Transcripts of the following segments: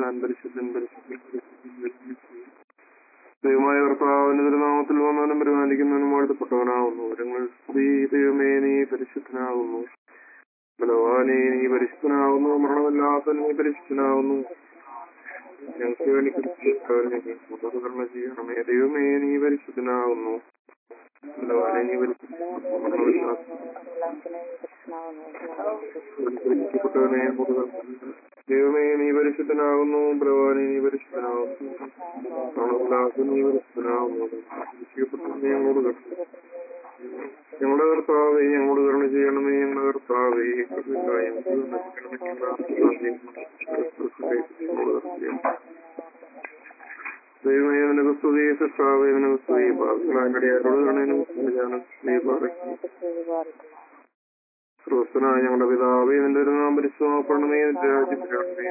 തമ്പുരാൻ പരിശുദ്ധൻ പരിശുദ്ധൻ പരിശുദ്ധൻ പരിശുദ്ധൻ. ദൈവമായ കർത്താവിന്റെ തിരുനാമത്തിൽ വന്നവനും പരിപാലിക്കുന്നവനും വാഴ്ത്തപ്പെട്ടവനാകുന്നു ഞങ്ങൾ സ്ത്രീ ദൈവമേ നീ പരിശുദ്ധനാകുന്നു ബലവാനെ നീ പരിശുദ്ധനാകുന്നു മരണമില്ലാത്ത നീ പരിശുദ്ധനാകുന്നു ഞങ്ങൾക്ക് വേണ്ടി കൃഷ്ണ ചെയ്യണമേ ദൈവമേ നീ പരിശുദ്ധനാകുന്നു ബലവാനെ നീ പരിശുദ്ധനാകുന്നു മരണമില്ലാത്ത പരിശുദ്ധപ്പെട്ടവനെ ദൈവമേ നീ പരിശുദ്ധനാകുന്നു ബലവാനെ നീ പരിശുദ്ധനാകുന്നു മരണമില്ലാത്ത നീ പരിശുദ്ധനാകുന്നു രക്ഷിക്കപ്പെട്ടവനെ ഞങ്ങളോട് കരുണ ഞങ്ങളുടെ കർത്താവേ ഞങ്ങളോട് കരുണ ചെയ്യണമേ ഞങ്ങളുടെ കർത്താവേ കരുണയ്ക്കായി ഞങ്ങൾക്ക് കരുണ ചെയ്യണമേ. ഞങ്ങളോട് കരുണ ചെയ്യണമേ. ദൈവമേ നിനക്ക് സ്തുതി കർത്താവേ നിനക്ക് സ്തുതി പാപികളായടിയാരോട് കരുണയും ഞാനും നീ പറയും ക്രിസ്തനായ ഞങ്ങളുടെ പിതാവേ നിന്റെ ഒരു നാം പരിശുദ്ധമാക്കണമേ നിന്റെ രാജ്യം വരണമേ.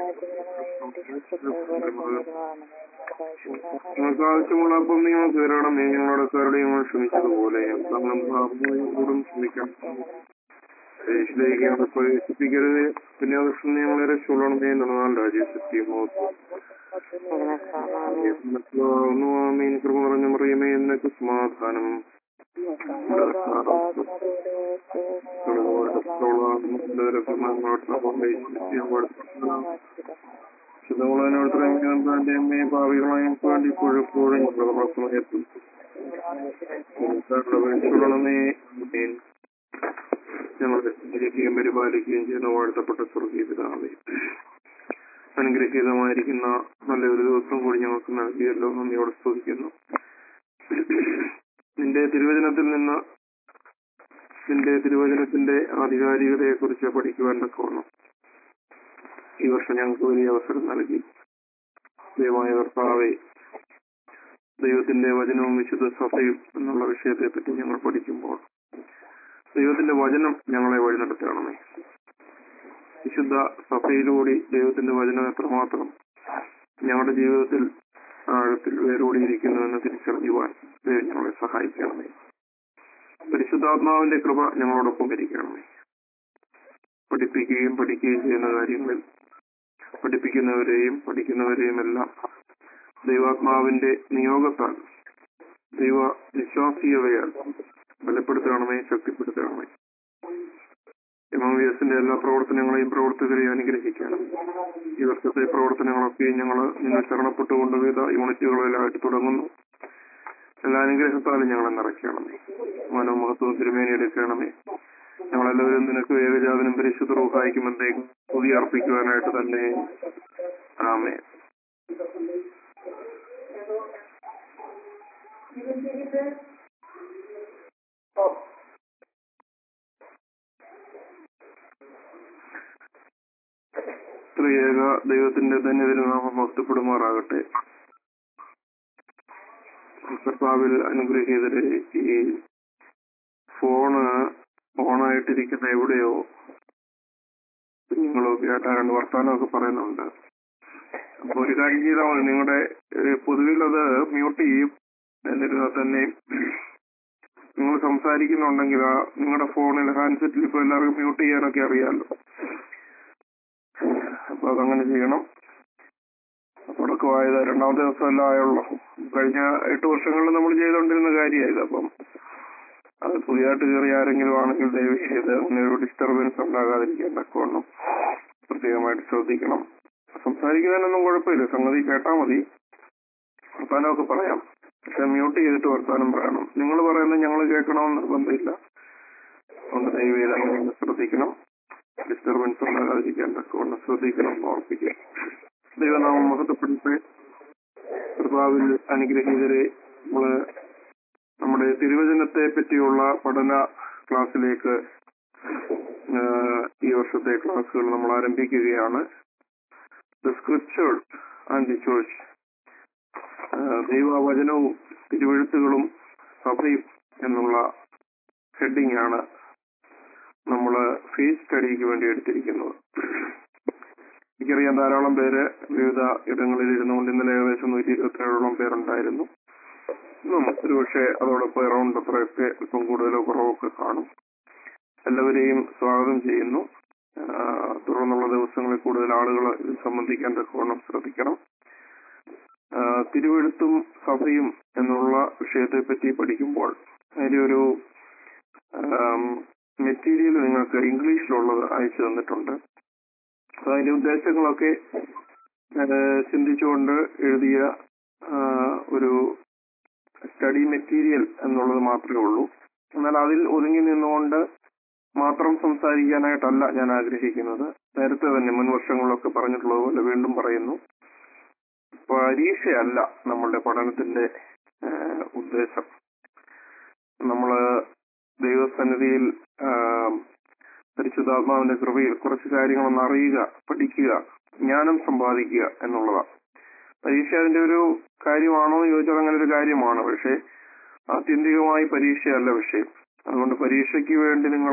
ഞങ്ങൾക്ക് ആവശ്യമുള്ള അപ്പം നിങ്ങൾക്ക് തരണമേ ഞങ്ങളുടെ കരുടയും ഞങ്ങൾ ക്ഷമിച്ചതുപോലെ ഞങ്ങളും പാപങ്ങളോടും ക്ഷമിക്കണം ദേശിലേക്ക് ഞങ്ങളെ പ്രവേശിപ്പിക്കരുത് പിന്നെ കൃഷ്ണൻ ഞങ്ങളെ രക്ഷപ്പെടണമേ എന്നാൽ രാജ്യസത്യമോ ആമീൻ കൃപ നിറഞ്ഞ മറിയമേ നിനക്ക് സമാധാനം ഭാവികളായും വേണ്ടി ഇപ്പോഴെപ്പോഴും ഞങ്ങളുടെ മക്കളെത്തും ഞങ്ങളെ അനുഗ്രഹിക്കുകയും പരിപാലിക്കുകയും ചെയ്യുന്ന വാഴ്ത്തപ്പെട്ട സ്വർഗീയ പിതാവേ അനുഗ്രഹീതമായിരിക്കുന്ന നല്ലൊരു ദിവസം കൂടി ഞങ്ങൾക്ക് നൽകിയല്ലോ നന്ദിയോടെ സ്തുതിക്കുന്നു നിന്റെ തിരുവചനത്തിൽ നിന്ന് നിന്റെ തിരുവചനത്തിന്റെ ആധികാരികതയെ കുറിച്ച് പഠിക്കുവാൻ തക്കവണ്ണം ഈ വർഷം ഞങ്ങൾക്ക് വലിയ അവസരം നൽകി ദൈവമായ കർത്താവെ ദൈവത്തിന്റെ വചനവും വിശുദ്ധ സഭയും എന്നുള്ള വിഷയത്തെ പറ്റി ഞങ്ങൾ പഠിക്കുമ്പോൾ ദൈവത്തിന്റെ വചനം ഞങ്ങളെ വഴി നടത്തണമേ വിശുദ്ധ സഭയിലൂടെ ദൈവത്തിന്റെ വചനം എത്രമാത്രം ഞങ്ങളുടെ ജീവിതത്തിൽ ആഴത്തിൽ വേരോടിയിരിക്കുന്നുവെന്ന് തിരിച്ചറിയുവാൻ ദൈവം ഞങ്ങളെ സഹായിക്കണമേ പരിശുദ്ധാത്മാവിന്റെ കൃപ ഞങ്ങളോടൊപ്പം ഇരിക്കണമേ പഠിപ്പിക്കുകയും പഠിക്കുകയും ചെയ്യുന്ന കാര്യങ്ങളിൽ പഠിപ്പിക്കുന്നവരെയും പഠിക്കുന്നവരെയും എല്ലാം ദൈവാത്മാവിന്റെ നിയോഗത്താൽ ദൈവ വിശ്വാസീയതയാൽ ബലപ്പെടുത്തണമേ ശക്തിപ്പെടുത്തണമേ എം എം വി എസിന്റെ എല്ലാ പ്രവർത്തനങ്ങളെയും പ്രവർത്തകരെയും അനുഗ്രഹിക്കണം ഈ വർഷത്തെ പ്രവർത്തനങ്ങളൊക്കെയും ഞങ്ങൾ നിങ്ങൾ ശരണപ്പെട്ടുകൊണ്ട് വിവിധ യൂണിറ്റുകളിലായിട്ട് തുടങ്ങുന്നു എല്ലാ അനുഗ്രഹത്താലും ഞങ്ങളെ നിറയ്ക്കണമേ മനോമഹത്വം തിരുമേനി എടുക്കണമേ ഞങ്ങളെല്ലാവരും നിനക്ക് ഏകജാതനും പരിശുദ്ധ റൂഹായിക്കുമെന്തേക്കും സ്തുതി അർപ്പിക്കുവാനായിട്ട് തന്നെ ആമേ ത്രിയേക ദൈവത്തിന്റെ തന്നെ തിരുനാമം മഹത്വപ്പെടുമാറാകട്ടെ കർത്താവിൽ അനുഗ്രഹീതരെ ഈ ഫോണ് ഓണായിട്ടിരിക്കുന്ന എവിടെയോ കുഞ്ഞുങ്ങളൊക്കെ ആയിട്ട് രണ്ട് വർത്താനമൊക്കെ പറയുന്നുണ്ട് അപ്പൊ ഒരു കാര്യം ചെയ്താൽ മതി നിങ്ങളുടെ ഏഹ്, പൊതുവിൽ അത് മ്യൂട്ട് ചെയ്യും എന്നിരുന്നാൽ തന്നെ നിങ്ങൾ സംസാരിക്കുന്നുണ്ടെങ്കിൽ ആ നിങ്ങളുടെ ഫോണിൽ ഹാൻഡ്സെറ്റിൽ ഇപ്പൊ എല്ലാവർക്കും മ്യൂട്ട് ചെയ്യാനൊക്കെ അറിയാമല്ലോ അപ്പൊ അതങ്ങനെ ചെയ്യണം തുടക്കമായത് രണ്ടാമത്തെ ദിവസം എല്ലാം ആയുള്ളൂ കഴിഞ്ഞ എട്ട് വർഷങ്ങളിൽ നമ്മൾ ചെയ്തുകൊണ്ടിരുന്ന കാര്യമായത് അപ്പം അത് പുതിയതായിട്ട് കയറി ആരെങ്കിലും ആണെങ്കിൽ ദയവ് ചെയ്ത് അങ്ങനെ ഒരു ഡിസ്റ്റർബൻസ് ഉണ്ടാകാതിരിക്കാൻ തക്കവണ്ണം പ്രത്യേകമായിട്ട് ശ്രദ്ധിക്കണം സംസാരിക്കുന്നതിനൊന്നും കുഴപ്പമില്ല സംഗതി കേട്ടാൽ മതി വർത്താനമൊക്കെ പറയാം പക്ഷെ മ്യൂട്ട് ചെയ്തിട്ട് വർത്താനം പറയണം നിങ്ങൾ പറയുന്നത് ഞങ്ങൾ കേൾക്കണമെന്ന് നിർബന്ധമില്ല അതുകൊണ്ട് ദയവ് ചെയ്ത് അങ്ങനെ ഒന്ന് ശ്രദ്ധിക്കണം ഡിസ്റ്റർബൻസ് ഉണ്ടാകാതിരിക്കാൻ തക്കവണ്ണം ശ്രദ്ധിക്കണം എന്ന് ഓർപ്പിക്കുക ദൈവനാമം മഹത്വപ്പെടുത്തേ കർത്താവിൽ അനുഗ്രഹീതരെ നമ്മള് നമ്മുടെ തിരുവചനത്തെ പറ്റിയുള്ള പഠന ക്ലാസ്സിലേക്ക് ആഹ്, ഈ വർഷത്തെ ക്ലാസ്സുകൾ നമ്മൾ ആരംഭിക്കുകയാണ് the scripture and the choice ദൈവവചനവും തിരുവഴുത്തുകളും സഭയും എന്നുള്ള ഹെഡിംഗ് ആണ് നമ്മൾ ഫേസ് സ്റ്റഡിക്ക് വേണ്ടി എടുത്തിരിക്കുന്നത് എനിക്കറിയാം ധാരാളം പേര് വിവിധ ഇടങ്ങളിൽ ഇരുന്നുകൊണ്ട് ഇന്നലെ ഏകദേശം നൂറ്റി ഇരുപത്തി ഏഴോളം പേരുണ്ടായിരുന്നു ഇന്നും ഒരുപക്ഷെ അതോടൊപ്പം അറൗണ്ട് അത്രയൊക്കെ അല്പം കൂടുതലോ കുറവൊക്കെ കാണും എല്ലാവരെയും സ്വാഗതം ചെയ്യുന്നു ആ, തുടർന്നുള്ള ദിവസങ്ങളിൽ കൂടുതൽ ആളുകൾ ഇത് സംബന്ധിക്കാൻ തക്കവണ്ണം ശ്രദ്ധിക്കണം ആ, തിരുവെഴുത്തും സഭയും എന്നുള്ള വിഷയത്തെ പറ്റി പഠിക്കുമ്പോൾ അതിന്റെ ഒരു മെറ്റീരിയൽ നിങ്ങൾക്ക് ഇംഗ്ലീഷിലുള്ളത് അയച്ചു തന്നിട്ടുണ്ട് അപ്പൊ അതിന്റെ ഉദ്ദേശങ്ങളൊക്കെ ആ, ചിന്തിച്ചുകൊണ്ട് എഴുതിയ ആ, ഒരു സ്റ്റഡി മെറ്റീരിയൽ എന്നുള്ളത് മാത്രമേ ഉള്ളൂ എന്നാൽ അതിൽ ഒതുങ്ങി നിന്നുകൊണ്ട് മാത്രം സംസാരിക്കാനായിട്ടല്ല ഞാൻ ആഗ്രഹിക്കുന്നത് നേരത്തെ തന്നെ മുൻ വർഷങ്ങളിലൊക്കെ പറഞ്ഞിട്ടുള്ളത് പോലെ വീണ്ടും പറയുന്നു പരീക്ഷയല്ല നമ്മളുടെ പഠനത്തിന്റെ ആ, ഉദ്ദേശം നമ്മള് ദൈവസന്നിധിയിൽ ആ, പരിശുദ്ധാത്മാവിന്റെ കൃപയിൽ കുറച്ച് കാര്യങ്ങളൊന്ന് അറിയുക പഠിക്കുക ജ്ഞാനം സമ്പാദിക്കുക എന്നുള്ളതാണ് പരീക്ഷ അതിന്റെ ഒരു കാര്യമാണോ എന്ന് ചോദിച്ചാൽ അങ്ങനെ ഒരു കാര്യമാണ് പക്ഷേ ആത്യന്തികമായി പരീക്ഷയല്ല വിഷയം അതുകൊണ്ട് പരീക്ഷയ്ക്ക് വേണ്ടി നിങ്ങൾ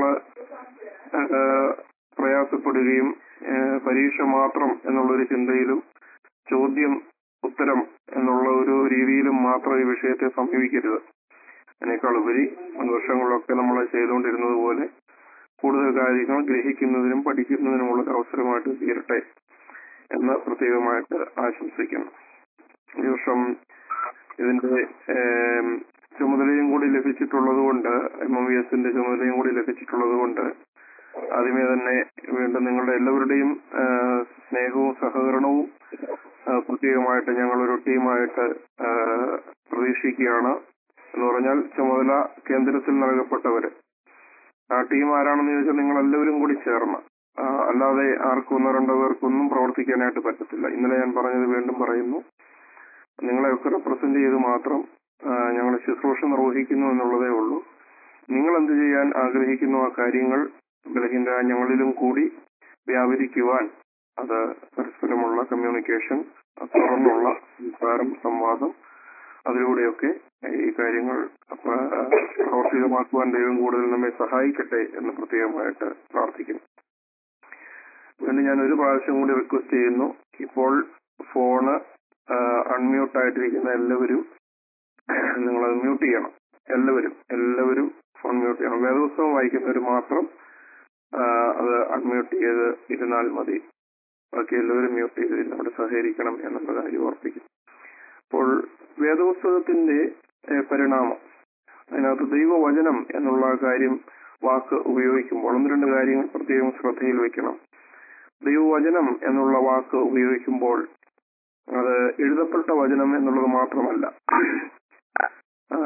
പ്രയാസപ്പെടുകയും ആ, പരീക്ഷ മാത്രം എന്നുള്ളൊരു ചിന്തയിലും ചോദ്യം ഉത്തരം എന്നുള്ള ഒരു രീതിയിലും മാത്രം ഈ വിഷയത്തെ സമീപിക്കരുത് അതിനേക്കാൾ ഉപരി മുൻ വർഷങ്ങളിലൊക്കെ നമ്മൾ ചെയ്തുകൊണ്ടിരുന്നത് പോലെ കൂടുതൽ കാര്യങ്ങൾ ഗ്രഹിക്കുന്നതിനും പഠിക്കുന്നതിനുമുള്ള ഒരു അവസരമായിട്ട് തീരട്ടെ എന്ന് പ്രത്യേകമായിട്ട് ആശംസിക്കുന്നു ഈ വർഷം ഇതിന്റെ ഏം, ചുമതലയും കൂടി ലഭിച്ചിട്ടുള്ളത് കൊണ്ട് എം എം വി എസിന്റെ ചുമതലയും കൂടി ലഭിച്ചിട്ടുള്ളത് കൊണ്ട് ആദ്യമേ തന്നെ വീണ്ടും നിങ്ങളുടെ എല്ലാവരുടെയും ആ, സ്നേഹവും സഹകരണവും ആ, പ്രത്യേകമായിട്ട് ഞങ്ങളൊരു ടീമായിട്ട് ആ, പ്രതീക്ഷിക്കുകയാണ് എന്ന് പറഞ്ഞാൽ ചുമതല കേന്ദ്രത്തിൽ നൽകപ്പെട്ടവര് ആ ടീം ആരാണെന്ന് ചോദിച്ചാൽ നിങ്ങൾ എല്ലാവരും കൂടി ചേർന്ന് ആ, അല്ലാതെ ആർക്കും ഒന്നോ രണ്ടോ പേർക്കൊന്നും പ്രവർത്തിക്കാനായിട്ട് പറ്റത്തില്ല ഇന്നലെ ഞാൻ പറഞ്ഞത് വീണ്ടും പറയുന്നു നിങ്ങളെയൊക്കെ റെപ്രസെന്റ് ചെയ്ത് മാത്രം ഞങ്ങൾ ശുശ്രൂഷ നിർവഹിക്കുന്നു എന്നുള്ളതേ ഉള്ളൂ നിങ്ങൾ എന്ത് ചെയ്യാൻ ആഗ്രഹിക്കുന്നു ആ കാര്യങ്ങൾ ബലഹീന ഞങ്ങളിലും കൂടി വ്യാപരിക്കുവാൻ അത് പരസ്പരമുള്ള കമ്മ്യൂണിക്കേഷൻ തുറന്നുള്ള സംസാരം സംവാദം അതിലൂടെയൊക്കെ ഈ കാര്യങ്ങൾ പ്ര- പ്രാവർത്തികമാക്കുവാൻ ദൈവം കൂടുതൽ നമ്മെ സഹായിക്കട്ടെ എന്ന് പ്രത്യേകമായിട്ട് പ്രാർത്ഥിക്കുന്നു വീണ്ടും ഞാൻ ഒരു പ്രാവശ്യം കൂടി റിക്വസ്റ്റ് ചെയ്യുന്നു ഇപ്പോൾ ഫോണ് അൺമ്യൂട്ട് ആയിട്ടിരിക്കുന്ന എല്ലാവരും നിങ്ങൾ അത് മ്യൂട്ട് ചെയ്യണം എല്ലാവരും എല്ലാവരും ഫോൺ മ്യൂട്ട് ചെയ്യണം വേദപുസ്തകം വായിക്കുന്നവർ മാത്രം ആ, അത് അൺമ്യൂട്ട് ചെയ്ത് ഇരുന്നാൽ മതി ബാക്കി എല്ലാവരും മ്യൂട്ട് ചെയ്ത് നമ്മുടെ സഹകരിക്കണം എന്നുള്ള കാര്യം ഓർപ്പിക്കും അപ്പോൾ വേദപുസ്തകത്തിന്റെ ഏഹ്, പരിണാമം അതിനകത്ത് ദൈവവചനം എന്നുള്ള കാര്യം വാക്ക് ഉപയോഗിക്കുമ്പോൾ ഒന്ന് രണ്ട് കാര്യങ്ങൾ പ്രത്യേകം ശ്രദ്ധയിൽ വെക്കണം ദൈവവചനം എന്നുള്ള വാക്ക് ഉപയോഗിക്കുമ്പോൾ അത് എഴുതപ്പെട്ട വചനം എന്നുള്ളത് മാത്രമല്ല ആ,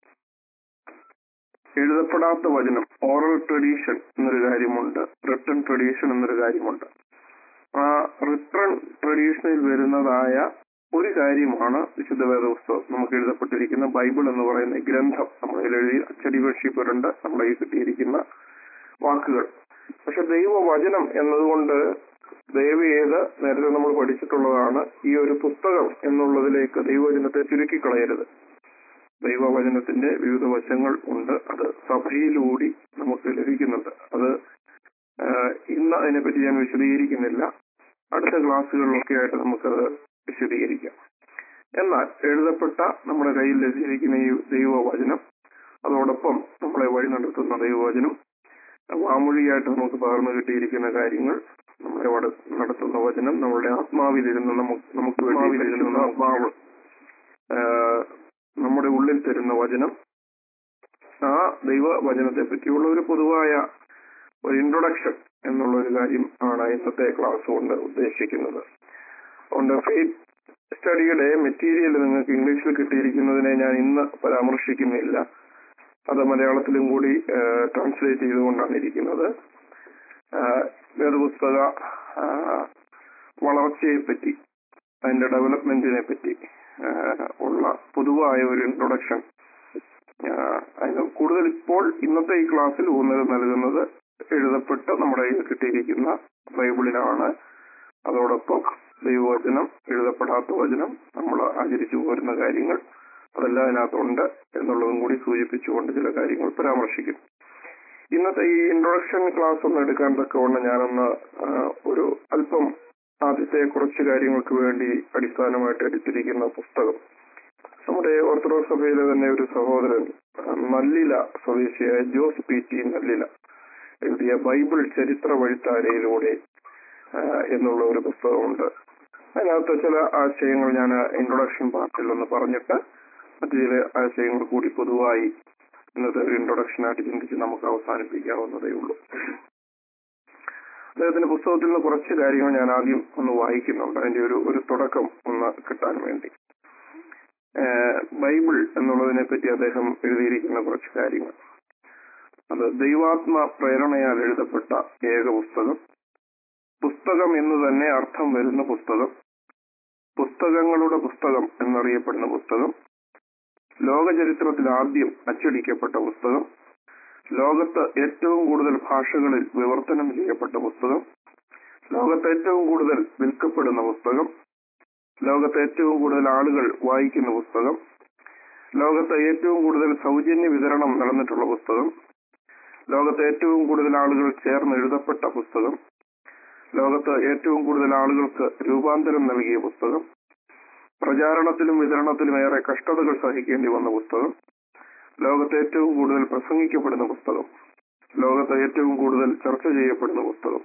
എഴുതപ്പെടാത്ത വചനം ഓറൽ ട്രഡീഷൻ എന്നൊരു കാര്യമുണ്ട് റിട്ടൺ ട്രഡീഷൻ എന്നൊരു കാര്യമുണ്ട് ആ റിട്ടൺ ട്രഡീഷനിൽ വരുന്നതായ ഒരു കാര്യമാണ് വിശുദ്ധ വേദപുസ്തകം നമുക്ക് എഴുതപ്പെട്ടിരിക്കുന്ന ബൈബിൾ എന്ന് പറയുന്ന ഈ ഗ്രന്ഥം നമ്മുടെ കയ്യിൽ എഴുതി അച്ചടി വർഷിപ്പുണ്ട് നമ്മുടെ കയ്യിൽ കിട്ടിയിരിക്കുന്ന വാക്കുകൾ പക്ഷെ ദൈവവചനം എന്നതുകൊണ്ട് ദൈവേത് നേരത്തെ നമ്മൾ പഠിച്ചിട്ടുള്ളതാണ് ഈ ഒരു പുസ്തകം എന്നുള്ളതിലേക്ക് ദൈവവചനത്തെ ചുരുക്കിക്കളയരുത് ദൈവവചനത്തിന്റെ വിവിധ വശങ്ങൾ ഉണ്ട് അത് സഭയിലൂടി നമുക്ക് ലഭിക്കുന്നുണ്ട് അത് ആഹ്, ഇന്ന് അതിനെപ്പറ്റി ഞാൻ വിശദീകരിക്കുന്നില്ല അടുത്ത ക്ലാസ്സുകളിലൊക്കെ ആയിട്ട് നമുക്കത് വിശദീകരിക്കാം എന്നാൽ എഴുതപ്പെട്ട നമ്മുടെ കയ്യിൽ ലഭിച്ചിരിക്കുന്ന ഈ ദൈവവചനം അതോടൊപ്പം നമ്മളെ വഴി നടത്തുന്ന ദൈവവചനം വാമൊഴിയായിട്ട് നമുക്ക് പകർന്നു കിട്ടിയിരിക്കുന്ന കാര്യങ്ങൾ നമ്മളെ വട- നടത്തുന്ന വചനം നമ്മളുടെ ആത്മാവിലിരുന്ന് നമുക്ക് നമുക്ക് വേണ്ടി ആത്മാവ് ആഹ്, നമ്മുടെ ഉള്ളിൽ തരുന്ന വചനം ആ ദൈവവചനത്തെ പറ്റിയുള്ള ഒരു പൊതുവായ ഒരു ഇൻട്രൊഡക്ഷൻ എന്നുള്ള ഒരു കാര്യം ആണ് ഇന്നത്തെ ക്ലാസ് കൊണ്ട് ഉദ്ദേശിക്കുന്നത് അതുകൊണ്ട് ഫെയ്ത്ത് സ്റ്റഡിയുടെ മെറ്റീരിയൽ നിങ്ങൾക്ക് ഇംഗ്ലീഷിൽ കിട്ടിയിരിക്കുന്നതിനെ ഞാൻ ഇന്ന് പരാമർശിക്കുന്നില്ല അത് മലയാളത്തിലും കൂടി ട്രാൻസ്ലേറ്റ് ചെയ്തുകൊണ്ടാണ് ഇരിക്കുന്നത് ആഹ് വേദപുസ്തക ആഹ് വളർച്ചയെ പറ്റി അതിന്റെ ഡെവലപ്മെന്റിനെ പറ്റി ആഹ് ഉള്ള പൊതുവായ ഒരു ഇൻട്രൊഡക്ഷൻ അതിന് കൂടുതൽ ഇപ്പോൾ ഇന്നത്തെ ഈ ക്ലാസ്സിൽ ഊന്നൽ നൽകുന്നത് എഴുതപ്പെട്ട് നമ്മുടെ കയ്യിൽ കിട്ടിയിരിക്കുന്ന ബൈബിളിനാണ് അതോടൊപ്പം ദൈവവചനം എഴുതപ്പെടാത്ത വചനം നമ്മൾ ആചരിച്ചു പോരുന്ന കാര്യങ്ങൾ അതെല്ലാം അതിനകത്തുണ്ട് എന്നുള്ളതും കൂടി സൂചിപ്പിച്ചുകൊണ്ട് ചില കാര്യങ്ങൾ പരാമർശിക്കും ഇന്നത്തെ ഈ ഇൻട്രൊഡക്ഷൻ ക്ലാസ് ഒന്ന് എടുക്കാൻ തക്കവണ്ണം ഞാനൊന്ന് ആ, ഒരു അല്പം ആദ്യത്തെ കുറച്ച് കാര്യങ്ങൾക്ക് വേണ്ടി അടിസ്ഥാനമായിട്ട് എടുത്തിരിക്കുന്ന പുസ്തകം നമ്മുടെ ഓർത്തഡോക്സ് സഭയിലെ തന്നെ ഒരു സഹോദരൻ ആ, നല്ലില സ്വദേശിയായ ജോസ് പി ടി നല്ലില എഴുതിയ ബൈബിൾ ചരിത്ര വഴിത്താരയിലൂടെ ആ, എന്നുള്ള ഒരു പുസ്തകമുണ്ട് അതിനകത്ത് ചില ആശയങ്ങൾ ഞാൻ ഇൻട്രൊഡക്ഷൻ പാർട്ടിൽ ഒന്ന് പറഞ്ഞിട്ട് മറ്റു ചില ആശയങ്ങൾ കൂടി പൊതുവായി ഇന്നത്തെ ഒരു ഇൻട്രൊഡക്ഷൻ ആയിട്ട് ചിന്തിച്ച് നമുക്ക് അവസാനിപ്പിക്കാവുന്നതേ ഉള്ളൂ അദ്ദേഹത്തിന്റെ പുസ്തകത്തിൽ നിന്ന് കുറച്ച് കാര്യങ്ങൾ ഞാൻ ആദ്യം ഒന്ന് വായിക്കുന്നുണ്ട് അതിന്റെ ഒരു ഒരു തുടക്കം ഒന്ന് കിട്ടാൻ വേണ്ടി ഏഹ് ബൈബിൾ എന്നുള്ളതിനെ പറ്റി അദ്ദേഹം എഴുതിയിരിക്കുന്ന കുറച്ച് കാര്യങ്ങൾ അത് ദൈവാത്മ പ്രേരണയാൽ എഴുതപ്പെട്ട ഏക പുസ്തകം പുസ്തകം എന്ന് തന്നെ അർത്ഥം വരുന്ന പുസ്തകം പുസ്തകങ്ങളുടെ പുസ്തകം എന്നറിയപ്പെടുന്ന പുസ്തകം ലോക ചരിത്രത്തിൽ ആദ്യം അച്ചടിക്കപ്പെട്ട പുസ്തകം ലോകത്ത് ഏറ്റവും കൂടുതൽ ഭാഷകളിൽ വിവർത്തനം ചെയ്യപ്പെട്ട പുസ്തകം ലോകത്ത് ഏറ്റവും കൂടുതൽ വിൽക്കപ്പെടുന്ന പുസ്തകം ലോകത്ത് ഏറ്റവും കൂടുതൽ ആളുകൾ വായിക്കുന്ന പുസ്തകം ലോകത്ത് ഏറ്റവും കൂടുതൽ സൗജന്യ വിതരണം നടന്നിട്ടുള്ള പുസ്തകം ലോകത്ത് ഏറ്റവും കൂടുതൽ ആളുകൾ ചേർന്ന് എഴുതപ്പെട്ട പുസ്തകം ലോകത്ത് ഏറ്റവും കൂടുതൽ ആളുകൾക്ക് രൂപാന്തരം നൽകിയ പുസ്തകം പ്രചാരണത്തിലും വിതരണത്തിലും ഏറെ കഷ്ടതകൾ സഹിക്കേണ്ടി വന്ന പുസ്തകം ലോകത്ത് ഏറ്റവും കൂടുതൽ പ്രസംഗിക്കപ്പെടുന്ന പുസ്തകം ലോകത്ത് ഏറ്റവും കൂടുതൽ ചർച്ച ചെയ്യപ്പെടുന്ന പുസ്തകം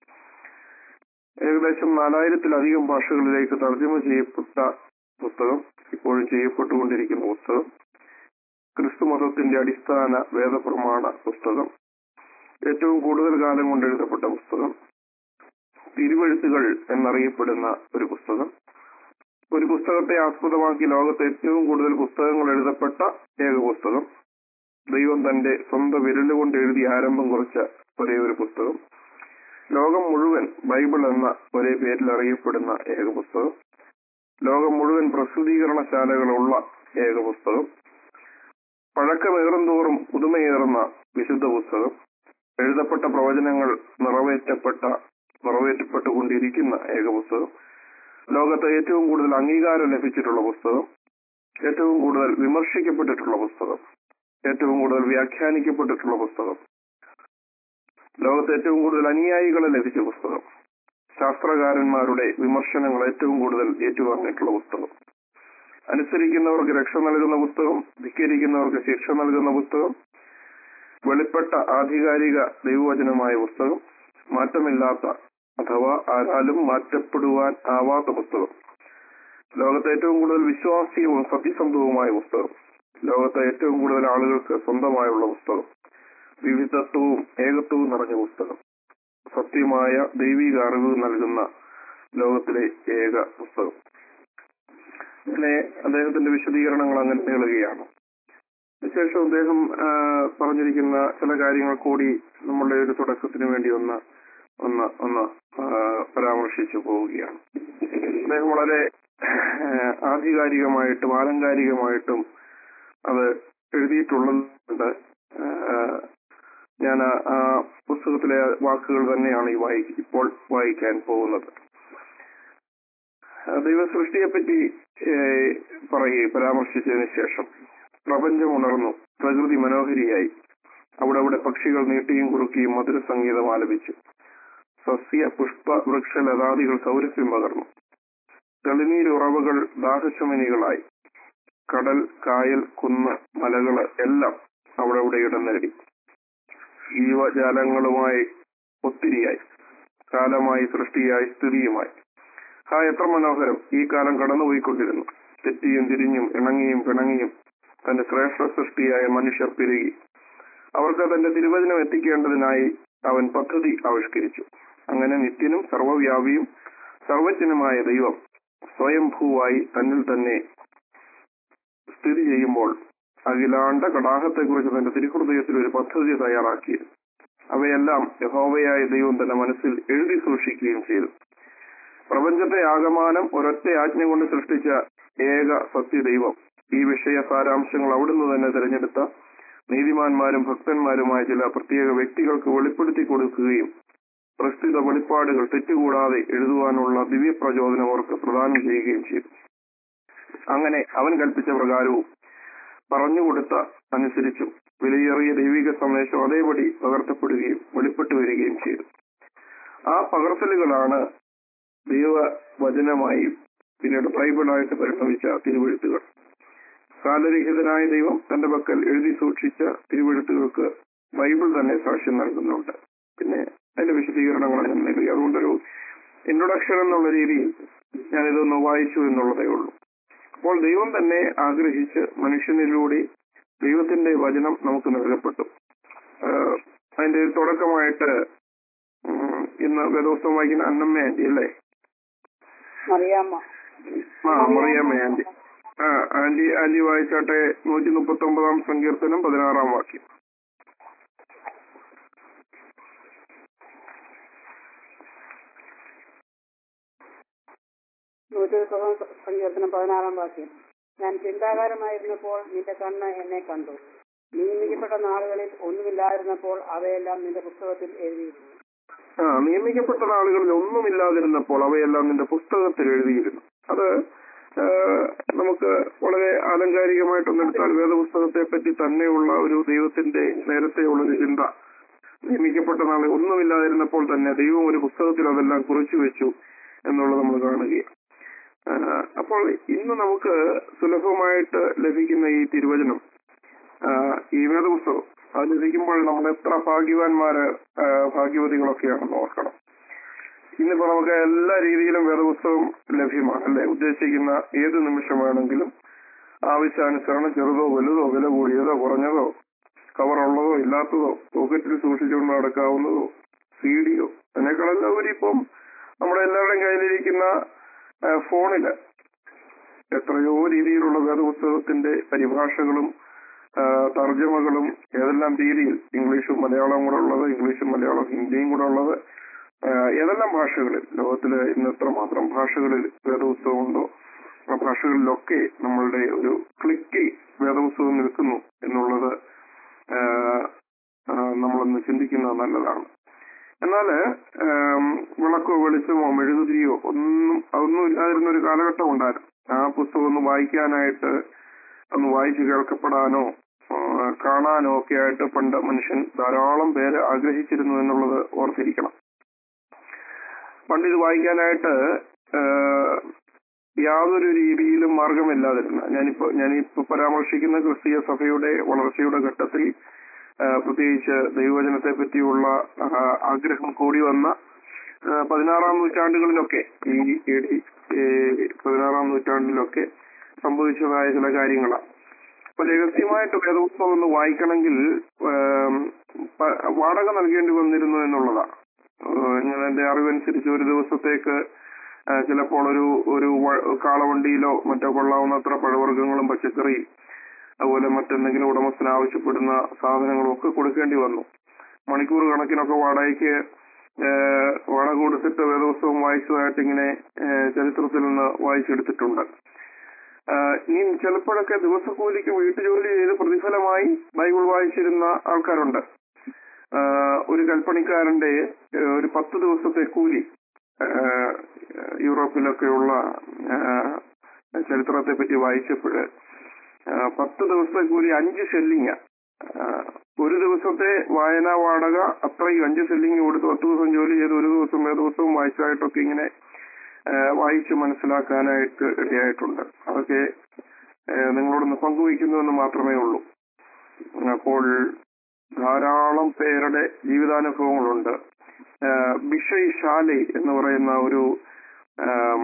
ഏകദേശം നാലായിരത്തിലധികം ഭാഷകളിലേക്ക് തർജ്ജമ ചെയ്യപ്പെട്ട പുസ്തകം ഇപ്പോഴും ചെയ്യപ്പെട്ടുകൊണ്ടിരിക്കുന്ന പുസ്തകം ക്രിസ്തുമതത്തിന്റെ അടിസ്ഥാന വേദപ്രമാണ പുസ്തകം ഏറ്റവും കൂടുതൽ കാലം കൊണ്ട് എഴുതപ്പെട്ട പുസ്തകം തിരുവെഴുത്തുകൾ എന്നറിയപ്പെടുന്ന ഒരു പുസ്തകം ഒരു പുസ്തകത്തെ ആസ്പദമാക്കി ലോകത്ത് ഏറ്റവും കൂടുതൽ പുസ്തകങ്ങൾ എഴുതപ്പെട്ട ഏക പുസ്തകം ദൈവം തന്റെ സ്വന്തം വിരലുകൊണ്ട് എഴുതി ആരംഭം കുറിച്ച ഒരേ ഒരു പുസ്തകം ലോകം മുഴുവൻ ബൈബിൾ എന്ന ഒരേ പേരിൽ അറിയപ്പെടുന്ന ഏക പുസ്തകം ലോകം മുഴുവൻ പ്രസിദ്ധീകരണശാലകളുള്ള ഏക പുസ്തകം പഴക്കമേറും തോറും പുതുമയേറുന്ന വിശുദ്ധ പുസ്തകം എഴുതപ്പെട്ട പ്രവചനങ്ങൾ നിറവേറ്റപ്പെട്ട നിറവേറ്റപ്പെട്ടുകൊണ്ടിരിക്കുന്ന ഏക പുസ്തകം ലോകത്ത് ഏറ്റവും കൂടുതൽ അംഗീകാരം ലഭിച്ചിട്ടുള്ള പുസ്തകം ഏറ്റവും കൂടുതൽ വിമർശിക്കപ്പെട്ടിട്ടുള്ള പുസ്തകം ഏറ്റവും കൂടുതൽ വ്യാഖ്യാനിക്കപ്പെട്ടിട്ടുള്ള പുസ്തകം ലോകത്ത് ഏറ്റവും കൂടുതൽ അനുയായികളെ ലഭിച്ച പുസ്തകം ശാസ്ത്രകാരന്മാരുടെ വിമർശനങ്ങൾ ഏറ്റവും കൂടുതൽ ഏറ്റുവാങ്ങിയിട്ടുള്ള പുസ്തകം അനുസരിക്കുന്നവർക്ക് രക്ഷ നൽകുന്ന പുസ്തകം ധിക്കരിക്കുന്നവർക്ക് ശിക്ഷ നൽകുന്ന പുസ്തകം വെളിപ്പെട്ട ആധികാരിക ദൈവവചനമായ പുസ്തകം മാറ്റമില്ലാത്ത അഥവാ ആരാലും മാറ്റപ്പെടുവാൻ ആവാത്ത പുസ്തകം ലോകത്തെ ഏറ്റവും കൂടുതൽ വിശ്വാസിയവും സത്യസന്ധവുമായ പുസ്തകം ലോകത്തെ ഏറ്റവും കൂടുതൽ ആളുകൾക്ക് സ്വന്തമായുള്ള പുസ്തകം വിവിധത്വവും ഏകത്വവും നിറഞ്ഞ പുസ്തകം സത്യമായ ദൈവിക അറിവ് നൽകുന്ന ലോകത്തിലെ ഏക പുസ്തകം അങ്ങനെ അദ്ദേഹത്തിന്റെ വിശദീകരണങ്ങൾ അങ്ങനെ നീളുകയാണ് അതിനുശേഷം അദ്ദേഹം ആ, പറഞ്ഞിരിക്കുന്ന ചില കാര്യങ്ങൾ കൂടി നമ്മളുടെ ഒരു തുടക്കത്തിന് വേണ്ടി ഒന്ന് ഒന്ന് ഒന്ന് ആ, പരാമർശിച്ചു പോവുകയാണ് അദ്ദേഹം വളരെ ആ, ആധികാരികമായിട്ടും ആലങ്കാരികമായിട്ടും അത് എഴുതിയിട്ടുള്ളത് ഞാൻ ആ- ആ പുസ്തകത്തിലെ വാക്കുകൾ തന്നെയാണ് ഈ വായി ഇപ്പോൾ വായിക്കാൻ പോകുന്നത് ആ, ദൈവസൃഷ്ടിയെപ്പറ്റി ഏഹ്, പറയുകയും പരാമർശിച്ചതിന് ശേഷം പ്രപഞ്ചം ഉണർന്നു പ്രകൃതി മനോഹരിയായി അവിടെ അവിടെ പക്ഷികൾ നീട്ടിയും കുറുക്കിയും മധുര സംഗീതം ആലപിച്ചു സസ്യ പുഷ്പ വൃക്ഷ ലതാദികൾ സൗരഭ്യം പകർന്നു തെളിനീരുറവകൾ ദാഹശമനികളായി കടൽ കായൽ കുന്ന് മലകള് എല്ലാം അവിടെ അവിടെ ഇടം നേടി ജീവജാലങ്ങളുമായി ഒത്തിരിയായി കാലമായി സൃഷ്ടിയായി സ്ഥിതിയുമായി ആ എത്ര മനോഹരം ഈ കാലം കടന്നുപോയിക്കൊണ്ടിരുന്നു തെറ്റിയും തിരിഞ്ഞും ഇണങ്ങിയും പിണങ്ങിയും തന്റെ ശ്രേഷ്ഠ സൃഷ്ടിയായ മനുഷ്യർ പെരുകി അവർക്ക് തന്റെ തിരുവചനം എത്തിക്കേണ്ടതിനായി അവൻ പദ്ധതി ആവിഷ്കരിച്ചു അങ്ങനെ നിത്യനും സർവവ്യാപിയും സർവജ്ഞനുമായ ദൈവം സ്വയംഭൂവായി തന്നിൽ തന്നെ സ്ഥിതി ചെയ്യുമ്പോൾ അഖിലാണ്ട കടാഹത്തെക്കുറിച്ച് തന്റെ തിരുഹൃദയത്തിൽ ഒരു പദ്ധതി തയ്യാറാക്കി അവയെല്ലാം യഹോവയായ ദൈവം തന്റെ മനസ്സിൽ എഴുതി സൂക്ഷിക്കുകയും ചെയ്തു പ്രപഞ്ചത്തെ ആകമാനം ഒരൊറ്റ ആജ്ഞ കൊണ്ട് സൃഷ്ടിച്ച ഏക സത്യദൈവം ഈ വിഷയ സാരാംശങ്ങൾ അവിടുന്ന് തന്നെ തിരഞ്ഞെടുത്ത നീതിമാന്മാരും ഭക്തന്മാരുമായ ചില പ്രത്യേക വ്യക്തികൾക്ക് വെളിപ്പെടുത്തി കൊടുക്കുകയും പ്രസ്തുത വെളിപ്പാടുകൾ തെറ്റുകൂടാതെ എഴുതുവാനുള്ള ദിവ്യ പ്രചോദനം അവർക്ക് പ്രദാനം ചെയ്യുകയും ചെയ്തു അങ്ങനെ അവൻ കൽപ്പിച്ച പ്രകാരവും പറഞ്ഞുകൊടുത്ത അനുസരിച്ചും വിലയേറിയ ദൈവിക സന്ദേശം അതേപടി പകർത്തപ്പെടുകയും വെളിപ്പെട്ടു വരികയും ചെയ്തു ആ പകർത്തലുകളാണ് ദൈവവചനമായി പിന്നീട് ബൈബിളായിട്ട് പരിണമിച്ച തിരുവെഴുത്തുകൾ കാലരഹിതനായ ദൈവം തന്റെ പക്കൽ എഴുതി സൂക്ഷിച്ച തിരുവെഴുത്തുകൾക്ക് ബൈബിൾ തന്നെ സാക്ഷ്യം നൽകുന്നുണ്ട് പിന്നെ അതിന്റെ വിശദീകരണങ്ങൾ ഞാൻ നൽകി അതുകൊണ്ടൊരു ഇൻട്രൊഡക്ഷൻ എന്നുള്ള രീതിയിൽ ഞാനിതൊന്ന് വായിച്ചു എന്നുള്ളതേ ഉള്ളൂ അപ്പോൾ ദൈവം തന്നെ ആഗ്രഹിച്ച് മനുഷ്യനിലൂടെ ദൈവത്തിന്റെ വചനം നമുക്ക് നൽകപ്പെട്ടു ആഹ് അതിന്റെ തുടക്കമായിട്ട് ഉം, ഇന്ന് വേദോത്സവം വായിക്കുന്ന അന്നമ്മ ആന്റി അല്ലേ മറിയാമ്മ ആ മറിയാമ്മ ആന്റി ആ ആന്റി ആന്റി വായിച്ചാട്ടെ നൂറ്റി മുപ്പത്തി ഒമ്പതാം സങ്കീർത്തനം പതിനാറാം വാക്യം നൂറ്റി മുപ്പതാം സങ്കീർത്തനം പതിനാറാം വാക്യം ഞാൻ ചിന്താകാരമായിരുന്നപ്പോൾ നിന്റെ കണ്ണ് എന്നെ കണ്ടു നിയമിക്കപ്പെട്ട നാളുകളിൽ ഒന്നുമില്ലാതിരുന്നപ്പോൾ അവയെല്ലാം നിന്റെ പുസ്തകത്തിൽ എഴുതിയിരുന്നു ആ നിയമിക്കപ്പെട്ട നാളുകളിൽ ഒന്നുമില്ലാതിരുന്നപ്പോൾ അവയെല്ലാം നിന്റെ പുസ്തകത്തിൽ എഴുതിയിരുന്നു അത് ആ, നമുക്ക് വളരെ ആലങ്കാരികമായിട്ടൊന്നെടുത്താൽ വേദപുസ്തകത്തെ പറ്റി തന്നെയുള്ള ഒരു ദൈവത്തിന്റെ നേരത്തെയുള്ള ഒരു ചിന്ത നിയമിക്കപ്പെട്ട നാളെ ഒന്നുമില്ലാതിരുന്നപ്പോൾ തന്നെ ദൈവം ഒരു പുസ്തകത്തിൽ അതെല്ലാം കുറിച്ചു വെച്ചു എന്നുള്ളത് നമ്മൾ കാണുകയാണ് ആ, അപ്പോൾ ഇന്ന് നമുക്ക് സുലഭമായിട്ട് ലഭിക്കുന്ന ഈ തിരുവചനം ആ, ഈ വേദപുസ്തകം അത് ലഭിക്കുമ്പോൾ നമ്മൾ എത്ര ഭാഗ്യവാന്മാര് ആ, ഭാഗ്യവതികളൊക്കെയാണെന്ന് ഓർക്കണം ഇന്നിപ്പോ നമുക്ക് എല്ലാ രീതിയിലും വേദപുസ്തകം ലഭ്യമാണ് അല്ലെ ഉദ്ദേശിക്കുന്ന ഏത് നിമിഷം വേണമെങ്കിലും ആവശ്യാനുസരണം ചെറുതോ വലുതോ വില കൂടിയതോ കുറഞ്ഞതോ കവറുള്ളതോ ഇല്ലാത്തതോ പോക്കറ്റിൽ സൂക്ഷിച്ചുകൊണ്ട് നടക്കാവുന്നതോ സി ഡിയോ അതിനേക്കാളെല്ലാം ഉപരി ഇപ്പം നമ്മുടെ എല്ലാവരുടെയും കയ്യിലിരിക്കുന്ന ആ, ഫോണില് എത്രയോ രീതിയിലുള്ള വേദപുസ്തകത്തിന്റെ പരിഭാഷകളും ആ, തർജ്ജമകളും ഏതെല്ലാം രീതിയിൽ ഇംഗ്ലീഷും മലയാളവും കൂടെ ഉള്ളത് ഇംഗ്ലീഷും മലയാളവും ഹിന്ദിയും കൂടെ ഉള്ളത് ആ, ഏതെല്ലാം ഭാഷകളിൽ ലോകത്തില് ഇന്ന് എത്രമാത്രം ഭാഷകളിൽ വേദപുസ്തകമുണ്ടോ ആ ഭാഷകളിലൊക്കെ നമ്മളുടെ ഒരു ക്ലിക്കിൽ വേദപുസ്തകം നിൽക്കുന്നു എന്നുള്ളത് ആ, ആ, നമ്മളൊന്ന് ചിന്തിക്കുന്നത് നല്ലതാണ് എന്നാല് ആം, വിളക്കോ വെളിച്ചമോ മെഴുകുതിരിയോ ഒന്നും അതൊന്നും ഇല്ലാതിരുന്ന ഒരു കാലഘട്ടം ഉണ്ടായിരുന്നു ആ പുസ്തകം ഒന്ന് വായിക്കാനായിട്ട് ഒന്ന് വായിച്ചു കേൾക്കപ്പെടാനോ ആ, കാണാനോ ഒക്കെ ആയിട്ട് പണ്ട് മനുഷ്യൻ ധാരാളം പേര് ആഗ്രഹിച്ചിരുന്നു എന്നുള്ളത് ഓർത്തിരിക്കണം പണ്ട് ഇത് വായിക്കാനായിട്ട് ആ, യാതൊരു രീതിയിലും മാർഗമില്ലാതിരുന്ന ഞാനിപ്പോ ഞാനിപ്പോ പരാമർശിക്കുന്ന ക്രിസ്തീയ സഭയുടെ വളർച്ചയുടെ ഘട്ടത്തിൽ ആ, പ്രത്യേകിച്ച് ദൈവവചനത്തെ പറ്റിയുള്ള ആ, ആഗ്രഹം കൂടി വന്ന ആ, പതിനാറാം നൂറ്റാണ്ടുകളിലൊക്കെ ഈ എ ഡി പതിനാറാം നൂറ്റാണ്ടിലൊക്കെ സംഭവിച്ചതായ ചില കാര്യങ്ങളാണ് അപ്പൊ രഹസ്യമായിട്ട് വേദപുസ്തകം ഒന്ന് വായിക്കണമെങ്കിൽ ആം, പ- വാടക നൽകേണ്ടി വന്നിരുന്നു എന്നുള്ളതാണ് ആഹ് ഞാൻ എന്റെ അറിവനുസരിച്ച് ഒരു ദിവസത്തേക്ക് ആഹ് ചിലപ്പോൾ ഒരു ഒരു വ- കാളവണ്ടിയിലോ മറ്റോ കൊള്ളാവുന്നത്ര പഴവർഗ്ഗങ്ങളും പച്ചക്കറിയും അതുപോലെ മറ്റെന്തെങ്കിലും ഉടമസ്ഥന് ആവശ്യപ്പെടുന്ന സാധനങ്ങളും ഒക്കെ കൊടുക്കേണ്ടി വന്നു മണിക്കൂർ കണക്കിനൊക്കെ വാടകയ്ക്ക് ആഹ് വാടക കൊടുത്തിട്ട് വേദപുസ്തകം വായിച്ചതായിട്ട് ഇങ്ങനെ ആഹ് ചരിത്രത്തിൽ നിന്ന് വായിച്ചെടുത്തിട്ടുണ്ട് ആഹ് ഇനി ചിലപ്പോഴൊക്കെ ദിവസക്കൂലിക്ക് വീട്ടുജോലി ചെയ്ത് പ്രതിഫലമായി ബൈബിൾ വായിച്ചിരുന്ന ആൾക്കാരുണ്ട് ആഹ് ഒരു കൽപ്പണിക്കാരന്റെ ആഹ് ഒരു പത്ത് ദിവസത്തെ കൂലി ആഹ് യൂറോപ്പിലൊക്കെയുള്ള ആഹ് ചരിത്രത്തെ പറ്റി വായിച്ചപ്പോൾ ആഹ് പത്ത് ദിവസത്തെ കൂലി അഞ്ച് ഷെല്ലിങ്ങ ഒരു ദിവസത്തെ വായനാ വാടക അത്രയും അഞ്ച് ഷെല്ലിങ് കൊടുത്ത് പത്ത് ദിവസം ജോലി ചെയ്ത് ഒരു ദിവസം ഏത് ദിവസവും വായിച്ചതായിട്ടൊക്കെ ഇങ്ങനെ ആഹ് വായിച്ച് മനസ്സിലാക്കാനായിട്ട് ഇടയായിട്ടുണ്ട് അതൊക്കെ ആഹ് നിങ്ങളോടൊന്ന് പങ്കുവയ്ക്കുന്നുവെന്ന് മാത്രമേ ഉള്ളൂ അപ്പോൾ ധാരാളം പേരുടെ ജീവിതാനുഭവങ്ങളുണ്ട് ആഹ് ബിഷയ് ഷാലെ എന്ന് പറയുന്ന ഒരു ആം,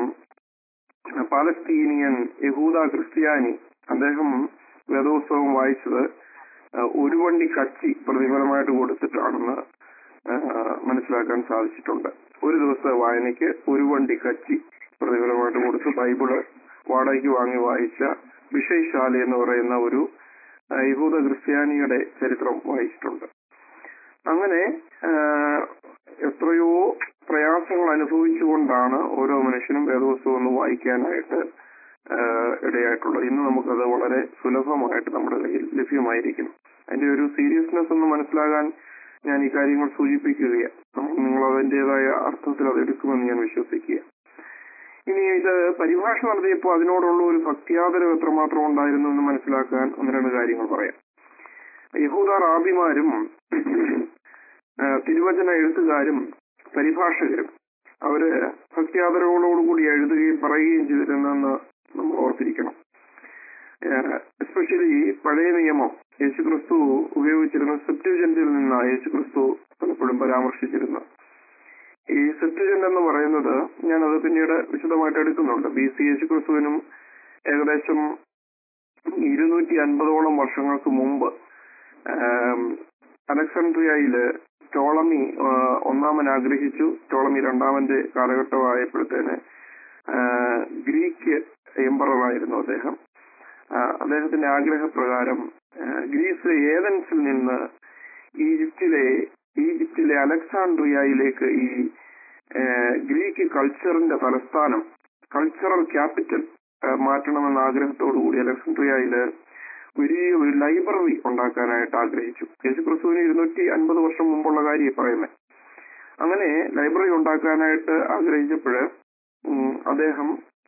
പാലസ്തീനിയൻ യഹൂദ ക്രിസ്ത്യാനി അദ്ദേഹം വേദോത്സവം വായിച്ചത് ആഹ് ഒരു വണ്ടി കച്ചി പ്രതിഫലമായിട്ട് കൊടുത്തിട്ടാണെന്ന് ആഹ് മനസ്സിലാക്കാൻ സാധിച്ചിട്ടുണ്ട് ഒരു ദിവസത്തെ വായനയ്ക്ക് ഒരു വണ്ടി കച്ചി പ്രതിഫലമായിട്ട് കൊടുത്ത് ബൈബിള് വാടകയ്ക്ക് വാങ്ങി വായിച്ച ബിഷയ് ഷാലെ എന്ന് പറയുന്ന ഒരു ആഹ് യഹൂദ ക്രിസ്ത്യാനിയുടെ ചരിത്രം വായിച്ചിട്ടുണ്ട് അങ്ങനെ ആഹ് എത്രയോ പ്രയാസങ്ങൾ അനുഭവിച്ചുകൊണ്ടാണ് ഓരോ മനുഷ്യനും വേദപുസ്തകം ഒന്ന് വായിക്കാനായിട്ട് ആഹ് ഇടയായിട്ടുള്ളത് ഇന്ന് നമുക്കത് വളരെ സുലഭമായിട്ട് നമ്മുടെ കയ്യിൽ ലഭ്യമായിരിക്കുന്നു അതിന്റെ ഒരു സീരിയസ്നെസ് ഒന്ന് മനസ്സിലാകാൻ ഞാൻ ഈ കാര്യങ്ങൾ സൂചിപ്പിക്കുകയാണ് നമ്മൾ നിങ്ങൾ അതിൻ്റെതായ അർത്ഥത്തിൽ അത് എടുക്കുമെന്ന് ഞാൻ വിശ്വസിക്കുക ഇനി ഇത് പരിഭാഷ നടത്തിയപ്പോൾ അതിനോടുള്ള ഒരു ഭക്തിയാദരം എത്രമാത്രം ഉണ്ടായിരുന്നു എന്ന് മനസ്സിലാക്കാൻ ഒന്ന് രണ്ട് കാര്യങ്ങൾ പറയാം യഹൂദ റാബിമാരും ആ, തിരുവചന എഴുത്തുകാരും പരിഭാഷകരും അവര് ഭക്തിയാദരവുകളോടുകൂടി എഴുതുകയും പറയുകയും ചെയ്തിരുന്നെന്ന് നമ്മൾ ഓർത്തിരിക്കണം എസ്പെഷ്യലി പഴയ നിയമം യേശുക്രിസ്തു ഉപയോഗിച്ചിരുന്ന സെപ്റ്റുജന്റിൽ നിന്നാണ് യേശുക്രിസ്തു പലപ്പോഴും പരാമർശിച്ചിരുന്നത് ഈ സെപ്റ്റുജന്റ് എന്ന് പറയുന്നത് ഞാനത് പിന്നീട് വിശദമായിട്ട് എടുക്കുന്നുണ്ട് ബി സി യേശുക്രിസ്തുവിനും ഏകദേശം ഇരുന്നൂറ്റി അൻപതോളം വർഷങ്ങൾക്ക് മുമ്പ് ആം, അലക്സാണ്ട്രിയയില് ടോളമി ആ, ഒന്നാമൻ ആഗ്രഹിച്ചു ടോളമി രണ്ടാമന്റെ കാലഘട്ടമായപ്പോഴത്തേന് ആ, ഗ്രീക്ക് എംപററായിരുന്നു അദ്ദേഹം ആ, അദ്ദേഹത്തിന്റെ ആഗ്രഹപ്രകാരം ആ, ഗ്രീസ് ഏതൻസിൽ നിന്ന് ഈജിപ്തിലെ ഈജിപ്തിലെ അലക്സാണ്ട്രിയയിലേക്ക് ഈ ആ, ഗ്രീക്ക് കൾച്ചറിന്റെ തലസ്ഥാനം കൾച്ചറൽ ക്യാപിറ്റൽ മാറ്റണമെന്ന ആഗ്രഹത്തോടുകൂടി അലക്സാണ്ട്രിയയില് വലിയ ഒരു ലൈബ്രറി ഉണ്ടാക്കാനായിട്ട് ആഗ്രഹിച്ചു യേശുക്രിസ്തുവിന് ഇരുന്നൂറ്റി അൻപത് വർഷം മുമ്പുള്ള കാര്യം പറയുന്നത് അങ്ങനെ ലൈബ്രറി ഉണ്ടാക്കാനായിട്ട് ആഗ്രഹിച്ചപ്പോഴ് ഉം, അദ്ദേഹം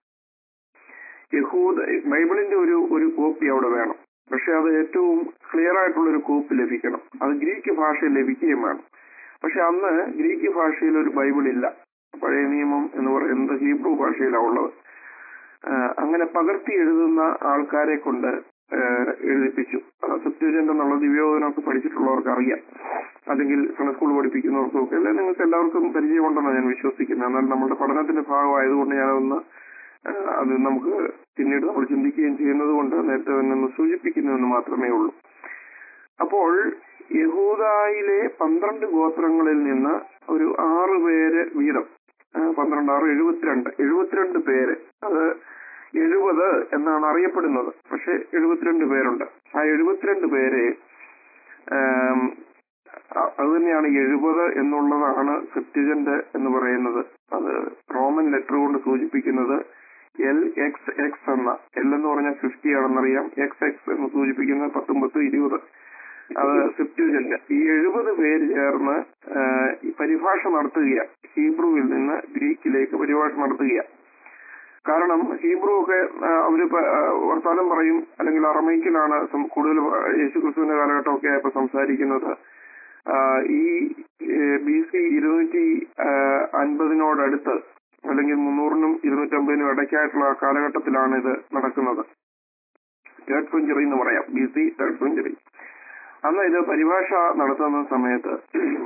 യഹൂദ ബൈബിളിന്റെ ഒരു ഒരു കോപ്പി അവിടെ വേണം പക്ഷെ അത് ഏറ്റവും ക്ലിയർ ആയിട്ടുള്ള ഒരു കോപ്പി ലഭിക്കണം അത് ഗ്രീക്ക് ഭാഷയിൽ ലഭിക്കുകയും വേണം പക്ഷെ അന്ന് ഗ്രീക്ക് ഭാഷയിൽ ഒരു ബൈബിൾ ഇല്ല പഴയ നിയമം എന്ന് പറയുന്നത് ഹീബ്രു ഭാഷയിലാണ് ഉള്ളത് ആ, അങ്ങനെ പകർത്തി എഴുതുന്ന ആൾക്കാരെ കൊണ്ട് ആ, എഴുതിപ്പിച്ചു സത്യജന്റ് എന്നുള്ള ദിവ്യോധനമൊക്കെ പഠിച്ചിട്ടുള്ളവർക്ക് അറിയാം അല്ലെങ്കിൽ സൺഡേ സ്കൂൾ പഠിപ്പിക്കുന്നവർക്കും ഒക്കെ അല്ലെ നിങ്ങൾക്ക് എല്ലാവർക്കും പരിചയമുണ്ടെന്നാണ് ഞാൻ വിശ്വസിക്കുന്നത് എന്നാൽ നമ്മുടെ പഠനത്തിന്റെ ഭാഗമായതുകൊണ്ട് ഞാനതൊന്ന് ആ, അത് നമുക്ക് പിന്നീട് നമ്മൾ ചിന്തിക്കുകയും ചെയ്യുന്നത് കൊണ്ട് നേരത്തെ തന്നെ ഒന്ന് സൂചിപ്പിക്കുന്നുവെന്ന് മാത്രമേ ഉള്ളൂ അപ്പോൾ യഹൂദായിലെ പന്ത്രണ്ട് ഗോത്രങ്ങളിൽ നിന്ന് ഒരു ആറ് പേര് വീതം ആ, പന്ത്രണ്ട് ആറ് എഴുപത്തിരണ്ട് എഴുപത്തിരണ്ട് പേര് അത് എഴുപത് എന്നാണ് അറിയപ്പെടുന്നത് പക്ഷെ എഴുപത്തിരണ്ട് പേരുണ്ട് ആ എഴുപത്തിരണ്ട് പേരെ ആം, അ- അത് തന്നെയാണ് എഴുപത് എന്നുള്ളതാണ് സെപ്റ്റിജന്റ് എന്ന് പറയുന്നത് അത് റോമൻ ലെറ്റർ കൊണ്ട് സൂചിപ്പിക്കുന്നത് എൽ എക്സ് എക്സ് എന്ന എൽ എന്ന് പറഞ്ഞാൽ ഫിഫ്റ്റി ആണെന്നറിയാം എക്സ് എക്സ് എന്ന് സൂചിപ്പിക്കുന്നത് പത്തും പത്തും ഇരുപത് അത് സെപ്റ്റുജന്റ് ഈ എഴുപത് പേര് ചേർന്ന് ആ, ഈ പരിഭാഷ നടത്തുകയാണ് ഹീബ്രുവിൽ നിന്ന് ഗ്രീക്കിലേക്ക് പരിഭാഷ നടത്തുകയാണ് കാരണം ഹീബ്രു ഒക്കെ ആ, അവര് പ- ആ, വർത്താനം പറയും അല്ലെങ്കിൽ അറമൈക്കിലാണ് സം- കൂടുതൽ യേശു ക്രിസ്തുവിന്റെ കാലഘട്ടമൊക്കെ ആയപ്പോ സംസാരിക്കുന്നത് ആ, ഈ ബി സി ഇരുന്നൂറ്റി ആ, അൻപതിനോടടുത്ത് അല്ലെങ്കിൽ മുന്നൂറിനും ഇരുന്നൂറ്റമ്പതിനും ഇടയ്ക്കായിട്ടുള്ള ആ കാലഘട്ടത്തിലാണ് ഇത് നടക്കുന്നത് തേർഡ് സെഞ്ചുറി എന്ന് പറയാം ബി സി തേർഡ് സെഞ്ചുറി അന്ന് ഇത് പരിഭാഷ നടത്തുന്ന സമയത്ത്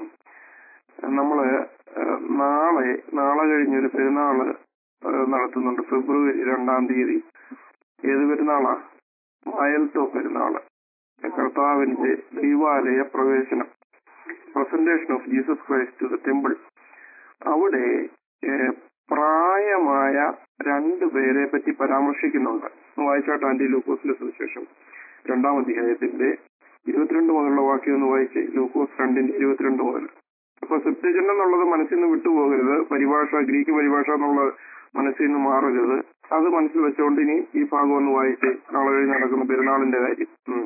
നമ്മള് ഏഹ്, നാളെ നാളെ കഴിഞ്ഞൊരു പെരുന്നാള് ഏഹ്, നടത്തുന്നുണ്ട് ഫെബ്രുവരി രണ്ടാം തീയതി ഏത് പെരുന്നാളാ മായൽത്തോ പെരുന്നാള് കർത്താവിന്റെ ദൈവാലയ പ്രവേശനം presentation of Jesus Christ to the temple അവിടെ ഏഹ്, പ്രായമായ രണ്ടു പേരെ പറ്റി പരാമർശിക്കുന്നുണ്ട് വായിച്ചാട്ട് ആന്റി ലൂക്കോസിന്റെ സുവിശേഷം രണ്ടാം അധ്യായത്തിന്റെ ഇരുപത്തിരണ്ട് മുതലുള്ള വാക്യം ഒന്ന് വായിച്ച് ലൂക്കോസ് രണ്ടിന്റെ ഇരുപത്തിരണ്ട് മുതൽ അപ്പൊ സെപ്റ്റജൻ എന്നുള്ളത് മനസ്സിൽ നിന്ന് വിട്ടുപോകരുത് പരിഭാഷ ഗ്രീക്ക് പരിഭാഷ എന്നുള്ളത് മനസ്സിൽ നിന്ന് മാറരുത് അത് മനസ്സിൽ വെച്ചുകൊണ്ട് ഇനി ഈ ഭാഗം ഒന്ന് വായിച്ച് നാളെ കഴിഞ്ഞ് നടക്കുന്ന പെരുന്നാളിന്റെ കാര്യം ഉം.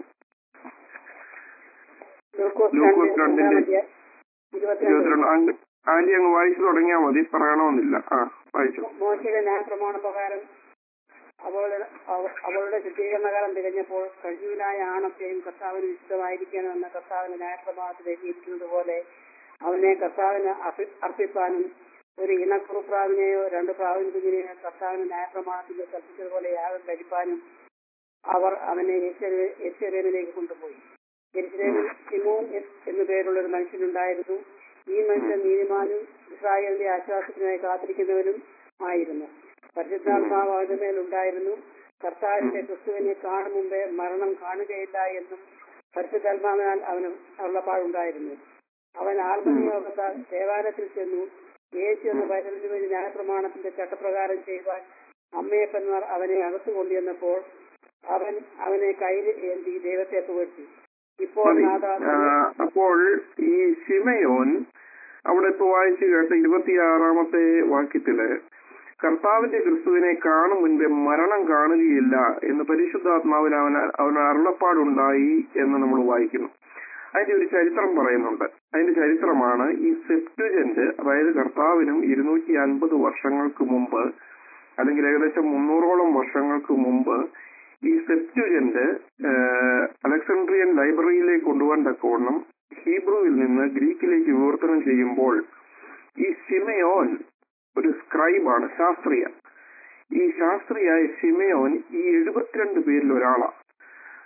ലൂക്കോസ് ലൂക്കോസ് രണ്ട് രണ്ടിന്റെ ഒന്നാമത്തെ ഇരുപത്തിരണ്ട് ഇരുപത്തിരണ്ട് ആണ്ട് ആന്റി അങ്ങ് വായിച്ചു തുടങ്ങിയാൽ മതി പറയണമെന്നില്ല ആ വായിച്ചു മോശയുടെ ന്യായപ്രമാണ പ്രകാരം അവളുടെ അവ- അവളുടെ ശുദ്ധീകരണകാലം തികഞ്ഞപ്പോൾ കഴിവിനായ ആണത്തെയും കർത്താവിന് വിശുദ്ധമായിരിക്കണമെന്ന കർത്താവിന്റെ ന്യായപ്രമാണത്തിൽ എഴുതിയിരിക്കുന്നത് പോലെ അവനെ കർത്താവിന് അർപ്പി- അർപ്പിപ്പാനും ഒരു ഇണക്കുറുപ്രാവിനെയോ രണ്ട് പ്രാവിൻ കുഞ്ഞിനെയോ കർത്താവിന് ന്യായപ്രമാണത്തിൽ കൽപ്പിച്ചതുപോലെ യാഗം കഴിപ്പാനും അവർ അവനെ യെരുശലേമിലേക്ക് കൊണ്ടുപോയി യെരുശലേമിൽ സിമോൻ എസ് എന്നു പേരുള്ള ഒരു മനുഷ്യനുണ്ടായിരുന്നു ഈ മനുഷ്യൻ നീതിമാനും ഇസ്രായേലിന്റെ ആശ്വാസത്തിനായി കാത്തിരിക്കുന്നവനും ആയിരുന്നു പരിശുദ്ധാത്മാവ് അവന്റെ മേലുണ്ടായിരുന്നു കർത്താവിന്റെ ക്രിസ്തുവിനെ കാണും മുമ്പേ മരണം കാണുകയില്ല എന്നും പരിശുദ്ധാത്മാവിനാൽ അവന് ഉള്ളപ്പാടുണ്ടായിരുന്നു അവൻ ആത്മനിയോഗത്താൽ ദേവാലയത്തിൽ ചെന്നു യേശു എന്ന പൈതലിന് വേണ്ടി ന്യായപ്രമാണത്തിന്റെ ചട്ടപ്രകാരം ചെയ്യുവാൻ അമ്മയപ്പന്മാർ അവനെ അകത്തു കൊണ്ടുവന്നപ്പോൾ അവൻ അവനെ കയ്യിൽ ഏന്തി ദൈവത്തെ പുകഴ്ത്തി ഇപ്പോൾ മതി. നാഥാ ആ, അപ്പോൾ ഈ ശിമയോൻ അവിടെ ഇപ്പൊ വായിച്ചു കേട്ട ഇരുപത്തിയാറാമത്തെ വാക്യത്തില് കർത്താവിന്റെ ക്രിസ്തുവിനെ കാണും മുൻപേ മരണം കാണുകയില്ല എന്ന് പരിശുദ്ധാത്മാവിന് അവന് അവന് അരുളപ്പാടുണ്ടായി എന്ന് നമ്മൾ വായിക്കുന്നു അതിന്റെ ഒരു ചരിത്രം പറയുന്നുണ്ട് അതിന്റെ ചരിത്രമാണ് ഈ സെപ്റ്റുജന്റ് അതായത് കർത്താവിനും ഇരുന്നൂറ്റി അൻപത് വർഷങ്ങൾക്ക് മുമ്പ് അല്ലെങ്കിൽ ഏകദേശം മുന്നൂറോളം വർഷങ്ങൾക്ക് മുമ്പ് ഈ സെപ്റ്റുജന്റ് അലക്സാണ്ട്രിയൻ ലൈബ്രറിയിലേക്ക് കൊണ്ടുപോകാൻ തക്കവണ്ണം ഹീബ്രുവിൽ നിന്ന് ഗ്രീക്കിലേക്ക് വിവർത്തനം ചെയ്യുമ്പോൾ ഈ സിമയോൻ ഒരു സ്ക്രൈബാണ് ശാസ്ത്രീയ ഈ ശാസ്ത്രിയായ സിമയോൻ ഈ എഴുപത്തിരണ്ട് പേരിൽ ഒരാളാണ്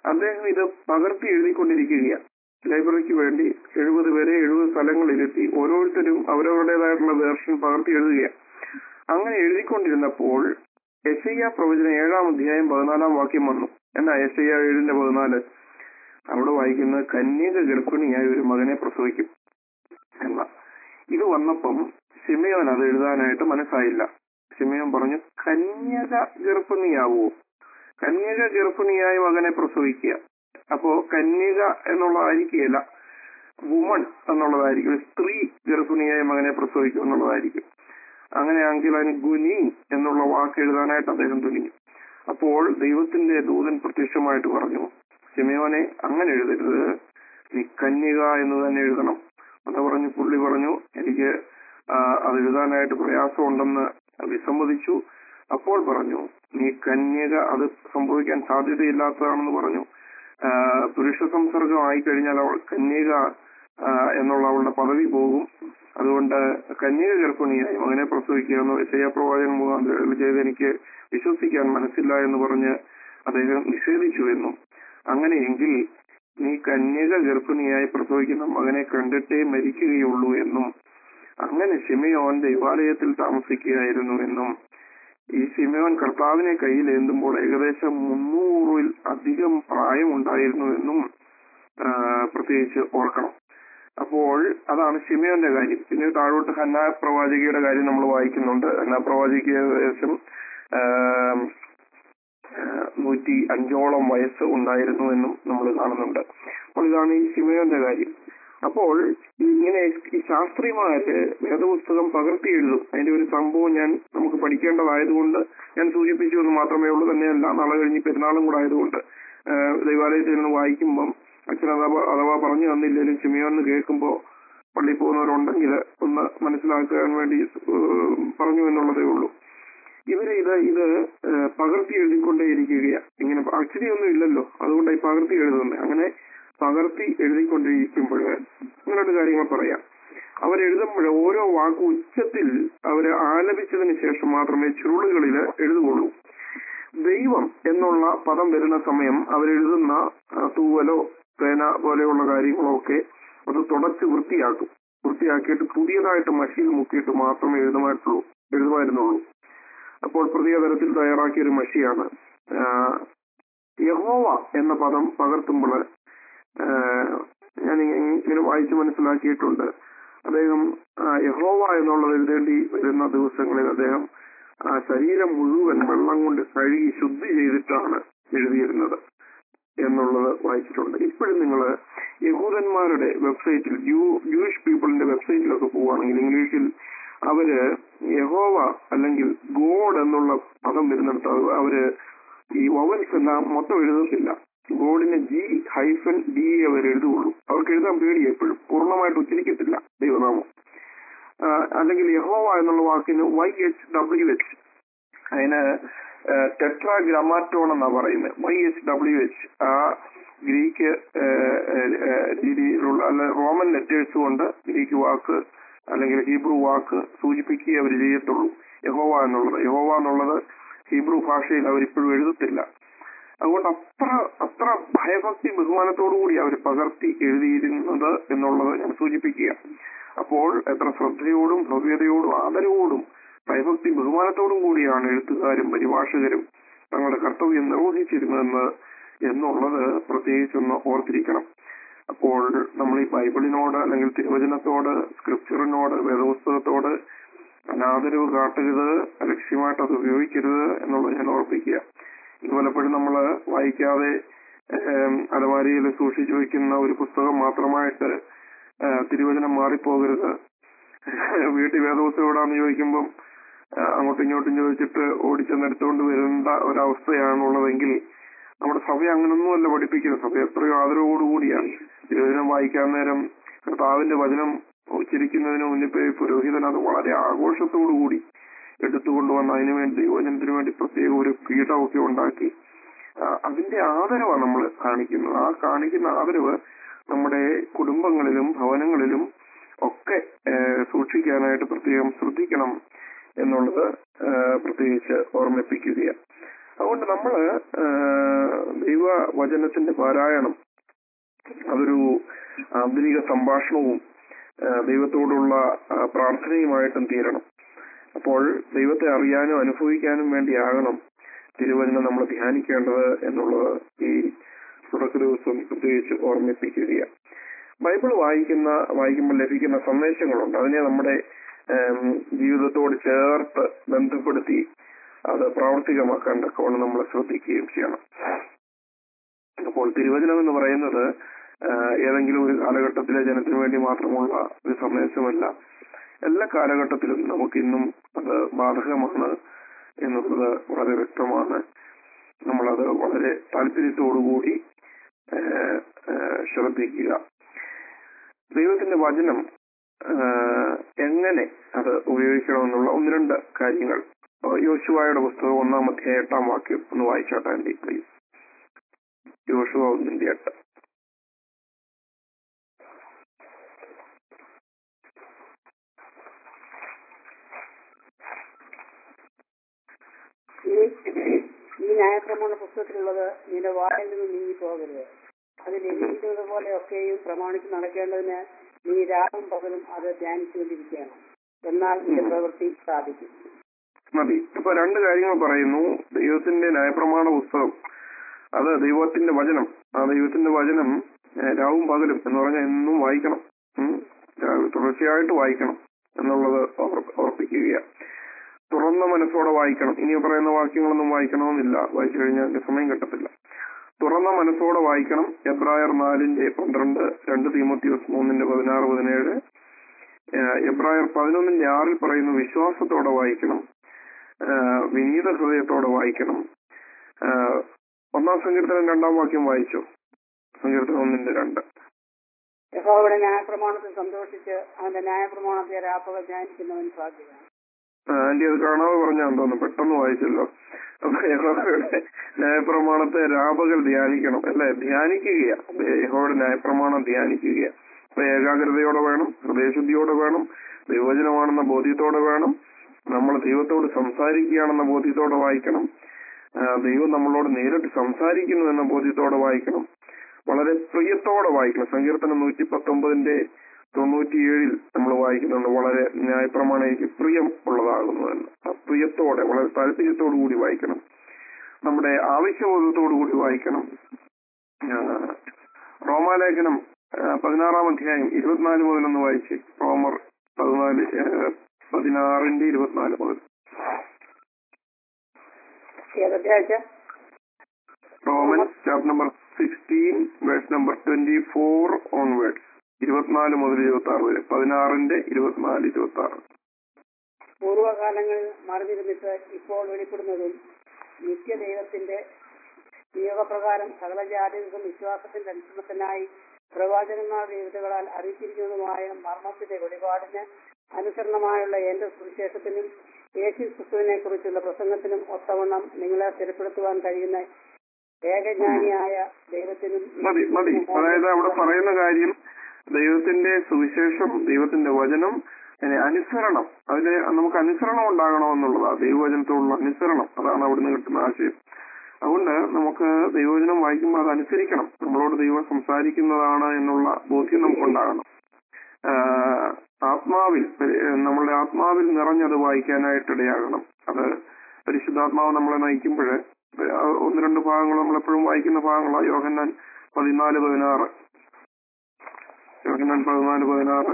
അദ്ദേഹം ഇത് പകർത്തി എഴുതിക്കൊണ്ടിരിക്കുകയാണ് ലൈബ്രറിക്ക് വേണ്ടി എഴുപത് പേരെ എഴുപത് സ്ഥലങ്ങളിലെത്തി ഓരോരുത്തരും അവരവരുടേതായിട്ടുള്ള വേർഷൻ പകർത്തി എഴുതുകയാണ് അങ്ങനെ എഴുതിക്കൊണ്ടിരുന്നപ്പോൾ എസ് ഐ പ്രവചന ഏഴാം അധ്യായം പതിനാലാം വാക്യം വന്നു എന്നാ എസ് ഐ ഏഴിന്റെ പതിനാല് അവിടെ വായിക്കുന്നത് കന്യക ഗർഭിണിയായ ഒരു മകനെ പ്രസവിക്കും എന്ന ഇത് വന്നപ്പം സിമയോൻ അത് എഴുതാനായിട്ട് മനസ്സായില്ല സിമയോൻ പറഞ്ഞു കന്യക ഗർഭിണിയാവോ കന്യക ഗർഭിണിയായ മകനെ പ്രസവിക്കുക അപ്പോ കന്യക എന്നുള്ളതായിരിക്കുകയില്ല വുമൺ എന്നുള്ളതായിരിക്കും ഒരു സ്ത്രീ ഗർഭിണിയായ മകനെ പ്രസവിക്കും എന്നുള്ളതായിരിക്കും അങ്ങനെയാണെങ്കിൽ അതിന് ഗുനി എന്നുള്ള വാക്ക് എഴുതാനായിട്ട് അദ്ദേഹം തുനിഞ്ഞു അപ്പോൾ ദൈവത്തിന്റെ ദൂതൻ പ്രത്യക്ഷമായിട്ട് പറഞ്ഞു സിമയോനെ അങ്ങനെ എഴുതരുത് നീ കന്യക എന്ന് തന്നെ എഴുതണം എന്ന് പറഞ്ഞു പുള്ളി പറഞ്ഞു എനിക്ക് ആ, അത് എഴുതാനായിട്ട് പ്രയാസമുണ്ടെന്ന് വിസമ്മതിച്ചു അപ്പോൾ പറഞ്ഞു നീ കന്യക അത് സംഭവിക്കാൻ സാധ്യതയില്ലാത്തതാണെന്ന് പറഞ്ഞു ആ, പുരുഷ സംസർഗം ആയിക്കഴിഞ്ഞാൽ അവൾ കന്യക ആ, എന്നുള്ള അവളുടെ പദവി പോകും അതുകൊണ്ട് കന്യക ഗർഭിണിയായി മകനെ പ്രസവിക്കുക എന്ന് വിഷയപ്രവാചകൻ മുഖാന്തരം ചെയ്ത് എനിക്ക് വിശ്വസിക്കാൻ മനസ്സില്ല എന്ന് പറഞ്ഞ് അദ്ദേഹം നിഷേധിച്ചു എന്നും അങ്ങനെയെങ്കിൽ നീ കന്യക ഗർഭിണിയായി പ്രസവിക്കുന്ന മകനെ കണ്ടിട്ടേ മരിക്കുകയുള്ളൂ എന്നും അങ്ങനെ ശിമയോൻ ദൈവാലയത്തിൽ താമസിക്കുകയായിരുന്നു എന്നും ഈ ശിമയോൻ കർത്താവിനെ കയ്യിലേന്തുമ്പോൾ ഏകദേശം മുന്നൂറിൽ അധികം പ്രായമുണ്ടായിരുന്നു എന്നും ആ, പ്രത്യേകിച്ച് ഓർക്കണം അപ്പോൾ അതാണ് ശിമയോന്റെ കാര്യം പിന്നെ താഴോട്ട് ഹന്ന പ്രവാചകിയുടെ കാര്യം നമ്മൾ വായിക്കുന്നുണ്ട് ഹന്ന പ്രവാചകിക്ക് ഏകദേശം ആ, ആ, നൂറ്റി അഞ്ചോളം വയസ്സ് ഉണ്ടായിരുന്നു എന്നും നമ്മൾ കാണുന്നുണ്ട് അപ്പോൾ ഇതാണ് ഈ ശിമയോന്റെ കാര്യം അപ്പോൾ ഇങ്ങനെ ഈ ശാസ്ത്രിമാര് വേദപുസ്തകം പകർത്തി എഴുതും അതിന്റെ ഒരു സംഭവം ഞാൻ നമുക്ക് പഠിക്കേണ്ടതായതുകൊണ്ട് ഞാൻ സൂചിപ്പിച്ചു എന്ന് മാത്രമേ ഉള്ളൂ തന്നെയല്ല നാളെ കഴിഞ്ഞ് പെരുന്നാളും കൂടെ ആയതുകൊണ്ട് ആ, ദൈവാലയത്തിൽ നിന്ന് വായിക്കുമ്പം അച്ഛൻ അഥവാ അഥവാ പറഞ്ഞു തന്നില്ലെങ്കിലും ചിമിയോന്ന് കേൾക്കുമ്പോൾ പള്ളിയിൽ പോകുന്നവരുണ്ടെങ്കിൽ ഒന്ന് മനസ്സിലാക്കാൻ വേണ്ടി ഏഹ്, പറഞ്ഞു എന്നുള്ളതേ ഉള്ളൂ ഇവര് ഇത് ഇത് ഏഹ്, പകർത്തി എഴുതിക്കൊണ്ടേയിരിക്കുകയാണ് ഇങ്ങനെ അച്ചടി ഒന്നും ഇല്ലല്ലോ അതുകൊണ്ട് ഈ പകർത്തി എഴുതുന്നത് അങ്ങനെ പകർത്തി എഴുതിക്കൊണ്ടിരിക്കുമ്പോൾ ഇങ്ങനൊരു കാര്യങ്ങൾ പറയാം അവരെഴുതുമ്പോൾ ഓരോ വാക്കും ഉച്ചത്തിൽ അവര് ആലപിച്ചതിന് ശേഷം മാത്രമേ ചുരുളുകളിൽ എഴുതുകയുള്ളൂ ദൈവം എന്നുള്ള പദം വരുന്ന സമയം അവരെഴുതുന്ന ആ, തൂവലോ പേന പോലെയുള്ള കാര്യങ്ങളോ ഒക്കെ അത് തുടച്ച് വൃത്തിയാക്കും വൃത്തിയാക്കിയിട്ട് പുതിയതായിട്ട് മഷിയിൽ മുക്കിയിട്ട് മാത്രമേ എഴുതുമായിട്ടുള്ളൂ എഴുതുമായിരുന്നുള്ളൂ അപ്പോൾ പ്രത്യേക തരത്തിൽ തയ്യാറാക്കിയ ഒരു മഷിയാണ് ആ, യഹോവ എന്ന പദം പകർത്തുമ്പോൾ ഞാൻ ഇങ്ങ- ഇങ്ങനെ വായിച്ച് മനസ്സിലാക്കിയിട്ടുണ്ട് അദ്ദേഹം ആ, യഹോവ എന്നുള്ളത് എഴുതേണ്ടി വരുന്ന ദിവസങ്ങളിൽ അദ്ദേഹം ആ ശരീരം മുഴുവൻ വെള്ളം കൊണ്ട് കഴുകി ശുദ്ധി ചെയ്തിട്ടാണ് എഴുതിയിരുന്നത് എന്നുള്ളത് വായിച്ചിട്ടുണ്ട് ഇപ്പോഴും നിങ്ങൾ യഹൂദന്മാരുടെ വെബ്സൈറ്റിൽ ജൂ ജൂയിഷ് പീപ്പിളിന്റെ വെബ്സൈറ്റിലൊക്കെ പോവുകയാണെങ്കിൽ ഇംഗ്ലീഷിൽ അവര് യഹോവ അല്ലെങ്കിൽ ഗോഡ് എന്നുള്ള പദം വരുന്നിടത്ത് അത് അവര് ഈ വവൽസ് എല്ലാം മൊത്തം എഴുതത്തില്ല ഗോഡിന് ജി ഹൈഫൻ ഡി അവർ എഴുതുകയുള്ളൂ അവർക്ക് എഴുതാൻ പേടിയാ എപ്പോഴും പൂർണ്ണമായിട്ട് ഉച്ചരിക്കത്തില്ല ദൈവനാമം ആ, അല്ലെങ്കിൽ യഹോവ എന്നുള്ള വാക്കിന് വൈ എച്ച് ഡബ്ല്യു എച്ച് അതിന് ടെട്രാ ഗ്രമാറ്റോൺ എന്നാ പറയുന്നത് വൈ എച്ച് ഡബ്ല്യു എച്ച് ആ ഗ്രീക്ക് ആ, ആ, ആ, രീതിയിലുള്ള അല്ല റോമൻ ലെറ്റേഴ്സ് കൊണ്ട് ഗ്രീക്ക് വാക്ക് അല്ലെങ്കിൽ ഹീബ്രു വാക്ക് സൂചിപ്പിക്കുകയെ അവർ ചെയ്യത്തുള്ളൂ യഹോവ എന്നുള്ളത് യഹോവ എന്നുള്ളത് ഹീബ്രു ഭാഷയിൽ അവരിപ്പോഴും എഴുതത്തില്ല അതുകൊണ്ട് അത്ര അത്ര ഭയഭക്തി ബഹുമാനത്തോടു കൂടി അവർ പകർത്തി എഴുതിയിരുന്നത് എന്നുള്ളത് ഞാൻ സൂചിപ്പിക്കുക അപ്പോൾ എത്ര ശ്രദ്ധയോടും ഭവ്യതയോടും ആദരവോടും ഭയഭക്തി ബഹുമാനത്തോടും കൂടിയാണ് എഴുത്തുകാരും പരിഭാഷകരും തങ്ങളുടെ കർത്തവ്യം നിർവഹിച്ചിരുന്നതെന്ന് എന്നുള്ളത് പ്രത്യേകിച്ചൊന്ന് ഓർത്തിരിക്കണം അപ്പോൾ നമ്മൾ ഈ ബൈബിളിനോട് അല്ലെങ്കിൽ തിരുവചനത്തോട് സ്ക്രിപ്ചറിനോട് വേദപുസ്തകത്തോട് അനാദരവ് കാട്ടരുത് ലക്ഷ്യമായിട്ട് അത് ഉപയോഗിക്കരുത് എന്നുള്ളത് ഞാൻ ഓർപ്പിക്കുക ഇത് പലപ്പോഴും നമ്മൾ വായിക്കാതെ ഏം, അലമാരിയിൽ സൂക്ഷിച്ചു വെക്കുന്ന ഒരു പുസ്തകം മാത്രമായിട്ട് ആ, തിരുവചനം മാറിപ്പോകരുത് വീട്ടിൽ വേദപുസ്തകം എവിടാന്ന് ചോദിക്കുമ്പം ആ, അങ്ങോട്ടും ഇങ്ങോട്ടും ചോദിച്ചിട്ട് ഓടിച്ചെന്ന് എടുത്തുകൊണ്ട് വരുന്ന ഒരവസ്ഥയാണുള്ളതെങ്കിൽ നമ്മുടെ സഭ അങ്ങനൊന്നുമല്ല പഠിപ്പിക്കുന്നത് സഭ എത്രയോ ആദരവോടുകൂടിയാണ് തിരുവചനം വായിക്കാൻ നേരം കർത്താവിന്റെ വചനം ഉച്ചരിക്കുന്നതിന് മുന്നിൽ പോയി പുരോഹിതൻ അത് വളരെ ആഘോഷത്തോടു കൂടി എടുത്തുകൊണ്ടുവന്ന് അതിനു വേണ്ടി ദൈവജനത്തിന് വേണ്ടി പ്രത്യേക ഒരു പീഠമൊക്കെ ഉണ്ടാക്കി ആ, അതിന്റെ ആദരവാണ് നമ്മൾ കാണിക്കുന്നത് ആ കാണിക്കുന്ന ആദരവ് നമ്മുടെ കുടുംബങ്ങളിലും ഭവനങ്ങളിലും ഒക്കെ ഏഹ്, സൂക്ഷിക്കാനായിട്ട് പ്രത്യേകം ശ്രദ്ധിക്കണം എന്നുള്ളത് ഏഹ്, പ്രത്യേകിച്ച് ഓർമ്മിപ്പിക്കുകയാണ് അതുകൊണ്ട് നമ്മള് ഏഹ്, ദൈവ വചനത്തിന്റെ പാരായണം അതൊരു ആന്തരിക സംഭാഷണവും ആ, ദൈവത്തോടുള്ള ആ, പ്രാർത്ഥനയുമായിട്ടും തീരണം അപ്പോൾ ദൈവത്തെ അറിയാനും അനുഭവിക്കാനും വേണ്ടിയാകണം തിരുവചനം നമ്മൾ ധ്യാനിക്കേണ്ടത് എന്നുള്ളത് ഈ തുടക്ക ദിവസം പ്രത്യേകിച്ച് ഓർമ്മിപ്പിക്കുകയാണ് ബൈബിൾ വായിക്കുന്ന വായിക്കുമ്പോൾ ലഭിക്കുന്ന സന്ദേശങ്ങളുണ്ട് അതിനെ നമ്മുടെ ഏം, ജീവിതത്തോട് ചേർത്ത് ബന്ധപ്പെടുത്തി അത് പ്രാവർത്തികമാക്കാൻ തക്കവണ്ണം നമ്മൾ ശ്രദ്ധിക്കുകയും ചെയ്യണം അപ്പോൾ തിരുവചനം എന്ന് പറയുന്നത് ആ, ഏതെങ്കിലും ഒരു കാലഘട്ടത്തിലെ ജനത്തിന് വേണ്ടി മാത്രമുള്ള ഒരു സന്ദേശമല്ല എല്ലാ കാലഘട്ടത്തിലും നമുക്കിന്നും അത് ബാധകമാണ് എന്നുള്ളത് വളരെ വ്യക്തമാണ് നമ്മളത് വളരെ താല്പര്യത്തോടുകൂടി ആ, ആ, ശ്രദ്ധിക്കുക ദൈവത്തിന്റെ വചനം ആ, എങ്ങനെ അത് ഉപയോഗിക്കണമെന്നുള്ള ഒന്ന് രണ്ട് കാര്യങ്ങൾ യോശുവായുടെ പുസ്തകം ഒന്നാം അധ്യായ എട്ടാം വാക്യം ഒന്ന് വായിച്ചാട്ടെ ആൻറ്റി പ്ലീസ് യോശുവ ഒന്നിന്റെ എട്ട് ഈ ഈ ന്യായപ്രമാണ പുസ്തകത്തിലുള്ളത് നിന്റെ വായിൽ നിന്ന് നീങ്ങി പോകരുത് അതിൽ എഴുതിയിരിക്കുന്നത് പോലെയൊക്കെയും പ്രമാണിച്ച് നടക്കേണ്ടതിന് നീ രാവും പകലും അത് ധ്യാനിച്ചുകൊണ്ടിരിക്കുകയാണ് എന്നാൽ നിന്റെ പ്രവൃത്തി സാധിക്കും മതി ഇപ്പൊ രണ്ട് കാര്യങ്ങൾ പറയുന്നു ദൈവത്തിന്റെ ന്യായപ്രമാണ പുസ്തകം അത് ദൈവത്തിന്റെ വചനം ആ ദൈവത്തിന്റെ വചനം ഏഹ്, രാവും പകലും എന്ന് പറഞ്ഞാൽ എന്നും വായിക്കണം ഉം. രാ- തുടർച്ചയായിട്ട് വായിക്കണം എന്നുള്ളത് ഓർ- ഓർപ്പിക്കുകയാണ് തുറന്ന മനസ്സോടെ വായിക്കണം ഇനി പറയുന്ന വാക്യങ്ങളൊന്നും വായിക്കണമെന്നില്ല വായിച്ചു കഴിഞ്ഞാൽ അതിന്റെ സമയം കിട്ടത്തില്ല തുറന്ന മനസ്സോടെ വായിക്കണം എബ്രായർ നാലിന്റെ പന്ത്രണ്ട് രണ്ട് തീമോത്തിയോസ് മൂന്നിന്റെ പതിനാറ് പതിനേഴ് ഏഹ്, എബ്രായർ പതിനൊന്നിന്റെ ആറിൽ പറയുന്നു വിശ്വാസത്തോടെ വായിക്കണം ഏഹ്, വിനീത ഹൃദയത്തോടെ വായിക്കണം ഏഹ്, ഒന്നാം സങ്കീർത്തനം രണ്ടാം വാക്യം വായിച്ചു സങ്കീർത്തനം ഒന്നിന്റെ രണ്ട് യഹോവയുടെ ന്യായപ്രമാണത്തിൽ സന്തോഷിച്ച് അവന്റെ ന്യായപ്രമാണത്തെ രാപ്പകൽ ധ്യാനിക്കുന്നവൻ ഭാഗ്യമാണ് ആന്റി അത് കാണാതെ പറഞ്ഞാൽ തോന്നുന്നു പെട്ടെന്ന് വായിച്ചല്ലോ അപ്പൊ യഹോവയുടെ ന്യായപ്രമാണത്തെ രാപകൽ ധ്യാനിക്കണം അല്ലെ ധ്യാനിക്കുകയാ യഹോവയുടെ ന്യായപ്രമാണം ധ്യാനിക്കുകയാ അപ്പൊ ഏകാഗ്രതയോടെ വേണം ഹൃദയശുദ്ധിയോടെ വേണം ദൈവവചനമാണെന്ന ബോധ്യത്തോടെ വേണം നമ്മൾ ദൈവത്തോട് സംസാരിക്കുകയാണെന്ന ബോധ്യത്തോടെ വായിക്കണം ആ, ദൈവം നമ്മളോട് നേരിട്ട് സംസാരിക്കുന്നു എന്ന ബോധ്യത്തോടെ വായിക്കണം വളരെ പ്രിയത്തോടെ വായിക്കണം സങ്കീർത്തനം നൂറ്റി പത്തൊമ്പതിന്റെ തൊണ്ണൂറ്റിയേഴിൽ നമ്മൾ വായിക്കുന്നുണ്ട് വളരെ ന്യായപ്രമാണം എനിക്ക് പ്രിയം ഉള്ളതാകുന്നു എന്ന് ആ പ്രിയത്തോടെ വളരെ താല്പര്യത്തോടു കൂടി വായിക്കണം നമ്മുടെ ആവശ്യബോധത്തോടു കൂടി വായിക്കണം ആ, റോമാലേഖനം ആ, പതിനാറാം അധ്യായം ഇരുപത്തിനാല് മുതലൊന്ന് വായിച്ച് റോമർ പതിനാല് ആ, പതിനാറിന്റെ ഇരുപത്തിനാല് മുതൽ ഏതൊക്കെയാഴ്ച Roman chapter number sixteen verse number twenty four onwards ഇരുപത്തിനാല് മുതൽ ഇരുപത്തി ആറ് വരെ പതിനാറിന്റെ ഇരുപത്തിനാല് ഇരുപത്തി ആറ് പൂർവ്വകാലങ്ങളിൽ മറിഞ്ഞിരുന്നിട്ട് ഇപ്പോൾ വെളിപ്പെടുന്നതും നിത്യദൈവത്തിന്റെ നിയോഗപ്രകാരം സകല ജാതികൾക്കും വിശ്വാസത്തിന്റെ അനുസരണത്തിനായി പ്രവാചകന്മാർ ദൈവതകളാൽ അറിയിച്ചിരിക്കുന്നതുമായ മർമ്മത്തിന്റെ വെളിപാടിന് അനുസരണമായുള്ള എന്റെ സുവിശേഷത്തിനും യേശു ക്രിസ്തുവിനെ കുറിച്ചുള്ള പ്രസംഗത്തിനും ഒത്തവണ്ണം നിങ്ങളെ സ്ഥിരപ്പെടുത്തുവാൻ കഴിയുന്ന ഏകജ്ഞാനിയായ ദൈവത്തിനും മതി മതി അതായത് അവിടെ പറയുന്ന കാര്യം ദൈവത്തിന്റെ സുവിശേഷം ദൈവത്തിന്റെ വചനം അതിനെ അനുസരണം അതിന് നമുക്ക് അനുസരണം ഉണ്ടാകണമെന്നുള്ളതാണ് ദൈവവചനത്തോടുള്ള അനുസരണം അതാണ് അവിടുന്ന് കിട്ടുന്ന ആശയം അതുകൊണ്ട് നമുക്ക് ദൈവവചനം വായിക്കുമ്പോൾ അത് അനുസരിക്കണം നമ്മളോട് ദൈവം സംസാരിക്കുന്നതാണ് എന്നുള്ള ബോധ്യം നമുക്കുണ്ടാകണം ആഹ് ആത്മാവിൽ ഏഹ് നമ്മളുടെ ആത്മാവിൽ നിറഞ്ഞത് വായിക്കാനായിട്ടിടയാകണം അത് പരിശുദ്ധാത്മാവ് നമ്മളെ നയിക്കുമ്പോൾ ഒന്ന് രണ്ട് ഭാഗങ്ങൾ നമ്മളെപ്പോഴും വായിക്കുന്ന ഭാഗങ്ങളാണ് യോഹന്നാൻ പതിനാല് പതിനാറ് യോഹന്നാൻ പതിനാല് പതിനാറ്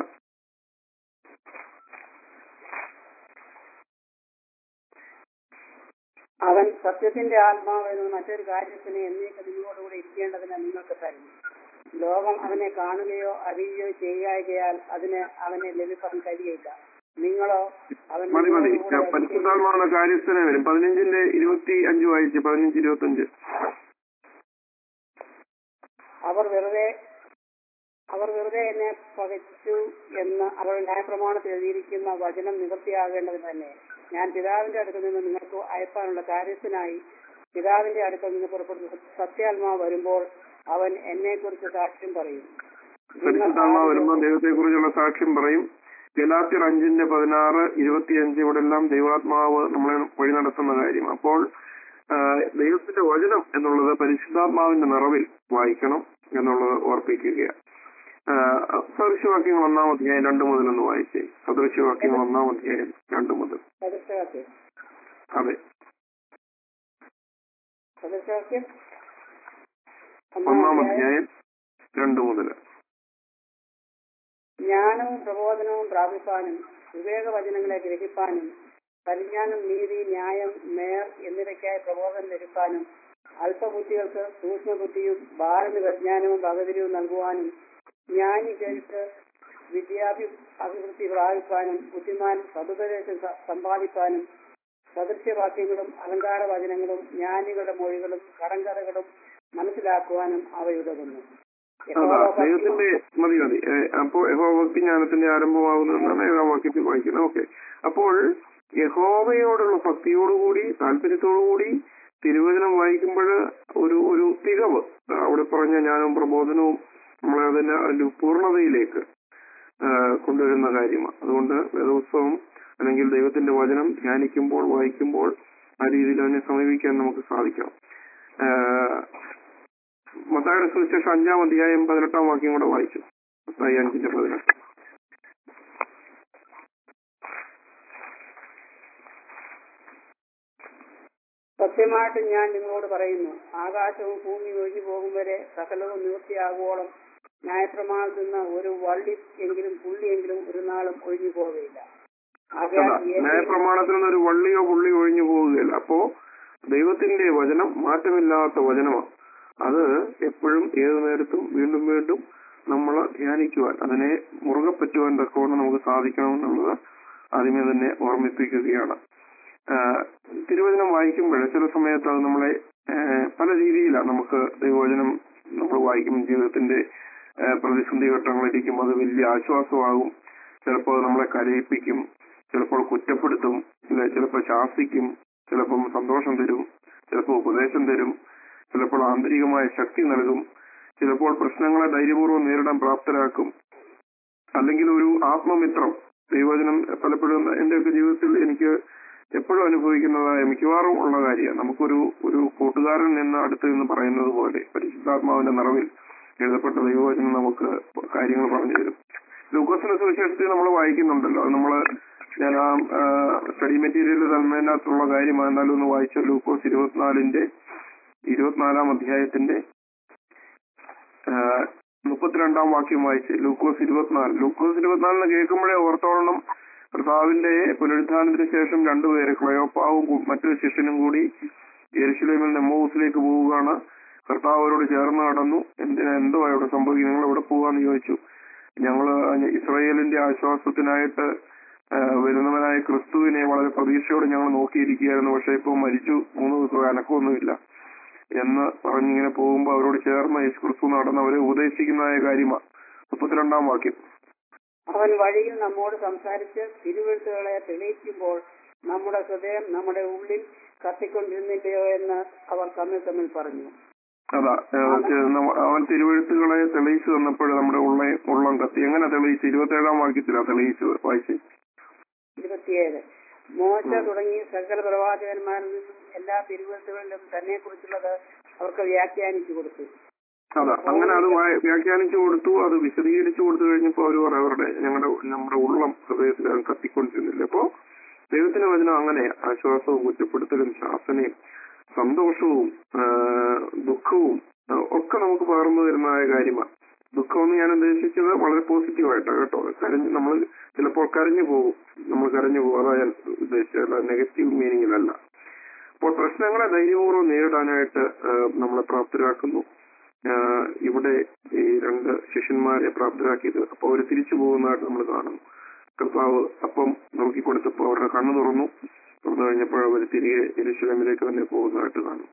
അവൻ സത്യത്തിന്റെ ആത്മാവ് എന്ന മറ്റൊരു കാര്യത്തിന് എന്നേക്ക് നിങ്ങളോടുകൂടെ ഇരിക്കേണ്ടതിന് നിങ്ങൾക്ക് തരുന്നു ലോകം അവനെ കാണുകയോ അറിയുകയോ ചെയ്യുകയാൽ അതിന് അവനെ ലഭിക്കാൻ കഴിയില്ല നിങ്ങളോ അവൻ മതി മതി നിങ്ങളോടുകൂടെ ഇരിക്കുകയും പരിശുദ്ധാത്മാവെന്ന കാര്യസ്ഥനെ വരും പതിനഞ്ചിന്റെ ഇരുപത്തി അഞ്ച് വായിച്ച് പതിനഞ്ച് ഇരുപത്തി അഞ്ച് അവർ വെറുതെ അവർ വെറുതെ എന്നെ പകച്ചു എന്ന് അവരുടെ ന്യായപ്രമാണത്തിൽ എഴുതിയിരിക്കുന്ന വചനം നിവൃത്തിയാകേണ്ടത് തന്നെ ഞാൻ പിതാവിന്റെ അടുക്കൽ നിന്ന് നിങ്ങൾക്ക് അയപ്പാനുള്ള കാര്യത്തിനായി പിതാവിന്റെ അടുക്കൽ നിന്ന് പുറപ്പെടുന്ന സത്യാത്മാവ് വരുമ്പോൾ അവൻ എന്നെ കുറിച്ച് സാക്ഷ്യം പറയും പരിശുദ്ധാത്മാവ് വരുമ്പോൾ ദൈവത്തെ കുറിച്ചുള്ള സാക്ഷ്യം പറയും ഗലാത്തിർ അഞ്ചിന്റെ പതിനാറ് ഇരുപത്തിയഞ്ച് ഇവിടെ എല്ലാം ദൈവാത്മാവ് നമ്മളെ വഴി നടത്തുന്ന കാര്യം അപ്പോൾ ആ, ദൈവത്തിന്റെ വചനം എന്നുള്ളത് പരിശുദ്ധാത്മാവിന്റെ നിറവിൽ വായിക്കണം എന്നുള്ളത് ഓർപ്പിക്കുകയാണ് ആ, സദൃശ്യവാക്യങ്ങൾ ഒന്നാം അധ്യായം രണ്ട് മുതൽ ഒന്ന് വായിച്ചേ സദൃശ്യവാക്യങ്ങൾ ഒന്നാം അധ്യായം രണ്ട് മുതൽ സദൃശവാക്യം അതെ സദൃശവാക്യം ഒന്നാം അധ്യായം രണ്ട് മുതൽ ജ്ഞാനവും പ്രബോധനവും പ്രാപിപ്പാനും വിവേകവചനങ്ങളെ ഗ്രഹിപ്പാനും പരിജ്ഞാനം നീതി ന്യായം മേർ എന്നിവയ്ക്കായി പ്രബോധനം ലഭിക്കാനും അല്പബുദ്ധികൾക്ക് സൂക്ഷ്മബുദ്ധിയും ബാലന് വിജ്ഞാനവും പകതിരിവും നൽകുവാനും ജ്ഞാനികൾക്ക് വിദ്യാഭി അഭിവൃദ്ധി പ്രാപിപ്പാനും ബുദ്ധിമാൻ സതുപദേശം സ- സമ്പാദിപ്പാനും സദൃശ്യവാക്യങ്ങളും അലങ്കാര വചനങ്ങളും ജ്ഞാനികളുടെ മൊഴികളും കടങ്കഥകളും മനസ്സിലാക്കുവാനും അവയുതകുന്നു അതാ ദൈവത്തിന്റെ മതി മതി ഏ, അപ്പോ യഹോഭക്തി ജ്ഞാനത്തിന്റെ ആരംഭമാകുന്നതെന്നാണ് ഏഴാം വാക്യത്തിൽ വായിക്കുന്നത് ഓക്കെ അപ്പോൾ യഹോവയോടുള്ള ഭക്തിയോടുകൂടി താല്പര്യത്തോടുകൂടി തിരുവചനം വായിക്കുമ്പോൾ ഒരു ഒരു തികവ് അവിടെ പറഞ്ഞ ജ്ഞാനവും പ്രബോധനവും നമ്മളെ അതിന്റെ അതിന്റെ പൂർണ്ണതയിലേക്ക് ആ, കൊണ്ടുവരുന്ന കാര്യമാണ് അതുകൊണ്ട് വേദോത്സവം അല്ലെങ്കിൽ ദൈവത്തിന്റെ വചനം ധ്യാനിക്കുമ്പോൾ വായിക്കുമ്പോൾ ആ രീതിയിൽ അതിനെ സമീപിക്കാൻ നമുക്ക് സാധിക്കണം ആ, മത്തായുടെ സുവിശേഷം അഞ്ചാം അധ്യായം പതിനെട്ടാം വാക്യം കൂടെ വായിച്ചു മത്തായി അഞ്ചിന്റെ പതിനെട്ട് സത്യമായിട്ട് ഞാൻ നിങ്ങളോട് പറയുന്നു ആകാശവും ഭൂമിയും ഒഴിഞ്ഞു പോകും വരെ സകലവും നിവൃത്തിയാകുവോളം ന്യായപ്രമാണത്തിൽ നിന്ന് ഒരു വള്ളി എങ്കിലും പുള്ളിയെങ്കിലും ഒരു നാളും ഒഴിഞ്ഞു പോവുകയില്ല ആകയാൽ അതാ ഏതെങ്കിലും- ന്യായപ്രമാണത്തിൽ നിന്ന് ഒരു വള്ളിയോ പുള്ളിയോ ഒഴിഞ്ഞു പോവുകയില്ല അപ്പോ ദൈവത്തിന്റെ വചനം മാറ്റമില്ലാത്ത വചനമാണ് അത് എപ്പോഴും ഏതു നേരത്തും വീണ്ടും വീണ്ടും നമ്മൾ ധ്യാനിക്കുവാൻ അതിനെ മുറുകെ പറ്റുവാൻ തക്കവണ്ണം നമുക്ക് സാധിക്കണമെന്നുള്ളത് ആദ്യമേ തന്നെ ഓർമ്മിപ്പിക്കുകയാണ് ആ, തിരുവചനം വായിക്കുമ്പോൾ ചില സമയത്ത് അത് നമ്മളെ ആ, പല രീതിയിലാണ് നമുക്ക് ദൈവവചനം നമ്മൾ വായിക്കും ജീവിതത്തിന്റെ ആ, പ്രതിസന്ധി ഘട്ടങ്ങളിലിരിക്കും അത് വലിയ ആശ്വാസമാകും ചിലപ്പോൾ അത് നമ്മളെ കരയിപ്പിക്കും ചിലപ്പോൾ കുറ്റപ്പെടുത്തും ഇല്ല ചിലപ്പോൾ ശാസിക്കും ചിലപ്പോൾ സന്തോഷം തരും ചിലപ്പോൾ ഉപദേശം തരും ചിലപ്പോൾ ആന്തരികമായ ശക്തി നൽകും ചിലപ്പോൾ പ്രശ്നങ്ങളെ ധൈര്യപൂർവ്വം നേരിടാൻ പ്രാപ്തരാക്കും അല്ലെങ്കിൽ ഒരു ആത്മമിത്രം ദൈവവചനം പലപ്പോഴും എന്റെയൊക്കെ ജീവിതത്തിൽ എനിക്ക് എപ്പോഴും അനുഭവിക്കുന്നതായ മിക്കവാറും ഉള്ള കാര്യമാണ് നമുക്കൊരു ഒരു കൂട്ടുകാരൻ നിന്ന് അടുത്ത് നിന്ന് പറയുന്നത് പോലെ പരിശുദ്ധാത്മാവിന്റെ നിറവിൽ എഴുതപ്പെട്ട ദൈവവചനം നമുക്ക് കാര്യങ്ങൾ പറഞ്ഞു തരും ലൂക്കോസിന്റെ സുവിശേഷത്തിൽ നമ്മൾ വായിക്കുന്നുണ്ടല്ലോ അത് നമ്മള് ഞാൻ ആ സ്റ്റഡി മെറ്റീരിയൽ തന്നതിനകത്തുള്ള കാര്യമാണ് എന്നാലും ഒന്ന് വായിച്ച ലൂക്കോസ് ഇരുപത്തിനാലിന്റെ ഇരുപത്തിനാലാം അധ്യായത്തിന്റെ ആ, മുപ്പത്തിരണ്ടാം വാക്യം വായിച്ച് ലൂക്കോസ് ഇരുപത്തിനാല് ലൂക്കോസ് ഇരുപത്തിനാലിന് കേൾക്കുമ്പോഴേ ഓർത്തോളണം കർത്താവിന്റെ പുനരുദ്ധാനത്തിന് ശേഷം രണ്ടുപേര് ക്ലയോപ്പാവും കു- മറ്റൊരു ശിഷ്യനും കൂടി യെരുശലേമിൽ നെമ്മൂസിലേക്ക് പോവുകയാണ് കർത്താവ് അവരോട് ചേർന്ന് കടന്നു എന്തിനാ എന്തോ അവിടെ സംഭവിക്കും നിങ്ങൾ എവിടെ പോവാന്ന് ചോദിച്ചു ഞങ്ങള് ഇസ്രായേലിന്റെ ആശ്വാസത്തിനായിട്ട് ആ, വരുന്നവനായ ക്രിസ്തുവിനെ വളരെ പ്രതീക്ഷയോടെ ഞങ്ങൾ നോക്കിയിരിക്കുകയായിരുന്നു പക്ഷെ ഇപ്പൊ മരിച്ചു മൂന്ന് ദിവസം അനക്കമൊന്നുമില്ല എന്ന് പറഞ്ഞിങ്ങനെ പോകുമ്പോ അവരോട് ചേർന്ന് യേശു ക്രിസ്തു നടന്ന് അവരെ ഉപദേശിക്കുന്നതായ കാര്യമാണ് മുപ്പത്തിരണ്ടാം വാക്യം അവൻ വഴിയിൽ നമ്മോട് സംസാരിച്ച് തിരുവെഴുത്തുകളെ തെളിയിക്കുമ്പോൾ നമ്മുടെ ഹൃദയം നമ്മുടെ ഉള്ളിൽ കത്തിക്കൊണ്ടിരുന്നില്ലയോ എന്ന് അവർ തമ്മിൽ തമ്മിൽ പറഞ്ഞു അതാ ഏഹ്, ചെ- നമ്മ- അവൻ തിരുവഴുത്തുകളെ തെളിയിച്ചു തന്നപ്പോൾ നമ്മുടെ ഉള്ള ഉള്ളം കത്തി എങ്ങനെ തെളിയിച്ചു ഇരുപത്തേഴാം വാക്യത്തിലാ തെളിയിച്ചത് വായിച്ച് ഇരുപത്തിയേഴ് മോശ തുടങ്ങി സകല പ്രവാചകന്മാരിൽ നിന്നും എല്ലാ തിരുവഴുത്തുകളിലും തന്നെ കുറിച്ചുള്ളത് അവർക്ക് വ്യാഖ്യാനിച്ചു കൊടുത്തു അതാ അങ്ങനെ അത് വായ- വ്യാഖ്യാനിച്ചു കൊടുത്തു അത് വിശദീകരിച്ചു കൊടുത്തു കഴിഞ്ഞപ്പോ അവർ പറയും അവരുടെ ഞങ്ങളുടെ നമ്മുടെ ഉള്ളം ഹൃദയത്തിൽ അത് കത്തിക്കൊണ്ടിരുന്നില്ല അപ്പോ ദൈവത്തിന്റെ വചനം അങ്ങനെ ആശ്വാസവും കുറ്റപ്പെടുത്തലും ശാസനയും സന്തോഷവും ആ, ദുഃഖവും ആ, ഒക്കെ നമുക്ക് പകർന്നു തരുന്നതായ കാര്യമാണ് ദുഃഖമെന്ന് ഞാൻ ഉദ്ദേശിച്ചത് വളരെ പോസിറ്റീവായിട്ടാണ് കേട്ടോ കരഞ്ഞ് നമ്മൾ ചിലപ്പോൾ കരഞ്ഞു പോകും നമ്മൾ കരഞ്ഞു പോകും അതാ ഞാൻ ഉദ്ദേശിച്ചത് നെഗറ്റീവ് മീനിങ്ങിലല്ല അപ്പോൾ പ്രശ്നങ്ങളെ ധൈര്യപൂർവ്വം നേരിടാനായിട്ട് ആ, നമ്മളെ പ്രാപ്തരാക്കുന്നു ആ, ഇവിടെ ഈ രണ്ട് ശിഷ്യന്മാരെ പ്രാപ്തരാക്കിയത് അപ്പോൾ അവർ തിരിച്ചു പോകുന്നതായിട്ട് നമ്മൾ കാണുന്നു കർത്താവ് അപ്പം നോക്കിക്കൊടുത്തപ്പോൾ അവരുടെ കണ്ണു തുറന്നു തുറന്നു കഴിഞ്ഞപ്പോൾ അവർ തിരികെ എരുശലമിലേക്ക് തന്നെ പോകുന്നതായിട്ട് കാണും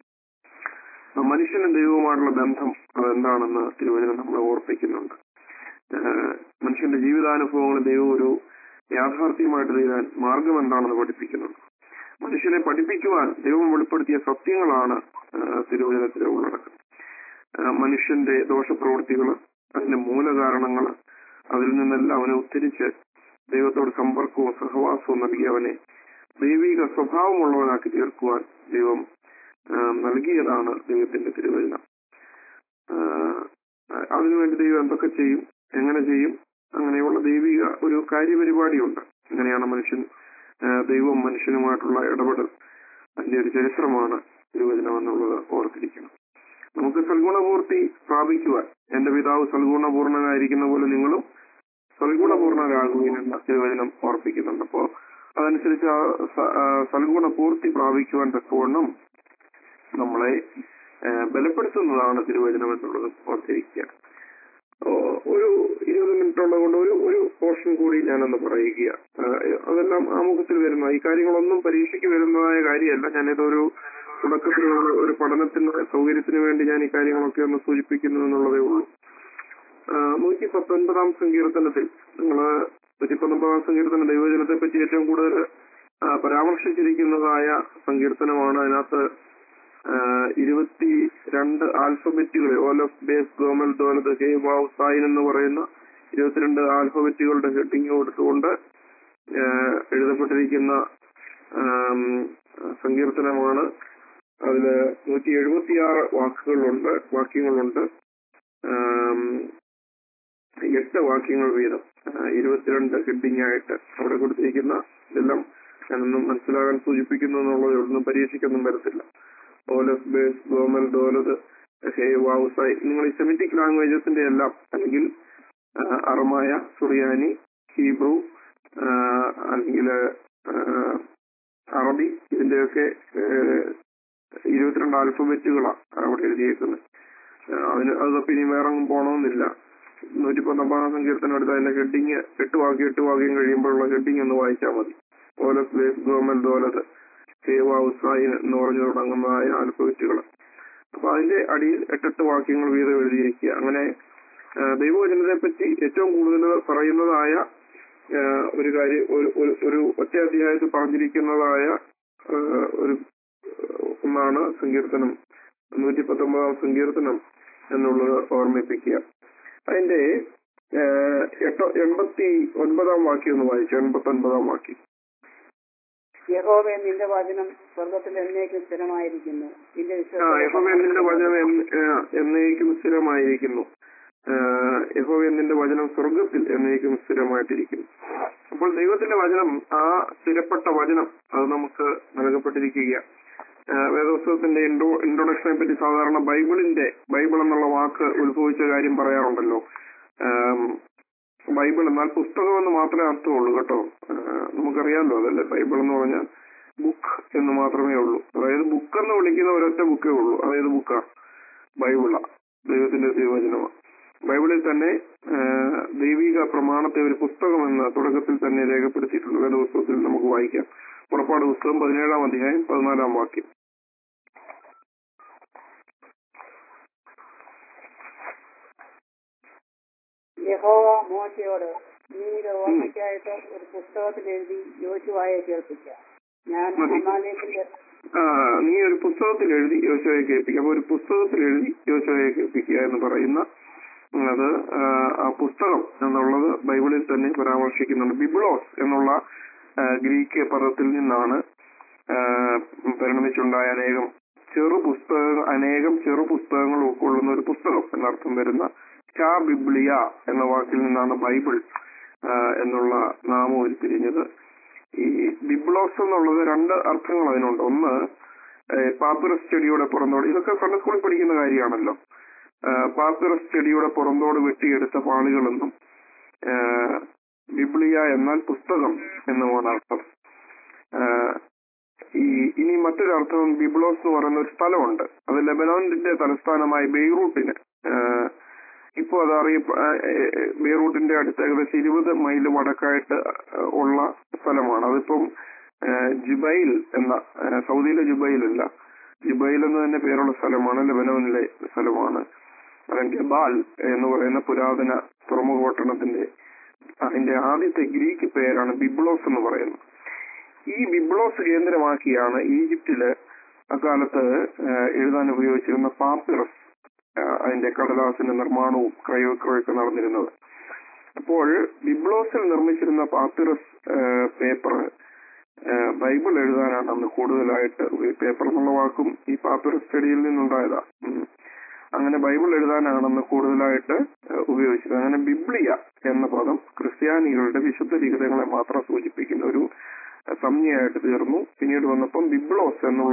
ആ മനുഷ്യനും ദൈവവുമായിട്ടുള്ള ബന്ധം അതെന്താണെന്ന് തിരുവചനം നമ്മളെ ഓർപ്പിക്കുന്നുണ്ട് ആഹ് മനുഷ്യന്റെ ജീവിതാനുഭവങ്ങൾ ദൈവം ഒരു യാഥാർത്ഥ്യമായിട്ട് തീരാൻ മാർഗം എന്താണെന്ന് പഠിപ്പിക്കുന്നുണ്ട് മനുഷ്യനെ പഠിപ്പിക്കുവാൻ ദൈവം വെളിപ്പെടുത്തിയ സത്യങ്ങളാണ് ആഹ് തിരുവചനത്തിലെ ഉള്ളടക്കം ആഹ് മനുഷ്യന്റെ ദോഷപ്രവൃത്തികള് അതിന്റെ മൂലകാരണങ്ങള് അതിൽ നിന്നെല്ലാം അവനെ ഉദ്ധരിച്ച് ദൈവത്തോട് സമ്പർക്കവും സഹവാസവും നൽകി അവനെ ദൈവിക സ്വഭാവമുള്ളവനാക്കി തീർക്കുവാൻ ദൈവം ആ, നൽകിയതാണ് ദൈവത്തിന്റെ തിരുവചനം ആ, അതിനുവേണ്ടി ദൈവം എന്തൊക്കെ ചെയ്യും എങ്ങനെ ചെയ്യും അങ്ങനെയുള്ള ദൈവിക ഒരു കാര്യപരിപാടിയുണ്ട് എങ്ങനെയാണ് മനുഷ്യൻ ആ, ദൈവവും മനുഷ്യനുമായിട്ടുള്ള ഇടപെടൽ അതിന്റെ ഒരു ചരിത്രമാണ് തിരുവചനം എന്നുള്ളത് ഓർത്തിരിക്കണം നമുക്ക് സൽഗുണപൂർത്തി പ്രാപിക്കുവാൻ എന്റെ പിതാവ് സൽഗുണപൂർണനായിരിക്കുന്ന പോലെ നിങ്ങളും സൽഗുണപൂർണരാകുകയെന്ന തിരുവചനം ഓർപ്പിക്കുന്നുണ്ട് അപ്പോ അതനുസരിച്ച് ആ സ- ആ സൽഗുണ പൂർത്തി പ്രാപിക്കുവാൻ തക്കവണ്ണം നമ്മളെ ആ, ബലപ്പെടുത്തുന്നതാണ് തിരുവചനം എന്നുള്ളത് ഓർത്തിരിക്കുക ഓ, ഒരു ഇരുപത് മിനിറ്റ് ഉള്ളത് കൊണ്ട് ഒരു ഒരു പോർഷൻ കൂടി ഞാനൊന്ന് പറയുക ആ, അതെല്ലാം ആമുഖത്തിൽ വരുന്ന ഈ കാര്യങ്ങളൊന്നും പരീക്ഷയ്ക്ക് വരുന്നതായ കാര്യമല്ല ഞാനിതൊരു തുടക്കത്തിലുള്ള ഒരു പഠനത്തിന് സൗകര്യത്തിന് വേണ്ടി ഞാൻ ഈ കാര്യങ്ങളൊക്കെ ഒന്ന് സൂചിപ്പിക്കുന്നു എന്നുള്ളതേ ഉള്ളൂ നൂറ്റി പത്തൊൻപതാം സങ്കീർത്തനത്തിൽ നിങ്ങള് നൂറ്റി പത്തൊൻപതാം സങ്കീർത്തന ദൈവജനത്തെ പറ്റി ഏറ്റവും കൂടുതൽ ആ, പരാമർശിച്ചിരിക്കുന്നതായ സങ്കീർത്തനമാണ് അതിനകത്ത് ആ, ഇരുപത്തി രണ്ട് ആൽഫബറ്റുകൾ ഓൽ ഓഫ് ബേസ് ഗോമൽ ദോലത് ഹേ വാവ് സായിൻ എന്ന് പറയുന്ന ഇരുപത്തിരണ്ട് ആൽഫബറ്റുകളുടെ ഹെഡിങ് കൊടുത്തുകൊണ്ട് ആ, എഴുതപ്പെട്ടിരിക്കുന്ന ആം, സങ്കീർത്തനമാണ് അതില് നൂറ്റി എഴുപത്തിയാറ് വാക്കുകളുണ്ട് വാക്യങ്ങളുണ്ട് ആം, എട്ട് വാക്യങ്ങൾ വീതം ആ, ഇരുപത്തിരണ്ട് ഹെഡിങ് ആയിട്ട് അവിടെ കൊടുത്തിരിക്കുന്ന ഇതെല്ലാം ഞാനൊന്നും മനസ്സിലാകാൻ സൂചിപ്പിക്കുന്നു എന്നുള്ളത് ഒന്നും പരീക്ഷിക്കൊന്നും വരത്തില്ല ഓലസ് ബേസ് ഗോമൽ ഡോലത് ഹേ വാവുസായി നിങ്ങൾ ഈ സെമിറ്റിക് ലാംഗ്വേജസിന്റെ എല്ലാം അല്ലെങ്കിൽ ആ, അറമായ സുറിയാനി ഹീബ്രു ആ, അല്ലെങ്കിൽ ആ, അറബി ഇതിന്റെയൊക്കെ ഏ, ഇരുപത്തിരണ്ട് ആൽഫബറ്റുകളാണ് അവിടെ എഴുതിയേക്കുന്നത് ആ, അതിന് അത് തപ്പി ഇനി വേറെ ഒന്നും പോകണമെന്നില്ല നൂറ്റി പത്തൊമ്പതാം സങ്കീർത്തനം എടുത്ത് അതിന്റെ ഹെഡിങ് എട്ട് വാക്യം എട്ട് വാക്യം കഴിയുമ്പോഴുള്ള ഹെഡിങ് ഒന്ന് വായിച്ചാൽ മതി ഓലസ് ബേസ് ഗവൺമെന്റ് ദോലത് സേവ ഉസായിൻ എന്ന് പറഞ്ഞു തുടങ്ങുന്നതായ ആൽഫബറ്റുകൾ അപ്പൊ അതിന്റെ അടിയിൽ എട്ടെട്ട് വാക്യങ്ങൾ വീതം എഴുതിയിരിക്കുക അങ്ങനെ ആ, ദൈവവചനത്തെ പറ്റി ഏറ്റവും കൂടുതൽ പറയുന്നതായ ആ, ഒരു കാര്യം ഒരു- ഒരു- ഒരു ഒറ്റ അധ്യായത്തിൽ പറഞ്ഞിരിക്കുന്നതായ ആ, ഒരു ഒന്നാണ് സങ്കീർത്തനം നൂറ്റി പത്തൊമ്പതാം സങ്കീർത്തനം എന്നുള്ളത് ഓർമ്മിപ്പിക്കുക അതിന്റെ ആ, എട്ടോ എൺപത്തി ഒൻപതാം വാക്യം ഒന്ന് വായിച്ചു എൺപത്തി ഒൻപതാം വാക്യം യഹോവേ നിന്റെ വചനം സ്വർഗത്തിൽ എന്നേക്കും സ്ഥിരമായിരിക്കുന്നു നിന്റെ ആ യഹോവ നിന്റെ വചനം എന്ന്- ആ, എന്നേക്കും സ്ഥിരമായിരിക്കുന്നു ആ, യഹോവ നിന്റെ വചനം സ്വർഗത്തിൽ എന്നേക്കും സ്ഥിരമായിട്ടിരിക്കുന്നു അപ്പോൾ ദൈവത്തിന്റെ വചനം ആ സ്ഥിരപ്പെട്ട വചനം അത് നമുക്ക് നൽകപ്പെട്ടിരിക്കുക ആ, വേദപുസ്തകത്തിന്റെ ഇൻട്രോ ഇൻട്രൊഡക്ഷനെ പറ്റി സാധാരണ ബൈബിളിന്റെ ബൈബിൾ എന്നുള്ള വാക്ക് ഉത്ഭവിച്ച കാര്യം പറയാറുണ്ടല്ലോ ആം, ബൈബിൾ എന്നാൽ പുസ്തകം എന്ന് മാത്രമേ അർത്ഥമുള്ളൂ കേട്ടോ ആ, നമുക്കറിയാമല്ലോ അതല്ലേ ബൈബിൾ എന്ന് പറഞ്ഞാൽ ബുക്ക് എന്ന് മാത്രമേ ഉള്ളൂ അതായത് ബുക്ക് എന്ന് വിളിക്കുന്ന ഒരൊറ്റ ബുക്കേ ഉള്ളൂ അതായത് ബുക്കാ ബൈബിളാ ദൈവത്തിന്റെ തിരുവചനമാണ് ബൈബിളിൽ തന്നെ ആ, ദൈവിക പ്രമാണത്തെ ഒരു പുസ്തകം എന്ന തുടക്കത്തിൽ തന്നെ രേഖപ്പെടുത്തിയിട്ടുണ്ട് വേദപുസ്തകത്തിൽ നമുക്ക് വായിക്കാം പുറപ്പാട് പുസ്തകം പതിനേഴാം അധ്യായം പതിനാലാം വാക്യം യഹോവ മോശയോട് നീ ഇത് ഓർമ്മയ്ക്കായിട്ട് ഒരു പുസ്തകത്തിൽ എഴുതി യോശുവായെ കേൾപ്പിച്ച ഞാൻ മതി. അമാലേക്കിന്റെ ആ, നീ ഒരു പുസ്തകത്തിൽ എഴുതി യോശോയെ കേൾപ്പിക്കുക അപ്പൊ ഒരു പുസ്തകത്തിൽ എഴുതി യോശോയെ കേൾപ്പിക്കുക എന്ന് പറയുന്ന അത് ആ, ആ പുസ്തകം എന്നുള്ളത് ബൈബിളിൽ തന്നെ പരാമർശിക്കുന്നുണ്ട് ബിബ്ലോസ് എന്നുള്ള ആ, ഗ്രീക്ക് പദത്തിൽ നിന്നാണ് ആ, പരിണമിച്ചുണ്ടായ അനേകം ചെറു പുസ്തക അനേകം ചെറു പുസ്തകങ്ങൾ ഉൾക്കൊള്ളുന്ന ഒരു പുസ്തകം എന്നർത്ഥം വരുന്ന ചാ ബിബ്ലിയ എന്ന വാക്കിൽ നിന്നാണ് ബൈബിൾ ആ, എന്നുള്ള നാമം ഉരുത്തിരിഞ്ഞത് ഈ ബിബ്ലോസ് എന്നുള്ളത് രണ്ട് അർത്ഥങ്ങൾ അതിനുണ്ട് ഒന്ന് പാപ്പുറസ് ചെടിയുടെ പുറന്തോട് ഇതൊക്കെ സൺഡേ സ്കൂളിൽ പഠിക്കുന്ന കാര്യമാണല്ലോ പാപ്പുറസ് ചെടിയുടെ പുറന്തോട് വെട്ടിയെടുത്ത പാളികളെന്നും ആ, ബിബ്ലിയ എന്നാൽ പുസ്തകം എന്നുമാണ് അർത്ഥം ആ, ഈ ഇനി മറ്റൊരു അർത്ഥം ബിബ്ലോസ് എന്ന് പറയുന്ന ഒരു സ്ഥലമുണ്ട് അത് ലെബനോണിന്റെ തലസ്ഥാനമായ ബെയ്റൂട്ടിന് ആ, ഇപ്പോ അത് അറിയപ്പ ആ, ഏ, ഏ, ബെയ്റൂട്ടിന്റെ അടുത്ത് ഏകദേശം ഇരുപത് മൈൽ വടക്കായിട്ട് ഉള്ള സ്ഥലമാണ് അതിപ്പം ആ, ജുബൈൽ എന്ന ആ, സൗദിയിലെ ജുബൈൽ അല്ല ജുബൈൽ എന്ന് തന്നെ പേരുള്ള സ്ഥലമാണ് ലെബനോനിലെ സ്ഥലമാണ് അല്ലെങ്കിൽ ബാൽ എന്ന് പറയുന്ന പുരാതന തുറമുഖ പട്ടണത്തിന്റെ അതിന്റെ ആദ്യത്തെ ഗ്രീക്ക് പേരാണ് ബിബ്ലോസ് എന്ന് പറയുന്നത് ഈ ബിബ്ലോസ് കേന്ദ്രമാക്കിയാണ് ഈജിപ്തില് അക്കാലത്ത് ആ, എഴുതാൻ ഉപയോഗിച്ചിരുന്ന പാപ്പിറസ് ആ, അതിന്റെ കടലാസിന്റെ നിർമ്മാണവും ക്രയവിക്രയൊക്കെ നടന്നിരുന്നത് അപ്പോൾ ബിബ്ലോസിൽ നിർമ്മിച്ചിരുന്ന പാപ്പിറസ് പേപ്പർ ഏഹ് ബൈബിൾ എഴുതാനാണ് അന്ന് കൂടുതലായിട്ട് ഈ പേപ്പർ എന്നുള്ള വാക്കും ഈ പാപ്പർ സ്റ്റഡിയിൽ നിന്നുണ്ടായതാ ഉം. അങ്ങനെ ബൈബിൾ എഴുതാനാണ് അന്ന് കൂടുതലായിട്ട് ഏഹ് ഉപയോഗിച്ചത് അങ്ങനെ ബിബ്ലിയ എന്ന പദം ക്രിസ്ത്യാനികളുടെ വിശുദ്ധ ലിഖിതങ്ങളെ മാത്രം സൂചിപ്പിക്കുന്ന ഒരു ഏഹ് സംജ്ഞയായിട്ട് തീർന്നു പിന്നീട് വന്നപ്പം ബിബ്ലോസ് എന്നുള്ള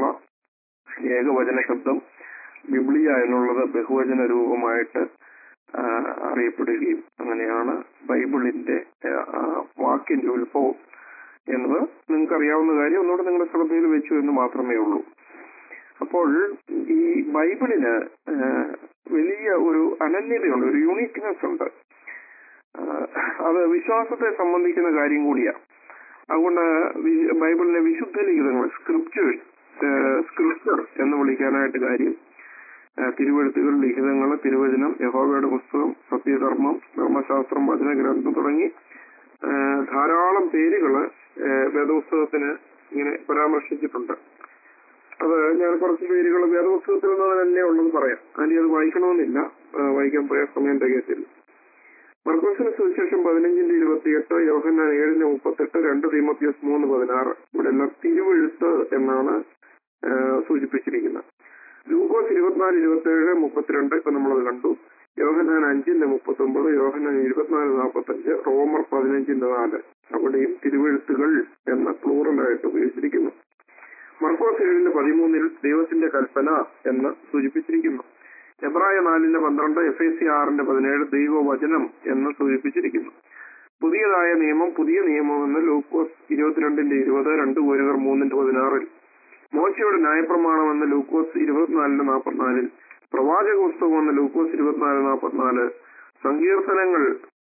ഏകവചന ശബ്ദം ബിബ്ലിയ എന്നുള്ളത് ബഹുവചന രൂപമായിട്ട് ആ, അറിയപ്പെടുകയും അങ്ങനെയാണ് ബൈബിളിന്റെ ആ, വാക്കിന്റെ ഉത്ഭവം എന്നത് നിങ്ങൾക്ക് അറിയാവുന്ന കാര്യം ഒന്നുകൂടെ നിങ്ങളുടെ ശ്രദ്ധയിൽ വെച്ചു എന്ന് മാത്രമേ ഉള്ളൂ അപ്പോൾ ഈ ബൈബിളിന് ആ, വലിയ ഒരു അനന്യതയുണ്ട് ഒരു യൂണിക്നെസ് ഉണ്ട് ആ, അത് വിശ്വാസത്തെ സംബന്ധിക്കുന്ന കാര്യം കൂടിയാണ് അതുകൊണ്ട് വി- ബൈബിളിലെ വിശുദ്ധ ലിഖിതങ്ങൾ സ്ക്രിപ്റ്റേഴ്സ് സ്ക്രിപ്റ്റർ എന്ന് വിളിക്കാനായിട്ട് കാര്യം ആ, തിരുവെഴുത്തുകൾ ലിഖിതങ്ങൾ തിരുവചനം യഹോവയുടെ പുസ്തകം സത്യധർമ്മം ധർമ്മശാസ്ത്രം വചനഗ്രന്ഥം തുടങ്ങി ആ, ധാരാളം പേരുകള് ആ, വേദപുസ്തകത്തിന് ഇങ്ങനെ പരാമർശിച്ചിട്ടുണ്ട് അത് ഞാൻ കുറച്ച് പേരുകൾ വേദപുസ്തകത്തിൽ നിന്ന് തന്നെ ഉള്ളത് പറയാം അതിന് അത് വായിക്കണമെന്നില്ല ആ, വായിക്കാൻ പോയ സമയം തികയത്തില്ല മർക്കോസിന് സുവിശേഷം പതിനഞ്ചിന്റെ ഇരുപത്തിയെട്ട് യോഹന്നാൻ ഏഴിന്റെ മുപ്പത്തെട്ട് രണ്ട് തീമത്യോസ് മൂന്ന് പതിനാറ് ഇവിടെ എല്ലാം തിരുവെഴുത്ത് എന്നാണ് ആ, സൂചിപ്പിച്ചിരിക്കുന്നത് ലൂക്കോസ് ഇരുപത്തിനാല് ഇരുപത്തിയേഴ് മുപ്പത്തിരണ്ട് ഇപ്പൊ നമ്മളത് കണ്ടു യോഹന്നാൻ അഞ്ചിന്റെ മുപ്പത്തി ഒമ്പത് യോഹന്നാൻ ഇരുപത്തിനാല് നാൽപ്പത്തഞ്ച് റോമർ പതിനഞ്ചിന്റെ നാല് അവിടെയും തിരുവെഴുത്തുകൾ എന്ന പ്ലൂറലായിട്ട് ഉപയോഗിച്ചിരിക്കുന്നു മർക്കോസ് ഏഴിന്റെ പതിമൂന്നിൽ ദൈവത്തിന്റെ കൽപ്പന എന്ന് സൂചിപ്പിച്ചിരിക്കുന്നു എബ്രായ നാലിന്റെ പന്ത്രണ്ട് എഫ് എ സി ആറിന്റെ പതിനേഴ് ദൈവവചനം എന്ന് സൂചിപ്പിച്ചിരിക്കുന്നു പുതിയതായ നിയമം പുതിയ നിയമം എന്ന് ലൂക്കോസ് ഇരുപത്തിരണ്ടിന്റെ ഇരുപത് രണ്ട് കോരുകർ മൂന്നിന്റെ പതിനാറിൽ മോശയുടെ ന്യായപ്രമാണം എന്ന ലൂക്കോസ് ഇരുപത്തിനാലിന്റെ നാൽപ്പത്തിനാലിൽ പ്രവാചക പുസ്തകം എന്ന ലൂക്കോസ് ഇരുപത്തിനാല് നാൽപ്പത്തിനാല് സങ്കീർത്തനങ്ങൾ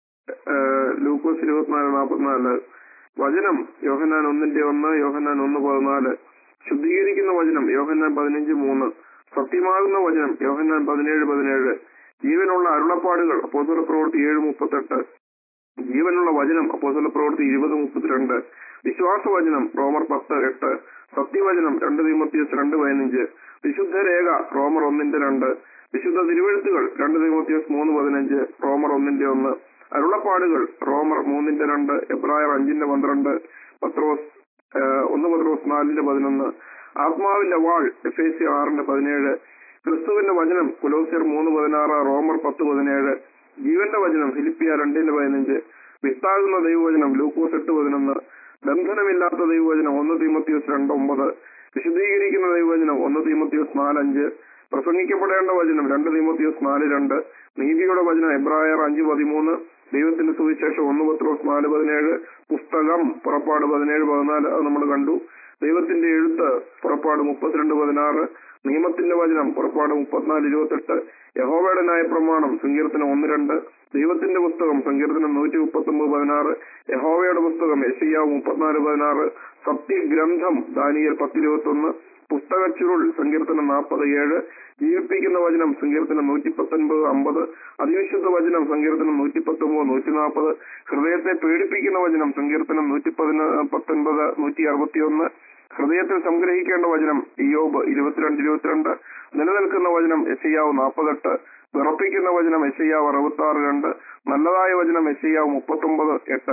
ഏഹ്, ലൂക്കോസ് ഇരുപത്തിനാല് നാൽപ്പത്തിനാല് വചനം യോഹന്നാൻ ഒന്നിന്റെ ഒന്ന് യോഹന്നാൻ ഒന്ന് പതിനാല് ശുദ്ധീകരിക്കുന്ന വചനം യോഹന്നാൻ പതിനഞ്ച് മൂന്ന് സത്യമാകുന്ന വചനം യോഹന്നാൻ പതിനേഴ് പതിനേഴ് ജീവനുള്ള അരുളപ്പാടുകൾ അപ്പോസ്തല പ്രവൃത്തി ഏഴ് മുപ്പത്തെട്ട് ജീവനുള്ള വചനം അപ്പോസ്തല പ്രവൃത്തി ഇരുപത് മുപ്പത്തിരണ്ട് വിശ്വാസവചനം റോമർ പത്ത് എട്ട് സത്യവചനം രണ്ട് തീമത്തിയസ് രണ്ട് പതിനഞ്ച് വിശുദ്ധ രേഖ റോമർ ഒന്നിന്റെ രണ്ട് വിശുദ്ധ തിരുവെഴുത്തുകൾ രണ്ട് തീമത്തിയസ് മൂന്ന് പതിനഞ്ച് റോമർ ഒന്നിന്റെ ഒന്ന് അരുളപ്പാടുകൾ റോമർ മൂന്നിന്റെ രണ്ട് എബ്രായർ അഞ്ചിന്റെ പന്ത്രണ്ട് പത്രോസ് ആ, ഒന്ന് പത്രോസ് നാലിന്റെ പതിനൊന്ന് ആത്മാവിന്റെ വാൾ എഫ് എ സി ആറിന്റെ പതിനേഴ് ക്രിസ്തുവിന്റെ വചനം കുലോസിയർ മൂന്ന് പതിനാറ് റോമർ പത്ത് പതിനേഴ് ജീവന്റെ വചനം ഫിലിപ്പിയ രണ്ടിന്റെ പതിനഞ്ച് വിത്താകുന്ന ദൈവവചനം ലൂക്കോസ് എട്ട് പതിനൊന്ന് ബന്ധനമില്ലാത്ത ദൈവവചനം ഒന്ന് തീമത്തിയോസ് രണ്ട് ഒമ്പത് വിശദീകരിക്കുന്ന ദൈവവചനം ഒന്ന് തീമത്തിയോസ് നാലഞ്ച് പ്രസംഗിക്കപ്പെടേണ്ട വചനം രണ്ട് തീമത്തിയോസ് നാല് രണ്ട് നീതിയുടെ വചനം എബ്രായർ അഞ്ച് പതിമൂന്ന് ദൈവത്തിന്റെ സുവിശേഷം ഒന്ന് പത്രോസ് നാല് പതിനേഴ് പുസ്തകം പുറപ്പാട് പതിനേഴ് പതിനാല് അത് നമ്മൾ കണ്ടു ദൈവത്തിന്റെ എഴുത്ത് പുറപ്പാട് മുപ്പത്തിരണ്ട് പതിനാറ് നിയമത്തിന്റെ വചനം പുറപ്പാട് മുപ്പത്തിനാല് ഇരുപത്തെട്ട് യഹോവയുടെ ന്യായപ്രമാണം സങ്കീർത്തനം ഒന്ന് രണ്ട് ദൈവത്തിന്റെ പുസ്തകം സങ്കീർത്തനം നൂറ്റി മുപ്പത്തി ഒമ്പത് പതിനാറ് യഹോവയുടെ പുസ്തകം യശയ്യാവ് മുപ്പത്തിനാല് പതിനാറ് സത്യഗ്രന്ഥം ദാനിയൽ പത്തിരുപത്തി ഒന്ന് പുസ്തക ചുരുൾ സങ്കീർത്തനം നാൽപ്പത് ഏഴ് ജീവിപ്പിക്കുന്ന വചനം സങ്കീർത്തനം നൂറ്റി പത്തൊൻപത് അമ്പത് അതിവിശുദ്ധ വചനം സങ്കീർത്തനം നൂറ്റി പത്തൊമ്പത് നൂറ്റി നാൽപ്പത് ഹൃദയത്തെ പേടിപ്പിക്കുന്ന വചനം സങ്കീർത്തനം നൂറ്റി പതിന പത്തൊൻപത് നൂറ്റി അറുപത്തി ഒന്ന് ഹൃദയത്തിൽ സംഗ്രഹിക്കേണ്ട വചനം ഇയോബ് ഇരുപത്തിരണ്ട് ഇരുപത്തിരണ്ട് നിലനിൽക്കുന്ന വചനം എസയ്യാവ് നാൽപ്പത്തെട്ട് വിറപ്പിക്കുന്ന വചനം എസയ്യാവ് അറുപത്തി ആറ് രണ്ട് നല്ലതായ വചനം എസയ്യാവ് മുപ്പത്തൊമ്പത് എട്ട്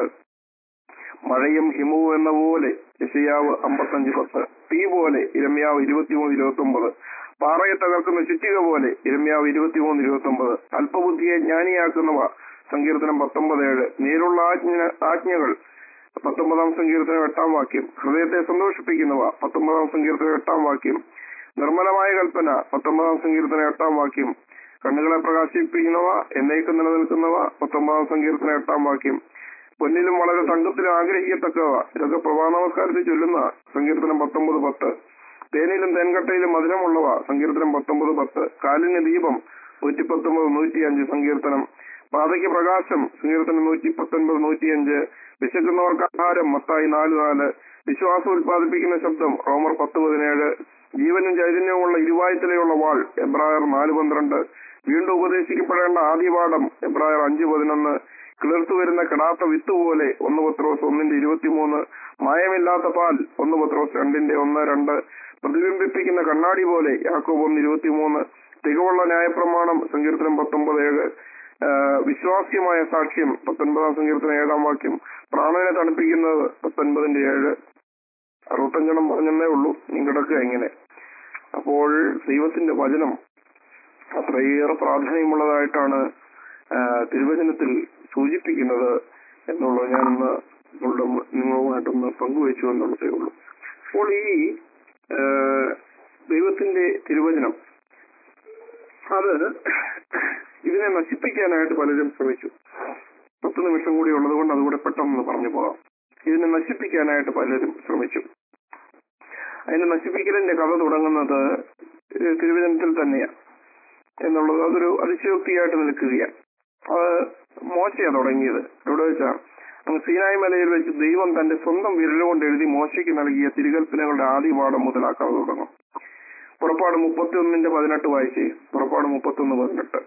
മഴയും ഹിമവും എന്ന പോലെ യശയാവ് അമ്പത്തഞ്ച് പത്ത് തീ പോലെ ഇരമ്യാവ് ഇരുപത്തിമൂന്ന് ഇരുപത്തി ഒമ്പത് പാറയെ തകർക്കുന്ന ചുറ്റിക പോലെ ഇരമ്യാവ് ഇരുപത്തിമൂന്ന് ഇരുപത്തി ഒമ്പത് അല്പബുദ്ധിയെ ജ്ഞാനിയാക്കുന്നവ സങ്കീർത്തനം പത്തൊമ്പത് ഏഴ് നേരുള്ള ആജ്ഞ ആജ്ഞകൾ പത്തൊമ്പതാം സങ്കീർത്തനം എട്ടാം വാക്യം ഹൃദയത്തെ സന്തോഷിപ്പിക്കുന്നവ പത്തൊമ്പതാം സങ്കീർത്തനം എട്ടാം വാക്യം നിർമ്മലമായ കൽപ്പന പത്തൊമ്പതാം സങ്കീർത്തനം എട്ടാം വാക്യം കണ്ണുകളെ പ്രകാശിപ്പിക്കുന്നവ എന്നേക്കും നിലനിൽക്കുന്നവ പത്തൊമ്പതാം സങ്കീർത്തനം എട്ടാം വാക്യം പൊന്നിലും വളരെ തങ്കത്തിലും ആഗ്രഹിക്കത്തക്കവ ഇതൊക്കെ പ്രഭാത നമസ്കാരത്തിൽ ചൊല്ലുന്ന സങ്കീർത്തനം പത്തൊമ്പത് പത്ത് തേനിലും തേൻകട്ടയിലും മധുരമുള്ളവ സങ്കീർത്തനം പത്തൊമ്പത് പത്ത് കാലിന് ദീപം നൂറ്റി പത്തൊമ്പത് നൂറ്റി അഞ്ച് സങ്കീർത്തനം പാതയ്ക്ക് പ്രകാശം സങ്കീർത്തനം നൂറ്റി പത്തൊൻപത് നൂറ്റിയഞ്ച് വിശക്കുന്നവർക്ക് ആഹാരം മത്തായി നാല് നാല് വിശ്വാസം ഉത്പാദിപ്പിക്കുന്ന ശബ്ദം റോമർ പത്ത് പതിനേഴ് ജീവനും ചൈതന്യവുമുള്ള ഇരുവായുത്തലയുള്ള വാൾ എബ്രായർ നാല് പന്ത്രണ്ട് വീണ്ടും ഉപദേശിക്കപ്പെടേണ്ട ആദ്യപാഠം എബ്രായർ അഞ്ച് പതിനൊന്ന് കിളിർത്തു വരുന്ന കിടാത്ത വിത്ത് പോലെ ഒന്ന് പത്രോസ് ഒന്നിന്റെ ഇരുപത്തിമൂന്ന് മായമില്ലാത്ത പാൽ ഒന്ന് പത്രോസ് രണ്ടിന്റെ ഒന്ന് രണ്ട് പ്രതിബിംബിപ്പിക്കുന്ന കണ്ണാടി പോലെ യാക്കോബ് ഒന്ന് ഇരുപത്തിമൂന്ന് തികവുള്ള ന്യായപ്രമാണം സങ്കീർത്തനം പത്തൊമ്പത് ഏഴ് ആ, വിശ്വാസ്യമായ സാക്ഷ്യം പത്തൊൻപതാം സങ്കീർത്തനം ഏഴാം വാക്യം പ്രാണനെ തണുപ്പിക്കുന്നത് പത്തൊൻപതിന്റെ ഏഴ് അറുപത്തഞ്ചെണ്ണം പറഞ്ഞെന്നേ ഉള്ളൂ നീ കിടക്കുക ഇങ്ങനെ അപ്പോൾ ദൈവത്തിന്റെ വചനം അത്രയേറെ പ്രാധാന്യമുള്ളതായിട്ടാണ് ആ, തിരുവചനത്തിൽ സൂചിപ്പിക്കുന്നത് എന്നുള്ളത് ഞാനൊന്ന് നിങ്ങളുടെ മു- നിങ്ങളുമായിട്ടൊന്ന് പങ്കുവെച്ചു എന്നുള്ളതേ ഉള്ളൂ അപ്പോൾ ഈ ആ, ദൈവത്തിന്റെ തിരുവചനം അത് ഇതിനെ നശിപ്പിക്കാനായിട്ട് പലരും ശ്രമിച്ചു പത്ത് നിമിഷം കൂടി ഉള്ളത് കൊണ്ട് അതുകൂടെ പെട്ടെന്ന് പറഞ്ഞു പോകാം ഇതിനെ നശിപ്പിക്കാനായിട്ട് പലരും ശ്രമിച്ചു അതിന്റെ നശിപ്പിക്കലിന്റെ കഥ തുടങ്ങുന്നത് ഏഹ് തിരുവചനത്തിൽ തന്നെയാണ് എന്നുള്ളത് അതൊരു അതിശയോക്തിയായിട്ട് നിൽക്കുകയാണ് അത് മോശയാ തുടങ്ങിയത് എവിടെ വെച്ചാ അങ്ങ് സീനായി മലയിൽ വെച്ച് ദൈവം തന്റെ സ്വന്തം വിരലുകൊണ്ട് എഴുതി മോശയ്ക്ക് നൽകിയ തിരുകൽപ്പനകളുടെ ആദ്യ പാഠം മുതലാക്കാൻ തുടങ്ങും പുറപ്പാട് മുപ്പത്തി ഒന്നിന്റെ പതിനെട്ട് വായിച്ചേ പുറപ്പാട് മുപ്പത്തി ഒന്ന് പതിനെട്ട്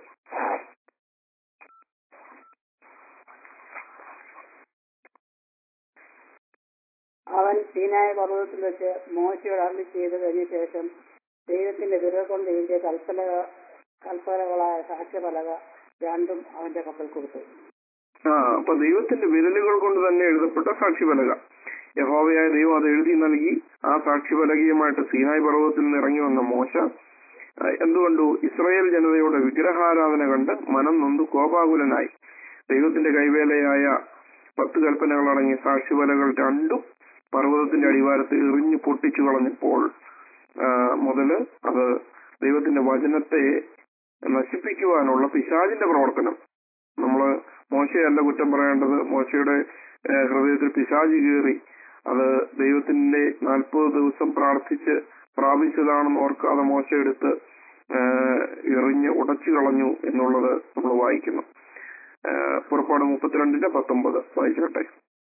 അവൻ സീനായ പർവ്വതത്തിൽ വെച്ച് മോശയോട് അരളി ചെയ്ത് കഴിഞ്ഞ ശേഷം ദൈവത്തിന്റെ വിരൽ കൊണ്ട് എഴുതിയ കൽപ്പന കൽപ്പനകളായ സാക്ഷ്യപലക രണ്ടും അവന്റെ പക്കൽ കൊടുത്തു ആ അപ്പൊ ദൈവത്തിന്റെ വിരലുകൾ കൊണ്ട് തന്നെ എഴുതപ്പെട്ട സാക്ഷിപലക യഹോവയായ ദൈവം അത് എഴുതി നൽകി ആ സാക്ഷിപലകയുമായിട്ട് സീനായ് പർവ്വതത്തിൽ നിന്ന് ഇറങ്ങി വന്ന മോശ ആ, എന്തുകൊണ്ടു ഇസ്രായേൽ ജനതയുടെ വിഗ്രഹാരാധന കണ്ട് മനം നൊന്തു കോപാകുലനായി ദൈവത്തിന്റെ കൈവേലയായ പത്ത് കൽപ്പനകൾ അടങ്ങിയ സാക്ഷിപലകൾ രണ്ടും പർവ്വതത്തിന്റെ അടിവാരത്ത് എറിഞ്ഞു പൊട്ടിച്ചു കളഞ്ഞപ്പോൾ ആ, മുതല് അത് ദൈവത്തിന്റെ വചനത്തെ നശിപ്പിക്കുവാനുള്ള പിശാചിന്റെ പ്രവർത്തനം നമ്മള് മോശയല്ല കുറ്റം പറയേണ്ടത് മോശയുടെ ഏഹ്, ഹൃദയത്തിൽ പിശാചി കയറി അത് ദൈവത്തിന്റെ നാൽപ്പത് ദിവസം പ്രാർത്ഥിച്ച് പ്രാപിച്ചതാണെന്ന് ഓർക്കാതെ മോശ എടുത്ത് ഏഹ്, എറിഞ്ഞ് ഉടച്ചു കളഞ്ഞു എന്നുള്ളത് നമ്മൾ വായിക്കുന്നു ഏഹ്, പുറപ്പാട് മുപ്പത്തിരണ്ടിന്റെ പത്തൊമ്പത് വായിച്ചോട്ടെ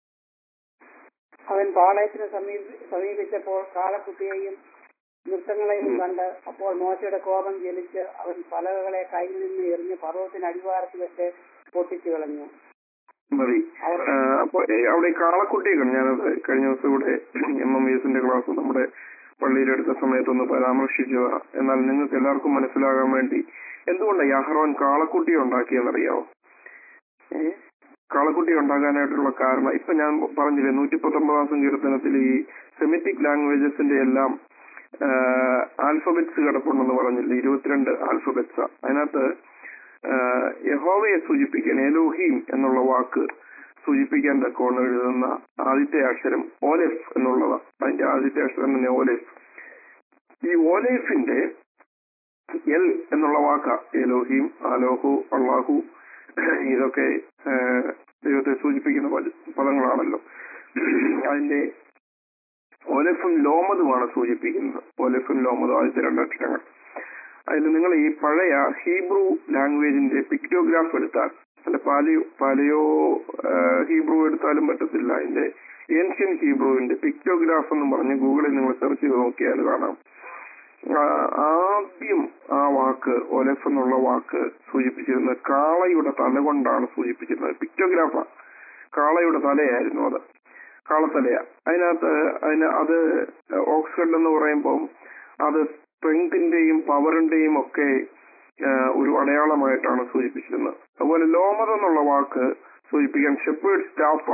അവൻ പാളയത്തിന് സമീപ സമീപിച്ചപ്പോൾ കാളക്കുട്ടിയെയും നൃത്തങ്ങളെയും കണ്ട് അപ്പോൾ മോശയുടെ കോപം ജ്വലിച്ച് അവൻ പലകകളെ കയ്യിൽ നിന്ന് എറിഞ്ഞ് പർവ്വതത്തിന് അടിവാരത്തിൽ വെച്ച് പൊട്ടിച്ചു കളഞ്ഞു മതി ഏഹ്, അപ്പൊ ഏഹ്, അവിടെ ഈ കാളക്കുട്ടിയൊക്കെ ഞാനത് കഴിഞ്ഞ ദിവസം ഇവിടെ എം എം എസിന്റെ ക്ലാസ് നമ്മുടെ പള്ളിയിലെടുത്ത സമയത്തൊന്ന് പരാമർശിച്ചതാ എന്നാൽ നിങ്ങൾക്ക് എല്ലാവർക്കും മനസ്സിലാകാൻ വേണ്ടി എന്തുകൊണ്ടാണ് യഹ്റോൻ കാളക്കുട്ടിയെ ഉണ്ടാക്കിയെന്നറിയാവോ ഏഹ്? കാളക്കുട്ടി ഉണ്ടാകാനായിട്ടുള്ള കാരണം ഇപ്പൊ ഞാൻ പറഞ്ഞില്ലേ നൂറ്റി പത്തൊമ്പതാം സങ്കീർത്തനത്തിൽ ഈ സെമിറ്റിക് ലാംഗ്വേജസിന്റെ എല്ലാം ആൽഫബറ്റ്സ് കിടപ്പുണ്ടെന്ന് പറഞ്ഞില്ലേ ഇരുപത്തിരണ്ട് ആൽഫബറ്റ്സ് അതിനകത്ത് ആഹ് യഹോവയെ സൂചിപ്പിക്കാൻ എലോഹീം എന്നുള്ള വാക്ക് സൂചിപ്പിക്കാൻ തക്കവണ്ണം എഴുതുന്ന ആദ്യത്തെ അക്ഷരം ഓലെഫ് എന്നുള്ളതാണ് അതിന്റെ ആദ്യത്തെ അക്ഷരം തന്നെ ഓലെഫ് ഈ ഓലേഫിന്റെ എൽ എന്നുള്ള വാക്ക എലോഹീം അലോഹു അള്ളാഹു ഇതൊക്കെ ആഹ് ദൈവത്തെ സൂചിപ്പിക്കുന്ന പദ- പദങ്ങളാണല്ലോ അതിന്റെ ഓലെഫും ലോമതുമാണ് സൂചിപ്പിക്കുന്നത് ഓലെഫും ലോമതും ആദ്യത്തെ രണ്ടക്ഷരങ്ങൾ അതിൽ നിങ്ങൾ ഈ പഴയ ഹീബ്രു ലാംഗ്വേജിന്റെ പിക്ടോഗ്രാഫ് എടുത്താൽ അല്ല പാലിയോ പാലിയോ ഹീബ്രു എടുത്താലും പറ്റത്തില്ല അതിന്റെ ഏൻഷ്യൻ ഹീബ്രുവിന്റെ പിക്ടോഗ്രാഫ് എന്ന് പറഞ്ഞ് ഗൂഗിളിൽ നിങ്ങൾ സെർച്ച് ചെയ്ത് നോക്കിയാൽ കാണാം ആ, ആദ്യം ആ വാക്ക് ഒലഫ് എന്നുള്ള വാക്ക് സൂചിപ്പിച്ചിരുന്നത് കാളയുടെ തല കൊണ്ടാണ് സൂചിപ്പിച്ചിരുന്നത് പിക്ടോഗ്രാഫ കാളയുടെ തലയായിരുന്നു അത് കാളത്തലയ അതിനകത്ത് അതിന് അത് ഓക്സ്ഫഡ് എന്ന് പറയുമ്പോൾ അത് സ്ട്രെങ്തിന്റെയും പവറിന്റെയും ഒക്കെ ആ, ഒരു അടയാളമായിട്ടാണ് സൂചിപ്പിച്ചിരുന്നത് അതുപോലെ ലോമത എന്നുള്ള വാക്ക് സൂചിപ്പിക്കാൻ ഷെപ്പേർഡ് സ്റ്റാഫ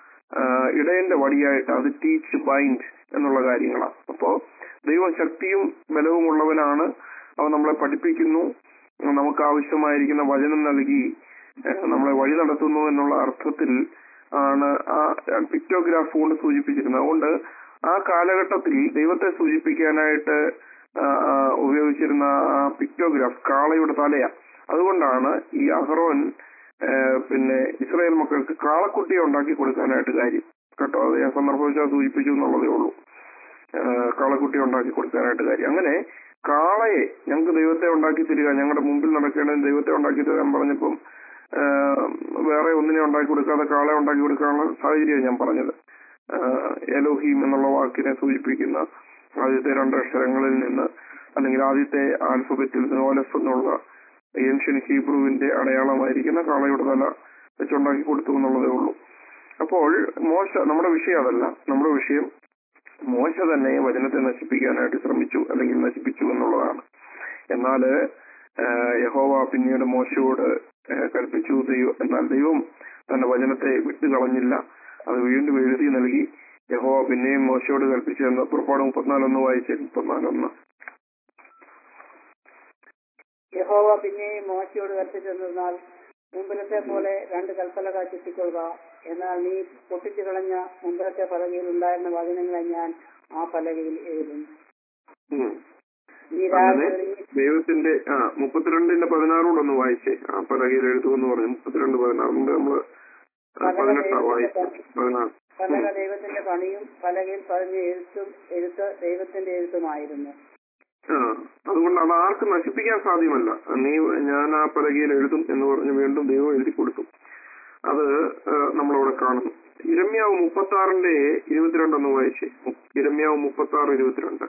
ഇടയന്റെ വടിയായിട്ട് അത് ടീച്ച് ബൈൻഡ് എന്നുള്ള കാര്യങ്ങളാണ് അപ്പോ ദൈവം ശക്തിയും ബലവും ഉള്ളവനാണ് അവൻ നമ്മളെ പഠിപ്പിക്കുന്നു നമുക്ക് ആവശ്യമായിരിക്കുന്ന വചനം നൽകി ഏഹ്, നമ്മളെ വഴി നടത്തുന്നു എന്നുള്ള അർത്ഥത്തിൽ ആണ് ആ പിക്ടോഗ്രാഫ് കൊണ്ട് സൂചിപ്പിച്ചിരുന്നത് അതുകൊണ്ട് ആ കാലഘട്ടത്തിൽ ദൈവത്തെ സൂചിപ്പിക്കാനായിട്ട് ആ, ആ, ഉപയോഗിച്ചിരുന്ന ആ പിക്ടോഗ്രാഫ് കാളയുടെ തലയാ അതുകൊണ്ടാണ് ഈ അഹ്റോൻ ഏഹ്, പിന്നെ ഇസ്രായേൽ മക്കൾക്ക് കാളക്കുട്ടിയെ ഉണ്ടാക്കി കൊടുക്കാനായിട്ട് കാര്യം കേട്ടോ അത് ഞാൻ സന്ദർഭവശാൽ സൂചിപ്പിച്ചു എന്നുള്ളതേ ഉള്ളൂ ഏഹ്, കാളക്കുട്ടി ഉണ്ടാക്കി കൊടുക്കാനായിട്ട് കാര്യം അങ്ങനെ കാളയെ ഞങ്ങൾക്ക് ദൈവത്തെ ഉണ്ടാക്കി തരിക ഞങ്ങളുടെ മുമ്പിൽ നടക്കേണ്ടത് ദൈവത്തെ ഉണ്ടാക്കി തരാൻ പറഞ്ഞപ്പം ഏഹ്, വേറെ ഒന്നിനെ ഉണ്ടാക്കി കൊടുക്കാതെ കാളെ ഉണ്ടാക്കി കൊടുക്കാനുള്ള സാഹചര്യം ഞാൻ പറഞ്ഞത് ഏഹ്, എലോഹീം എന്നുള്ള വാക്കിനെ സൂചിപ്പിക്കുന്ന ആദ്യത്തെ രണ്ട് അക്ഷരങ്ങളിൽ നിന്ന് അല്ലെങ്കിൽ ആദ്യത്തെ ആൽഫബറ്റിൽ നിന്ന് ഓലഫ് എന്നുള്ള ഏൻഷ്യൻ ഹീബ്രുവിന്റെ അടയാളമായിരിക്കുന്ന കാളയുടെ തല വെച്ചുണ്ടാക്കി കൊടുത്തു എന്നുള്ളതേ ഉള്ളൂ അപ്പോൾ മോശ നമ്മുടെ വിഷയം അതല്ല നമ്മുടെ വിഷയം മോശ തന്നെ വചനത്തെ നശിപ്പിക്കാനായിട്ട് ശ്രമിച്ചു അല്ലെങ്കിൽ നശിപ്പിച്ചു എന്നുള്ളതാണ് എന്നാല് ആഹ് യഹോവ പിന്നീട് മോശയോട് ആഹ് കൽപ്പിച്ചു ദൈവം എന്നാൽ ദൈവം തന്റെ വചനത്തെ വിട്ടുകളഞ്ഞില്ല അത് വീണ്ടും എഴുതി നൽകി യഹോവ പിന്നെയും മോശയോട് കൽപ്പിച്ചെന്ന് പുറപ്പാട് മുപ്പത്തിനാലൊന്ന് വായിച്ചേ മുപ്പത്തിനാലൊന്ന് യഹോവ പിന്നെയും മോശയോട് കൽപ്പിച്ചെന്നാൽ മുമ്പിലത്തെ പോലെ രണ്ട് കൽപ്പലക ചുറ്റിക്കൊള്ളുക എന്നാൽ നീ പൊട്ടിച്ചു കളഞ്ഞ മുമ്പിലത്തെ പലകയിൽ ഉണ്ടായിരുന്ന വചനങ്ങളെ ഞാൻ ആ പലകയിൽ എഴുതും ഉം. നീ അങ്ങനെ രാവിലെ ഒരുങ്ങി ദൈവത്തിന്റെ ആ മുപ്പത്തിരണ്ടിന്റെ പതിനാറൂടെ ഒന്ന് വായിച്ചേ ആ പലകയിൽ എഴുതുമെന്ന് പറഞ്ഞു മുപ്പത്തിരണ്ട് പതിനാറുണ്ട് നമ്മള് ആ, പതിനെട്ടാ വായിച്ചു പതിനാറ് പലക ദൈവത്തിന്റെ പണിയും പലകയിൽ പറഞ്ഞ എഴുത്തും എഴുത്ത് ദൈവത്തിന്റെ എഴുത്തുമായിരുന്നു ആ അതുകൊണ്ട് അത് ആർക്കും നശിപ്പിക്കാൻ സാധ്യമല്ല നീ ഞാൻ ആ പലകയിൽ എഴുതും എന്ന് പറഞ്ഞ് വീണ്ടും ദൈവം എഴുതി കൊടുത്തു അത് ആ, നമ്മളവിടെ കാണുന്നു ഇരമ്യാവ് മുപ്പത്തി ആറിന്റെ ഇരുപത്തിരണ്ടൊന്ന് വായിച്ചേ ഇരമ്യാവ് മുപ്പത്തി ആറ് ഇരുപത്തിരണ്ട്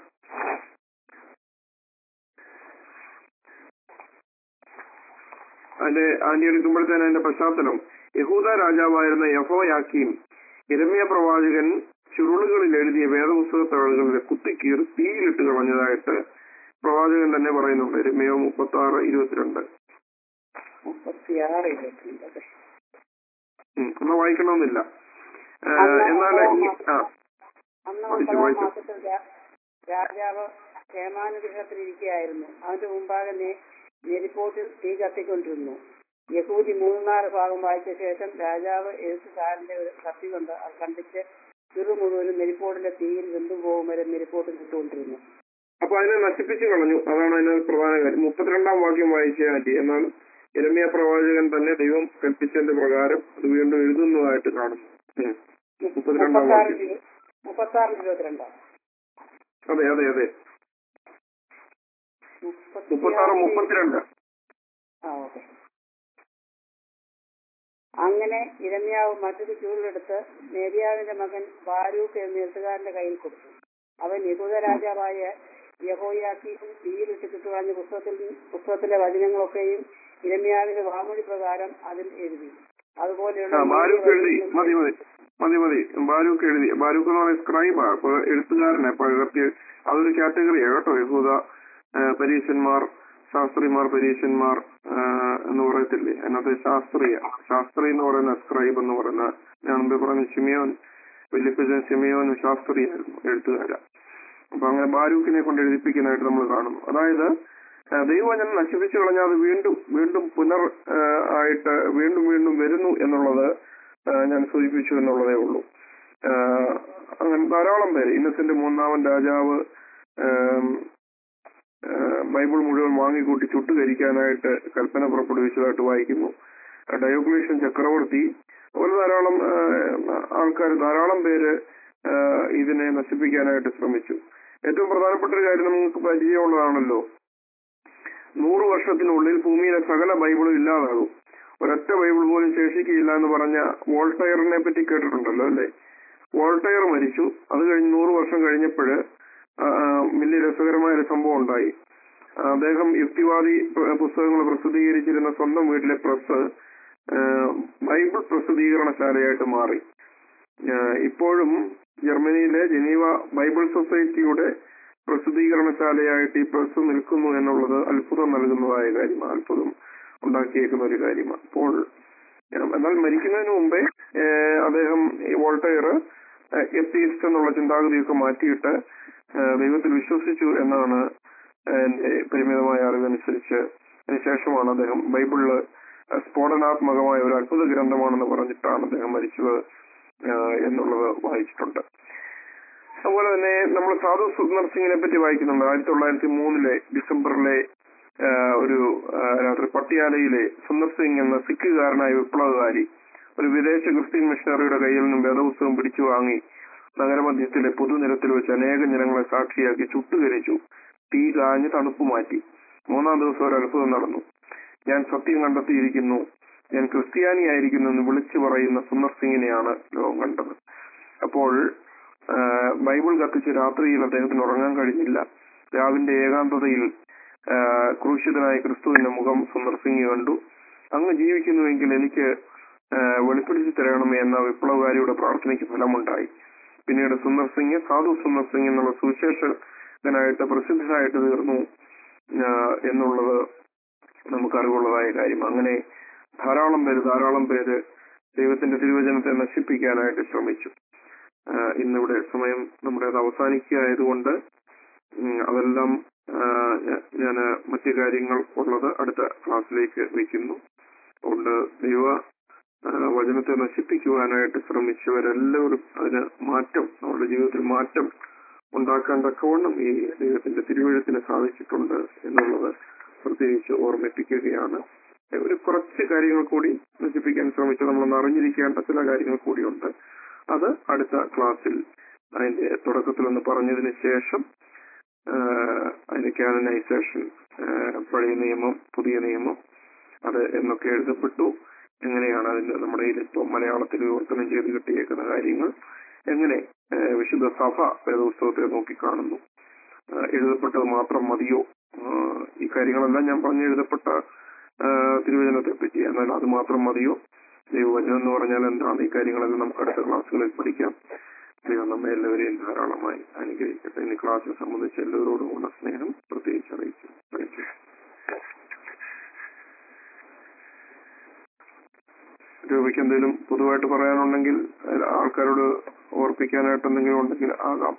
അതിന്റെ ആന്റി എടുക്കുമ്പോഴത്തേന് അതിന്റെ പശ്ചാത്തലം യഹൂദ രാജാവായിരുന്ന യഹോയാക്കീം ഇരമ്യ പ്രവാചകൻ ചുരുളുകളിൽ എഴുതിയ വേദപുസ്തകത്തകളുടെ കുത്തിക്കീറി തീയിലിട്ട് കളഞ്ഞതായിട്ട് പ്രവാചകൻ തന്നെ പറയുന്നുണ്ട് ഇരമ്യോ മുപ്പത്തി ആറ് ഇരുപത്തിരണ്ട് മുപ്പത്തിയാറ് ഇരുപത്തിരണ്ട് അതെ. ഉം, എന്നാ വായിക്കണമെന്നില്ല ആ, എന്നാൽ ഈ- ആ അന്ന് വായിച്ചു, ഒമ്പതാം വായിച്ചു. മാസത്തിൽ രാ- രാജാവ് ക്ഷേമാനുഗ്രഹത്തിലിരിക്കുകയായിരുന്നു അവന്റെ മുമ്പാകെ നേ- നെരിപ്പോട്ടിൽ തീ കത്തിക്കൊണ്ടിരുന്നു യഹൂദി മൂന്നാല് ഭാഗം വായിച്ച ശേഷം രാജാവ് എഴുത്തുകാരന്റെ ഒരു കത്തി കൊണ്ട് അത് കണ്ടിച്ച് ചെറു മുഴുവനും നെരിപ്പോട്ടിലെ തീയിൽ വെന്തും പോകും വരെ നെരിപ്പോട്ടിൽ ഇട്ടുകൊണ്ടിരുന്നു അപ്പൊ അതിനെ നശിപ്പിച്ചു കളഞ്ഞു അതാണ് അതിന് പ്രധാന കാര്യം മുപ്പത്തിരണ്ടാം വാക്യം വായിച്ചേ പറ്റി എന്നാൽ ഇരമ്യ പ്രവാചകൻ തന്നെ ദൈവം കൽപ്പിച്ചതിന്റെ പ്രകാരം അത് വീണ്ടും എഴുതുന്നതായിട്ട് കാണുന്നു ഉം. മുപ്പത്തിരണ്ടാം മുപ്പത്താറ് വാക്യം ഇരു- മുപ്പത്താറ് ഇരുപത്തിരണ്ടാം അതെ അതെ അതെ മുപ്പത്താറ് മുപ്പത്തിരണ്ട് ആ ഓക്കെ അങ്ങനെ ഇരമ്യാവ് മറ്റൊരു ചൂടിലെടുത്ത് നേരിയാവിന്റെ മകൻ ബാരൂക്ക് എന്ന എഴുത്തുകാരന്റെ കയ്യിൽ കൊടുത്തു അവൻ യഹൂദ രാജാവായ യഹോയാക്കിയും തീയിലിട്ട് ചുറ്റുകളഞ്ഞ പുസ്തകത്തിൽ പുസ്തകത്തിലെ വചനങ്ങളൊക്കെയും ഇരമ്യാവിന്റെ വാമൊഴി പ്രകാരം അതിൽ എഴുതി അതുപോലെയുള്ള ആ ബാരൂക്ക് എഴുതി വചനങ്ങളും മതി മതി മതി മതി ബാരൂക്ക് എഴുതി ബാരൂക്ക് എന്ന് പറയുന്നത് സ്ക്രൈബാ അപ്പൊ എഴുത്തുകാരനെ പകർത്തി അതൊരു കാറ്റഗറിയാ കേട്ടോ യഹൂദ ആ, പരീശന്മാർ ശാസ്ത്രിമാർ പരീശന്മാർ ആ, എന്ന് പറയത്തില്ലേ അതിനകത്ത് ശാസ്ത്രീയ ശാസ്ത്രി എന്ന് പറയുന്ന സ്ക്രൈബ് എന്ന് പറയുന്ന ഞാൻ മുമ്പേ പറഞ്ഞ സിമിയോൻ വല്യപ്പച്ചൻ സിമിയോൻ ശാസ്ത്രിയായിരുന്നു എഴുത്തുകാര അപ്പൊ അങ്ങനെ ബാരൂക്കിനെ കൊണ്ട് എഴുതിപ്പിക്കുന്നതായിട്ട് നമ്മൾ കാണുന്നു അതായത് ആ, ദൈവവചനം നശിപ്പിച്ചു കളഞ്ഞാൽ അത് വീണ്ടും വീണ്ടും പുനർ ആ, ആയിട്ട് വീണ്ടും വീണ്ടും വരുന്നു എന്നുള്ളത് ആ, ഞാൻ സൂചിപ്പിച്ചു എന്നുള്ളതേ ഉള്ളൂ ആ, അങ്ങനെ ധാരാളം പേര് ഇന്നസെന്റ് മൂന്നാമൻ രാജാവ് ആം, ആ, ബൈബിൾ മുഴുവൻ വാങ്ങിക്കൂട്ടി ചുട്ടുകരിക്കാനായിട്ട് കൽപ്പന പുറപ്പെടുവിച്ചതായിട്ട് വായിക്കുന്നു ആ, ഡയോക്ലീഷ്യൻ ചക്രവർത്തി അതുപോലെ ധാരാളം ആൾക്കാർ ധാരാളം പേര് ആ, ഇതിനെ നശിപ്പിക്കാനായിട്ട് ശ്രമിച്ചു ഏറ്റവും പ്രധാനപ്പെട്ട ഒരു കാര്യം നമുക്ക് പരിചയമുള്ളതാണല്ലോ നൂറ് വർഷത്തിനുള്ളിൽ ഭൂമിയിലെ സകല ബൈബിളും ഇല്ലാതാകും ഒരൊറ്റ ബൈബിൾ പോലും ശേഷിക്കുകയില്ല എന്ന് പറഞ്ഞ വോൾട്ടയറിനെ പറ്റി കേട്ടിട്ടുണ്ടല്ലോ അല്ലേ വോൾട്ടയർ മരിച്ചു അത് കഴിഞ്ഞ് നൂറ് വർഷം കഴിഞ്ഞപ്പോഴ് വലിയ രസകരമായ ഒരു സംഭവം ഉണ്ടായി ആ, അദ്ദേഹം യുക്തിവാദി പ- പുസ്തകങ്ങൾ പ്രസിദ്ധീകരിച്ചിരുന്ന സ്വന്തം വീട്ടിലെ പ്രസ് ബൈബിൾ പ്രസിദ്ധീകരണശാലയായിട്ട് മാറി ആ, ഇപ്പോഴും ജർമ്മനിയിലെ ജനീവ ബൈബിൾ സൊസൈറ്റിയുടെ പ്രസിദ്ധീകരണശാലയായിട്ട് ഈ പ്രസ് നിൽക്കുന്നു എന്നുള്ളത് അത്ഭുതം നൽകുന്നതായ കാര്യമാണ് അത്ഭുതം ഉണ്ടാക്കിയേക്കുന്ന ഒരു കാര്യമാണ് അപ്പോൾ ഏഹ്, എന്നാൽ മരിക്കുന്നതിന് മുമ്പേ ഏഹ്, അദ്ദേഹം ഈ വോൾട്ടയർ എത്തിയിസ്റ്റ് എന്നുള്ള ചിന്താഗതിയൊക്കെ മാറ്റിയിട്ട് ഏഹ്, ദൈവത്തിൽ വിശ്വസിച്ചു എന്നാണ് എന്റെ പരിമിതമായ അറിവനുസരിച്ച് അതിനുശേഷമാണ് അദ്ദേഹം ബൈബിളില് സ്ഫോടനാത്മകമായ ഒരു അത്ഭുത ഗ്രന്ഥമാണെന്ന് പറഞ്ഞിട്ടാണ് അദ്ദേഹം മരിച്ചത് ഏഹ്, എന്നുള്ളത് വായിച്ചിട്ടുണ്ട് അതുപോലെ തന്നെ നമ്മൾ സാധു സുന്ദർ സിംഗിനെ പറ്റി വായിക്കുന്നുണ്ട് ആയിരത്തി തൊള്ളായിരത്തി മൂന്നിലെ ഡിസംബറിലെ ആ, ഒരു ആ, രാത്രി പട്ടിയാലയിലെ സുന്ദർ സിംഗ് എന്ന സിഖുകാരനായ വിപ്ലവകാരി ഒരു വിദേശ ക്രിസ്ത്യൻ മിഷണറിയുടെ കയ്യിൽ നിന്നും വേദപുസ്തകം പിടിച്ചു വാങ്ങി നഗരമധ്യത്തിലെ പൊതുനിരത്തിൽ വെച്ച് അനേകം ജനങ്ങളെ സാക്ഷിയാക്കി ചുട്ടുകരിച്ചു തീ കാഞ്ഞ് തണുപ്പ് മാറ്റി മൂന്നാം ദിവസം ഒരു അത്ഭുതം നടന്നു ഞാൻ സത്യം കണ്ടെത്തിയിരിക്കുന്നു ഞാൻ ക്രിസ്ത്യാനിയായിരിക്കുന്നു എന്ന് വിളിച്ചു പറയുന്ന സുന്ദർ സിംഗിനെയാണ് ലോകം കണ്ടത് അപ്പോൾ ആ, ബൈബിൾ കത്തിച്ച് രാത്രിയിൽ അദ്ദേഹത്തിന് ഉറങ്ങാൻ കഴിഞ്ഞില്ല രാവിന്റെ ഏകാന്തതയിൽ ആ, ക്രൂശിതനായ ക്രിസ്തുവിന്റെ മുഖം സുന്ദർ സിംഗ് കണ്ടു അങ്ങ് ജീവിക്കുന്നുവെങ്കിൽ എനിക്ക് ആ, വെളിപ്പെടുത്തി തരണമേ എന്ന വിപ്ലവകാരിയുടെ പ്രാർത്ഥനയ്ക്ക് ഫലമുണ്ടായി പിന്നീട് സുന്ദർ സിംഗ് സാധു സുന്ദർ സിംഗ് എന്നുള്ള സുവിശേഷകനായിട്ട് പ്രസിദ്ധനായിട്ട് തീർന്നു ആ, എന്നുള്ളത് നമുക്ക് അറിവുള്ളതായ കാര്യം അങ്ങനെ ധാരാളം പേര് ധാരാളം പേര് ദൈവത്തിന്റെ തിരുവചനത്തെ നശിപ്പിക്കാനായിട്ട് ശ്രമിച്ചു ആ, ഇന്നിവിടെ സമയം നമ്മുടേത് അവസാനിക്കുകയായതുകൊണ്ട് ഉം, അതെല്ലാം ഞാൻ മറ്റു കാര്യങ്ങൾ ഉള്ളത് അടുത്ത ക്ലാസ്സിലേക്ക് വയ്ക്കുന്നു അതുകൊണ്ട് ദൈവ ആ, വചനത്തെ നശിപ്പിക്കുവാനായിട്ട് ശ്രമിച്ചവരെല്ലാവരും അതിന് മാറ്റം നമ്മുടെ ജീവിതത്തിൽ മാറ്റം ഉണ്ടാക്കാൻ തക്കവണ്ണം ഈ ദൈവത്തിന്റെ തിരുവഴുത്തിന് സാധിച്ചിട്ടുണ്ട് എന്നുള്ളത് പ്രത്യേകിച്ച് ഓർമ്മിപ്പിക്കുകയാണ് ഒരു കുറച്ച് കാര്യങ്ങൾ കൂടി നശിപ്പിക്കാൻ ശ്രമിച്ചു നമ്മൾ അറിഞ്ഞിരിക്കേണ്ട ചില കാര്യങ്ങൾ കൂടിയുണ്ട് അത് അടുത്ത ക്ലാസ്സിൽ അതിന്റെ തുടക്കത്തിൽ ഒന്ന് പറഞ്ഞതിന് ശേഷം ആഹ് അതിന്റെ കാനനൈസേഷൻ പഴയ നിയമം പുതിയ നിയമം അത് എന്നൊക്കെ എഴുതപ്പെട്ടു എങ്ങനെയാണ് അതിന്റെ നമ്മുടെ കയ്യിൽ ഇപ്പോൾ മലയാളത്തിൽ വിവർത്തനം ചെയ്ത് കിട്ടിയേക്കുന്ന കാര്യങ്ങൾ എങ്ങനെ ആഹ് വിശുദ്ധ സഭ വേദപുസ്തകത്തെ നോക്കിക്കാണുന്നു ആഹ് എഴുതപ്പെട്ടത് മാത്രം മതിയോ ആഹ് ഈ കാര്യങ്ങളെല്ലാം ഞാൻ പറഞ്ഞ് എഴുതപ്പെട്ട ആഹ് തിരുവചനത്തെ പറ്റി എന്നാൽ അത് മാത്രം മതിയോ ദൈവവചനം എന്ന് പറഞ്ഞാൽ എന്താണ് ഈ കാര്യങ്ങളെല്ലാം നമുക്ക് അടുത്ത ക്ലാസ്സുകളിൽ പഠിക്കാം ദൈവം നമ്മെ എല്ലാവരെയും ധാരാളമായി അനുഗ്രഹിക്കട്ടെ ഇനി ക്ലാസ്സിനെ സംബന്ധിച്ച് എല്ലാവരോടുമുള്ള സ്നേഹം പ്രത്യേകിച്ച് അറിയിച്ചു അറിയിച്ചു രൂപയ്ക്ക് എന്തെങ്കിലും പൊതുവായിട്ട് പറയാനുണ്ടെങ്കിൽ അഹ് ആൾക്കാരോട് ഓർപ്പിക്കാനായിട്ട് എന്തെങ്കിലും ഉണ്ടെങ്കിൽ ആകാം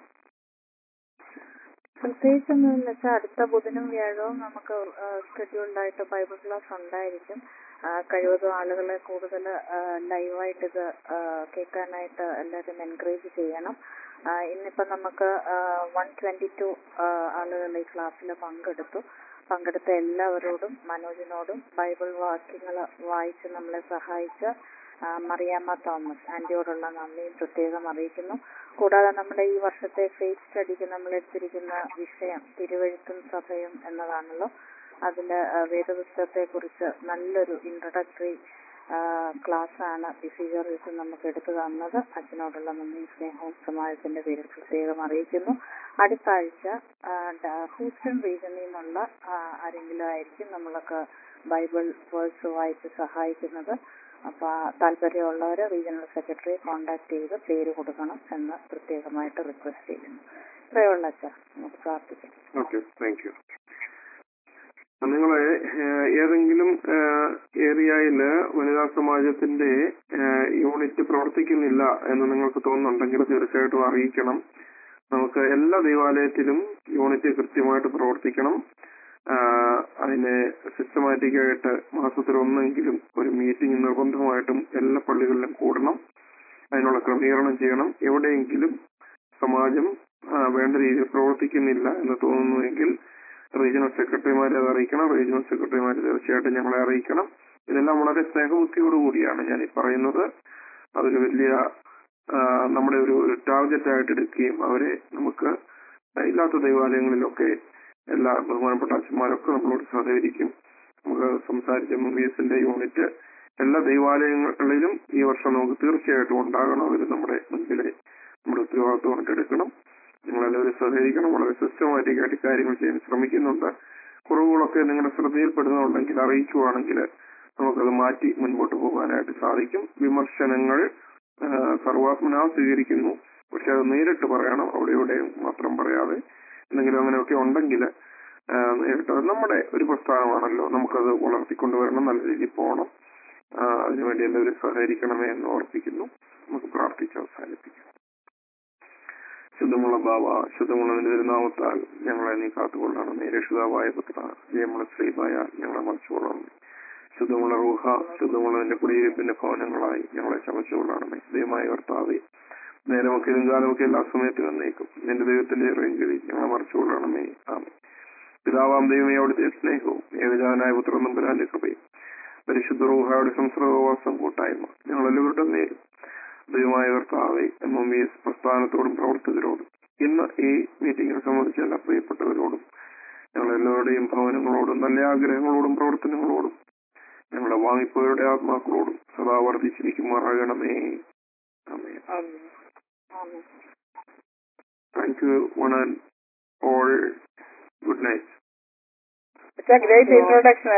പ്രത്യേകിച്ചൊന്നും വെച്ചാൽ അടുത്ത ബുധനും വ്യാഴവും നമുക്ക് സ്കെഡ്യൂൾഡായിട്ട് ബൈബിൾ ക്ലാസ് ഉണ്ടായിരിക്കും ആ, കഴിവതും ആളുകളെ കൂടുതൽ ലൈവായിട്ട് ഇത് ആ, കേൾക്കാനായിട്ട് എല്ലാവരും എൻകറേജ് ചെയ്യണം ആ, ഇന്നിപ്പം നമുക്ക് വൺ ട്വന്റി ടു ആളുകൾ ഈ ക്ലാസ്സിൽ പങ്കെടുത്തു പങ്കെടുത്ത എല്ലാവരോടും മനോജിനോടും ബൈബിൾ വാക്യങ്ങൾ വായിച്ച് നമ്മളെ സഹായിച്ച ആ, മറിയാമ്മ തോമസ് ആന്റിയോടുള്ള നന്ദിയും പ്രത്യേകം അറിയിക്കുന്നു കൂടാതെ നമ്മുടെ ഈ വർഷത്തെ ഫേസ് സ്റ്റഡിക്ക് നമ്മൾ എടുത്തിരിക്കുന്ന വിഷയം തിരുവഴുത്തും സഭയും എന്നതാണല്ലോ അതില് ആ, വേദപുസ്തകത്തെ കുറിച്ച് നല്ലൊരു ഇൻട്രഡക്ടറി ക്ലാസ് ആണ് ബിസി ജോർജസ് നമുക്ക് എടുത്തു തന്നത് അച്ഛനോടുള്ള നന്ദി സ്നേഹവും സമാജത്തിന്റെ പേരിൽ പ്രത്യേകം അറിയിക്കുന്നു അടുത്ത ആഴ്ച ആ, ഡ- ഹൂസ്റ്റൺ റീജനിൽ നിന്നുള്ള ആ, ആരെങ്കിലും ആയിരിക്കും നമ്മളൊക്കെ ബൈബിൾ വേഴ്സ് വായിച്ച് സഹായിക്കുന്നത് അപ്പൊ ആ താല്പര്യമുള്ളവര് റീജിയണൽ സെക്രട്ടറിയെ കോൺടാക്ട് ചെയ്ത് പേര് കൊടുക്കണം എന്ന് പ്രത്യേകമായിട്ട് റിക്വസ്റ്റ് ചെയ്യുന്നു ഇത്രയുള്ള അച്ഛാ നമുക്ക് പ്രാർത്ഥിക്കാം ഓക്കെ താങ്ക് യു നിങ്ങളെ ഏഹ്, ഏതെങ്കിലും ഏഹ്, ഏരിയയില് വനിതാ സമാജത്തിന്റെ ഏഹ്, യൂണിറ്റ് പ്രവർത്തിക്കുന്നില്ല എന്ന് നിങ്ങൾക്ക് തോന്നുന്നുണ്ടെങ്കിൽ തീർച്ചയായിട്ടും അറിയിക്കണം നമുക്ക് എല്ലാ ദേവാലയത്തിലും യൂണിറ്റ് കൃത്യമായിട്ട് പ്രവർത്തിക്കണം ആഹ്, അതിന് സിസ്റ്റമാറ്റിക് ആയിട്ട് മാസത്തിൽ ഒന്നെങ്കിലും ഒരു മീറ്റിംഗ് നിർബന്ധമായിട്ടും എല്ലാ പള്ളികളിലും കൂടണം അതിനുള്ള ക്രമീകരണം ചെയ്യണം എവിടെയെങ്കിലും സമാജം ആ, വേണ്ട രീതിയിൽ പ്രവർത്തിക്കുന്നില്ല എന്ന് തോന്നുന്നുവെങ്കിൽ റീജിയണൽ സെക്രട്ടറിമാരെ അത് അറിയിക്കണം റീജിയണൽ സെക്രട്ടറിമാർ തീർച്ചയായിട്ടും ഞങ്ങളെ അറിയിക്കണം ഇതെല്ലാം വളരെ സ്നേഹബുദ്ധിയോടുകൂടിയാണ് ഞാൻ ഈ പറയുന്നത് അതൊരു വലിയ ആ, നമ്മുടെ ഒരു ഒരു ടാർഗറ്റ് ആയിട്ട് എടുക്കുകയും അവരെ നമുക്ക് ഇല്ലാത്ത ദൈവാലയങ്ങളിലൊക്കെ എല്ലാ ബഹുമാനപ്പെട്ട അച്ഛന്മാരൊക്കെ നമ്മളോട് സഹകരിക്കും നമുക്ക് സംസാരിച്ച എം ബി എസിന്റെ യൂണിറ്റ് എല്ലാ ദൈവാലയങ്ങളിലും ഈ വർഷം നമുക്ക് തീർച്ചയായിട്ടും ഉണ്ടാകണം അവർ നമ്മുടെ മുൻപിലെ നമ്മുടെ ഉത്തരവാദിത്വമായിട്ട് എടുക്കണം നിങ്ങളെല്ലാവരും സഹകരിക്കണം വളരെ സിസ്റ്റമാറ്റിക് ആയിട്ട് കാര്യങ്ങൾ ചെയ്യാൻ ശ്രമിക്കുന്നുണ്ട് കുറവുകളൊക്കെ നിങ്ങളുടെ ശ്രദ്ധയിൽപ്പെടുന്നുണ്ടെങ്കിൽ അറിയിക്കുവാണെങ്കിൽ നമുക്കത് മാറ്റി മുൻപോട്ട് പോകാനായിട്ട് സാധിക്കും വിമർശനങ്ങൾ ആ, സർവാത്മന സ്വീകരിക്കുന്നു പക്ഷെ അത് നേരിട്ട് പറയണം അവിടെ ഇവിടെ മാത്രം പറയാതെ എന്തെങ്കിലും അങ്ങനെയൊക്കെ ഉണ്ടെങ്കിൽ നേരിട്ട് അത് നമ്മുടെ ഒരു പ്രസ്ഥാനമാണല്ലോ നമുക്കത് വളർത്തിക്കൊണ്ടുവരണം നല്ല രീതിയിൽ പോകണം ആ, അതിനുവേണ്ടി എല്ലാവരും സഹകരിക്കണമേ എന്ന് ഓർപ്പിക്കുന്നു നമുക്ക് പ്രാർത്ഥിച്ച് അവസാനിപ്പിക്കാം ശുദ്ധമുള്ള ബാബ ശുദ്ധമുള്ള നിന്റെ തിരുനാമത്താൽ ഞങ്ങളെ നീ കാത്തുകൊള്ളണമേ രക്ഷിതാവായ പുത്ര ജയമുള്ള ശ്രീമായ ഞങ്ങളെ മറിച്ചുകൊള്ളണമേ ശുദ്ധമുള്ള റൂഹ ശുദ്ധമുള്ള നിന്റെ കുടിയിരിപ്പിന്റെ ഭവനങ്ങളായി ഞങ്ങളെ ചമച്ചുകൊള്ളണമേ ദൈവമായ കർത്താവെ നേരമൊക്കെ ഇതും കാലമൊക്കെ എല്ലാ സമയത്തും എന്നേക്കും നിന്റെ ദൈവത്തിന്റെ ഇറങ്ങി ഞങ്ങളെ മറിച്ചുകൊള്ളണമേ ആമേ പിതാവാം ദൈവമേ അവിടുത്തെ സ്നേഹവും ഏകജാനായ പുത്രൻ നമ്പരാന്റെ കൃപയും പരിശുദ്ധ റൂഹയുടെ സംസ്കൃതവാസം കൂട്ടായ്മ ഞങ്ങൾ എല്ലാവരുടെ നേരും ദൈവമായ കർത്താവെ എം എം എസ് പ്രസ്ഥാനത്തോടും പ്രവർത്തകരോടും ഇന്ന് ഈ മീറ്റിംഗിനെ സംബന്ധിച്ച എല്ലാ പ്രിയപ്പെട്ടവരോടും ഞങ്ങൾ എല്ലാവരുടെയും ഭവനങ്ങളോടും നല്ല ആഗ്രഹങ്ങളോടും പ്രവർത്തനങ്ങളോടും ഞങ്ങളുടെ വാങ്ങിപ്പോയവരുടെ ആത്മാക്കളോടും സദാ വർദ്ധിച്ചിരിക്കുമാറാകണമേ ആമേ ആമേൻ thank you one and all good night great introduction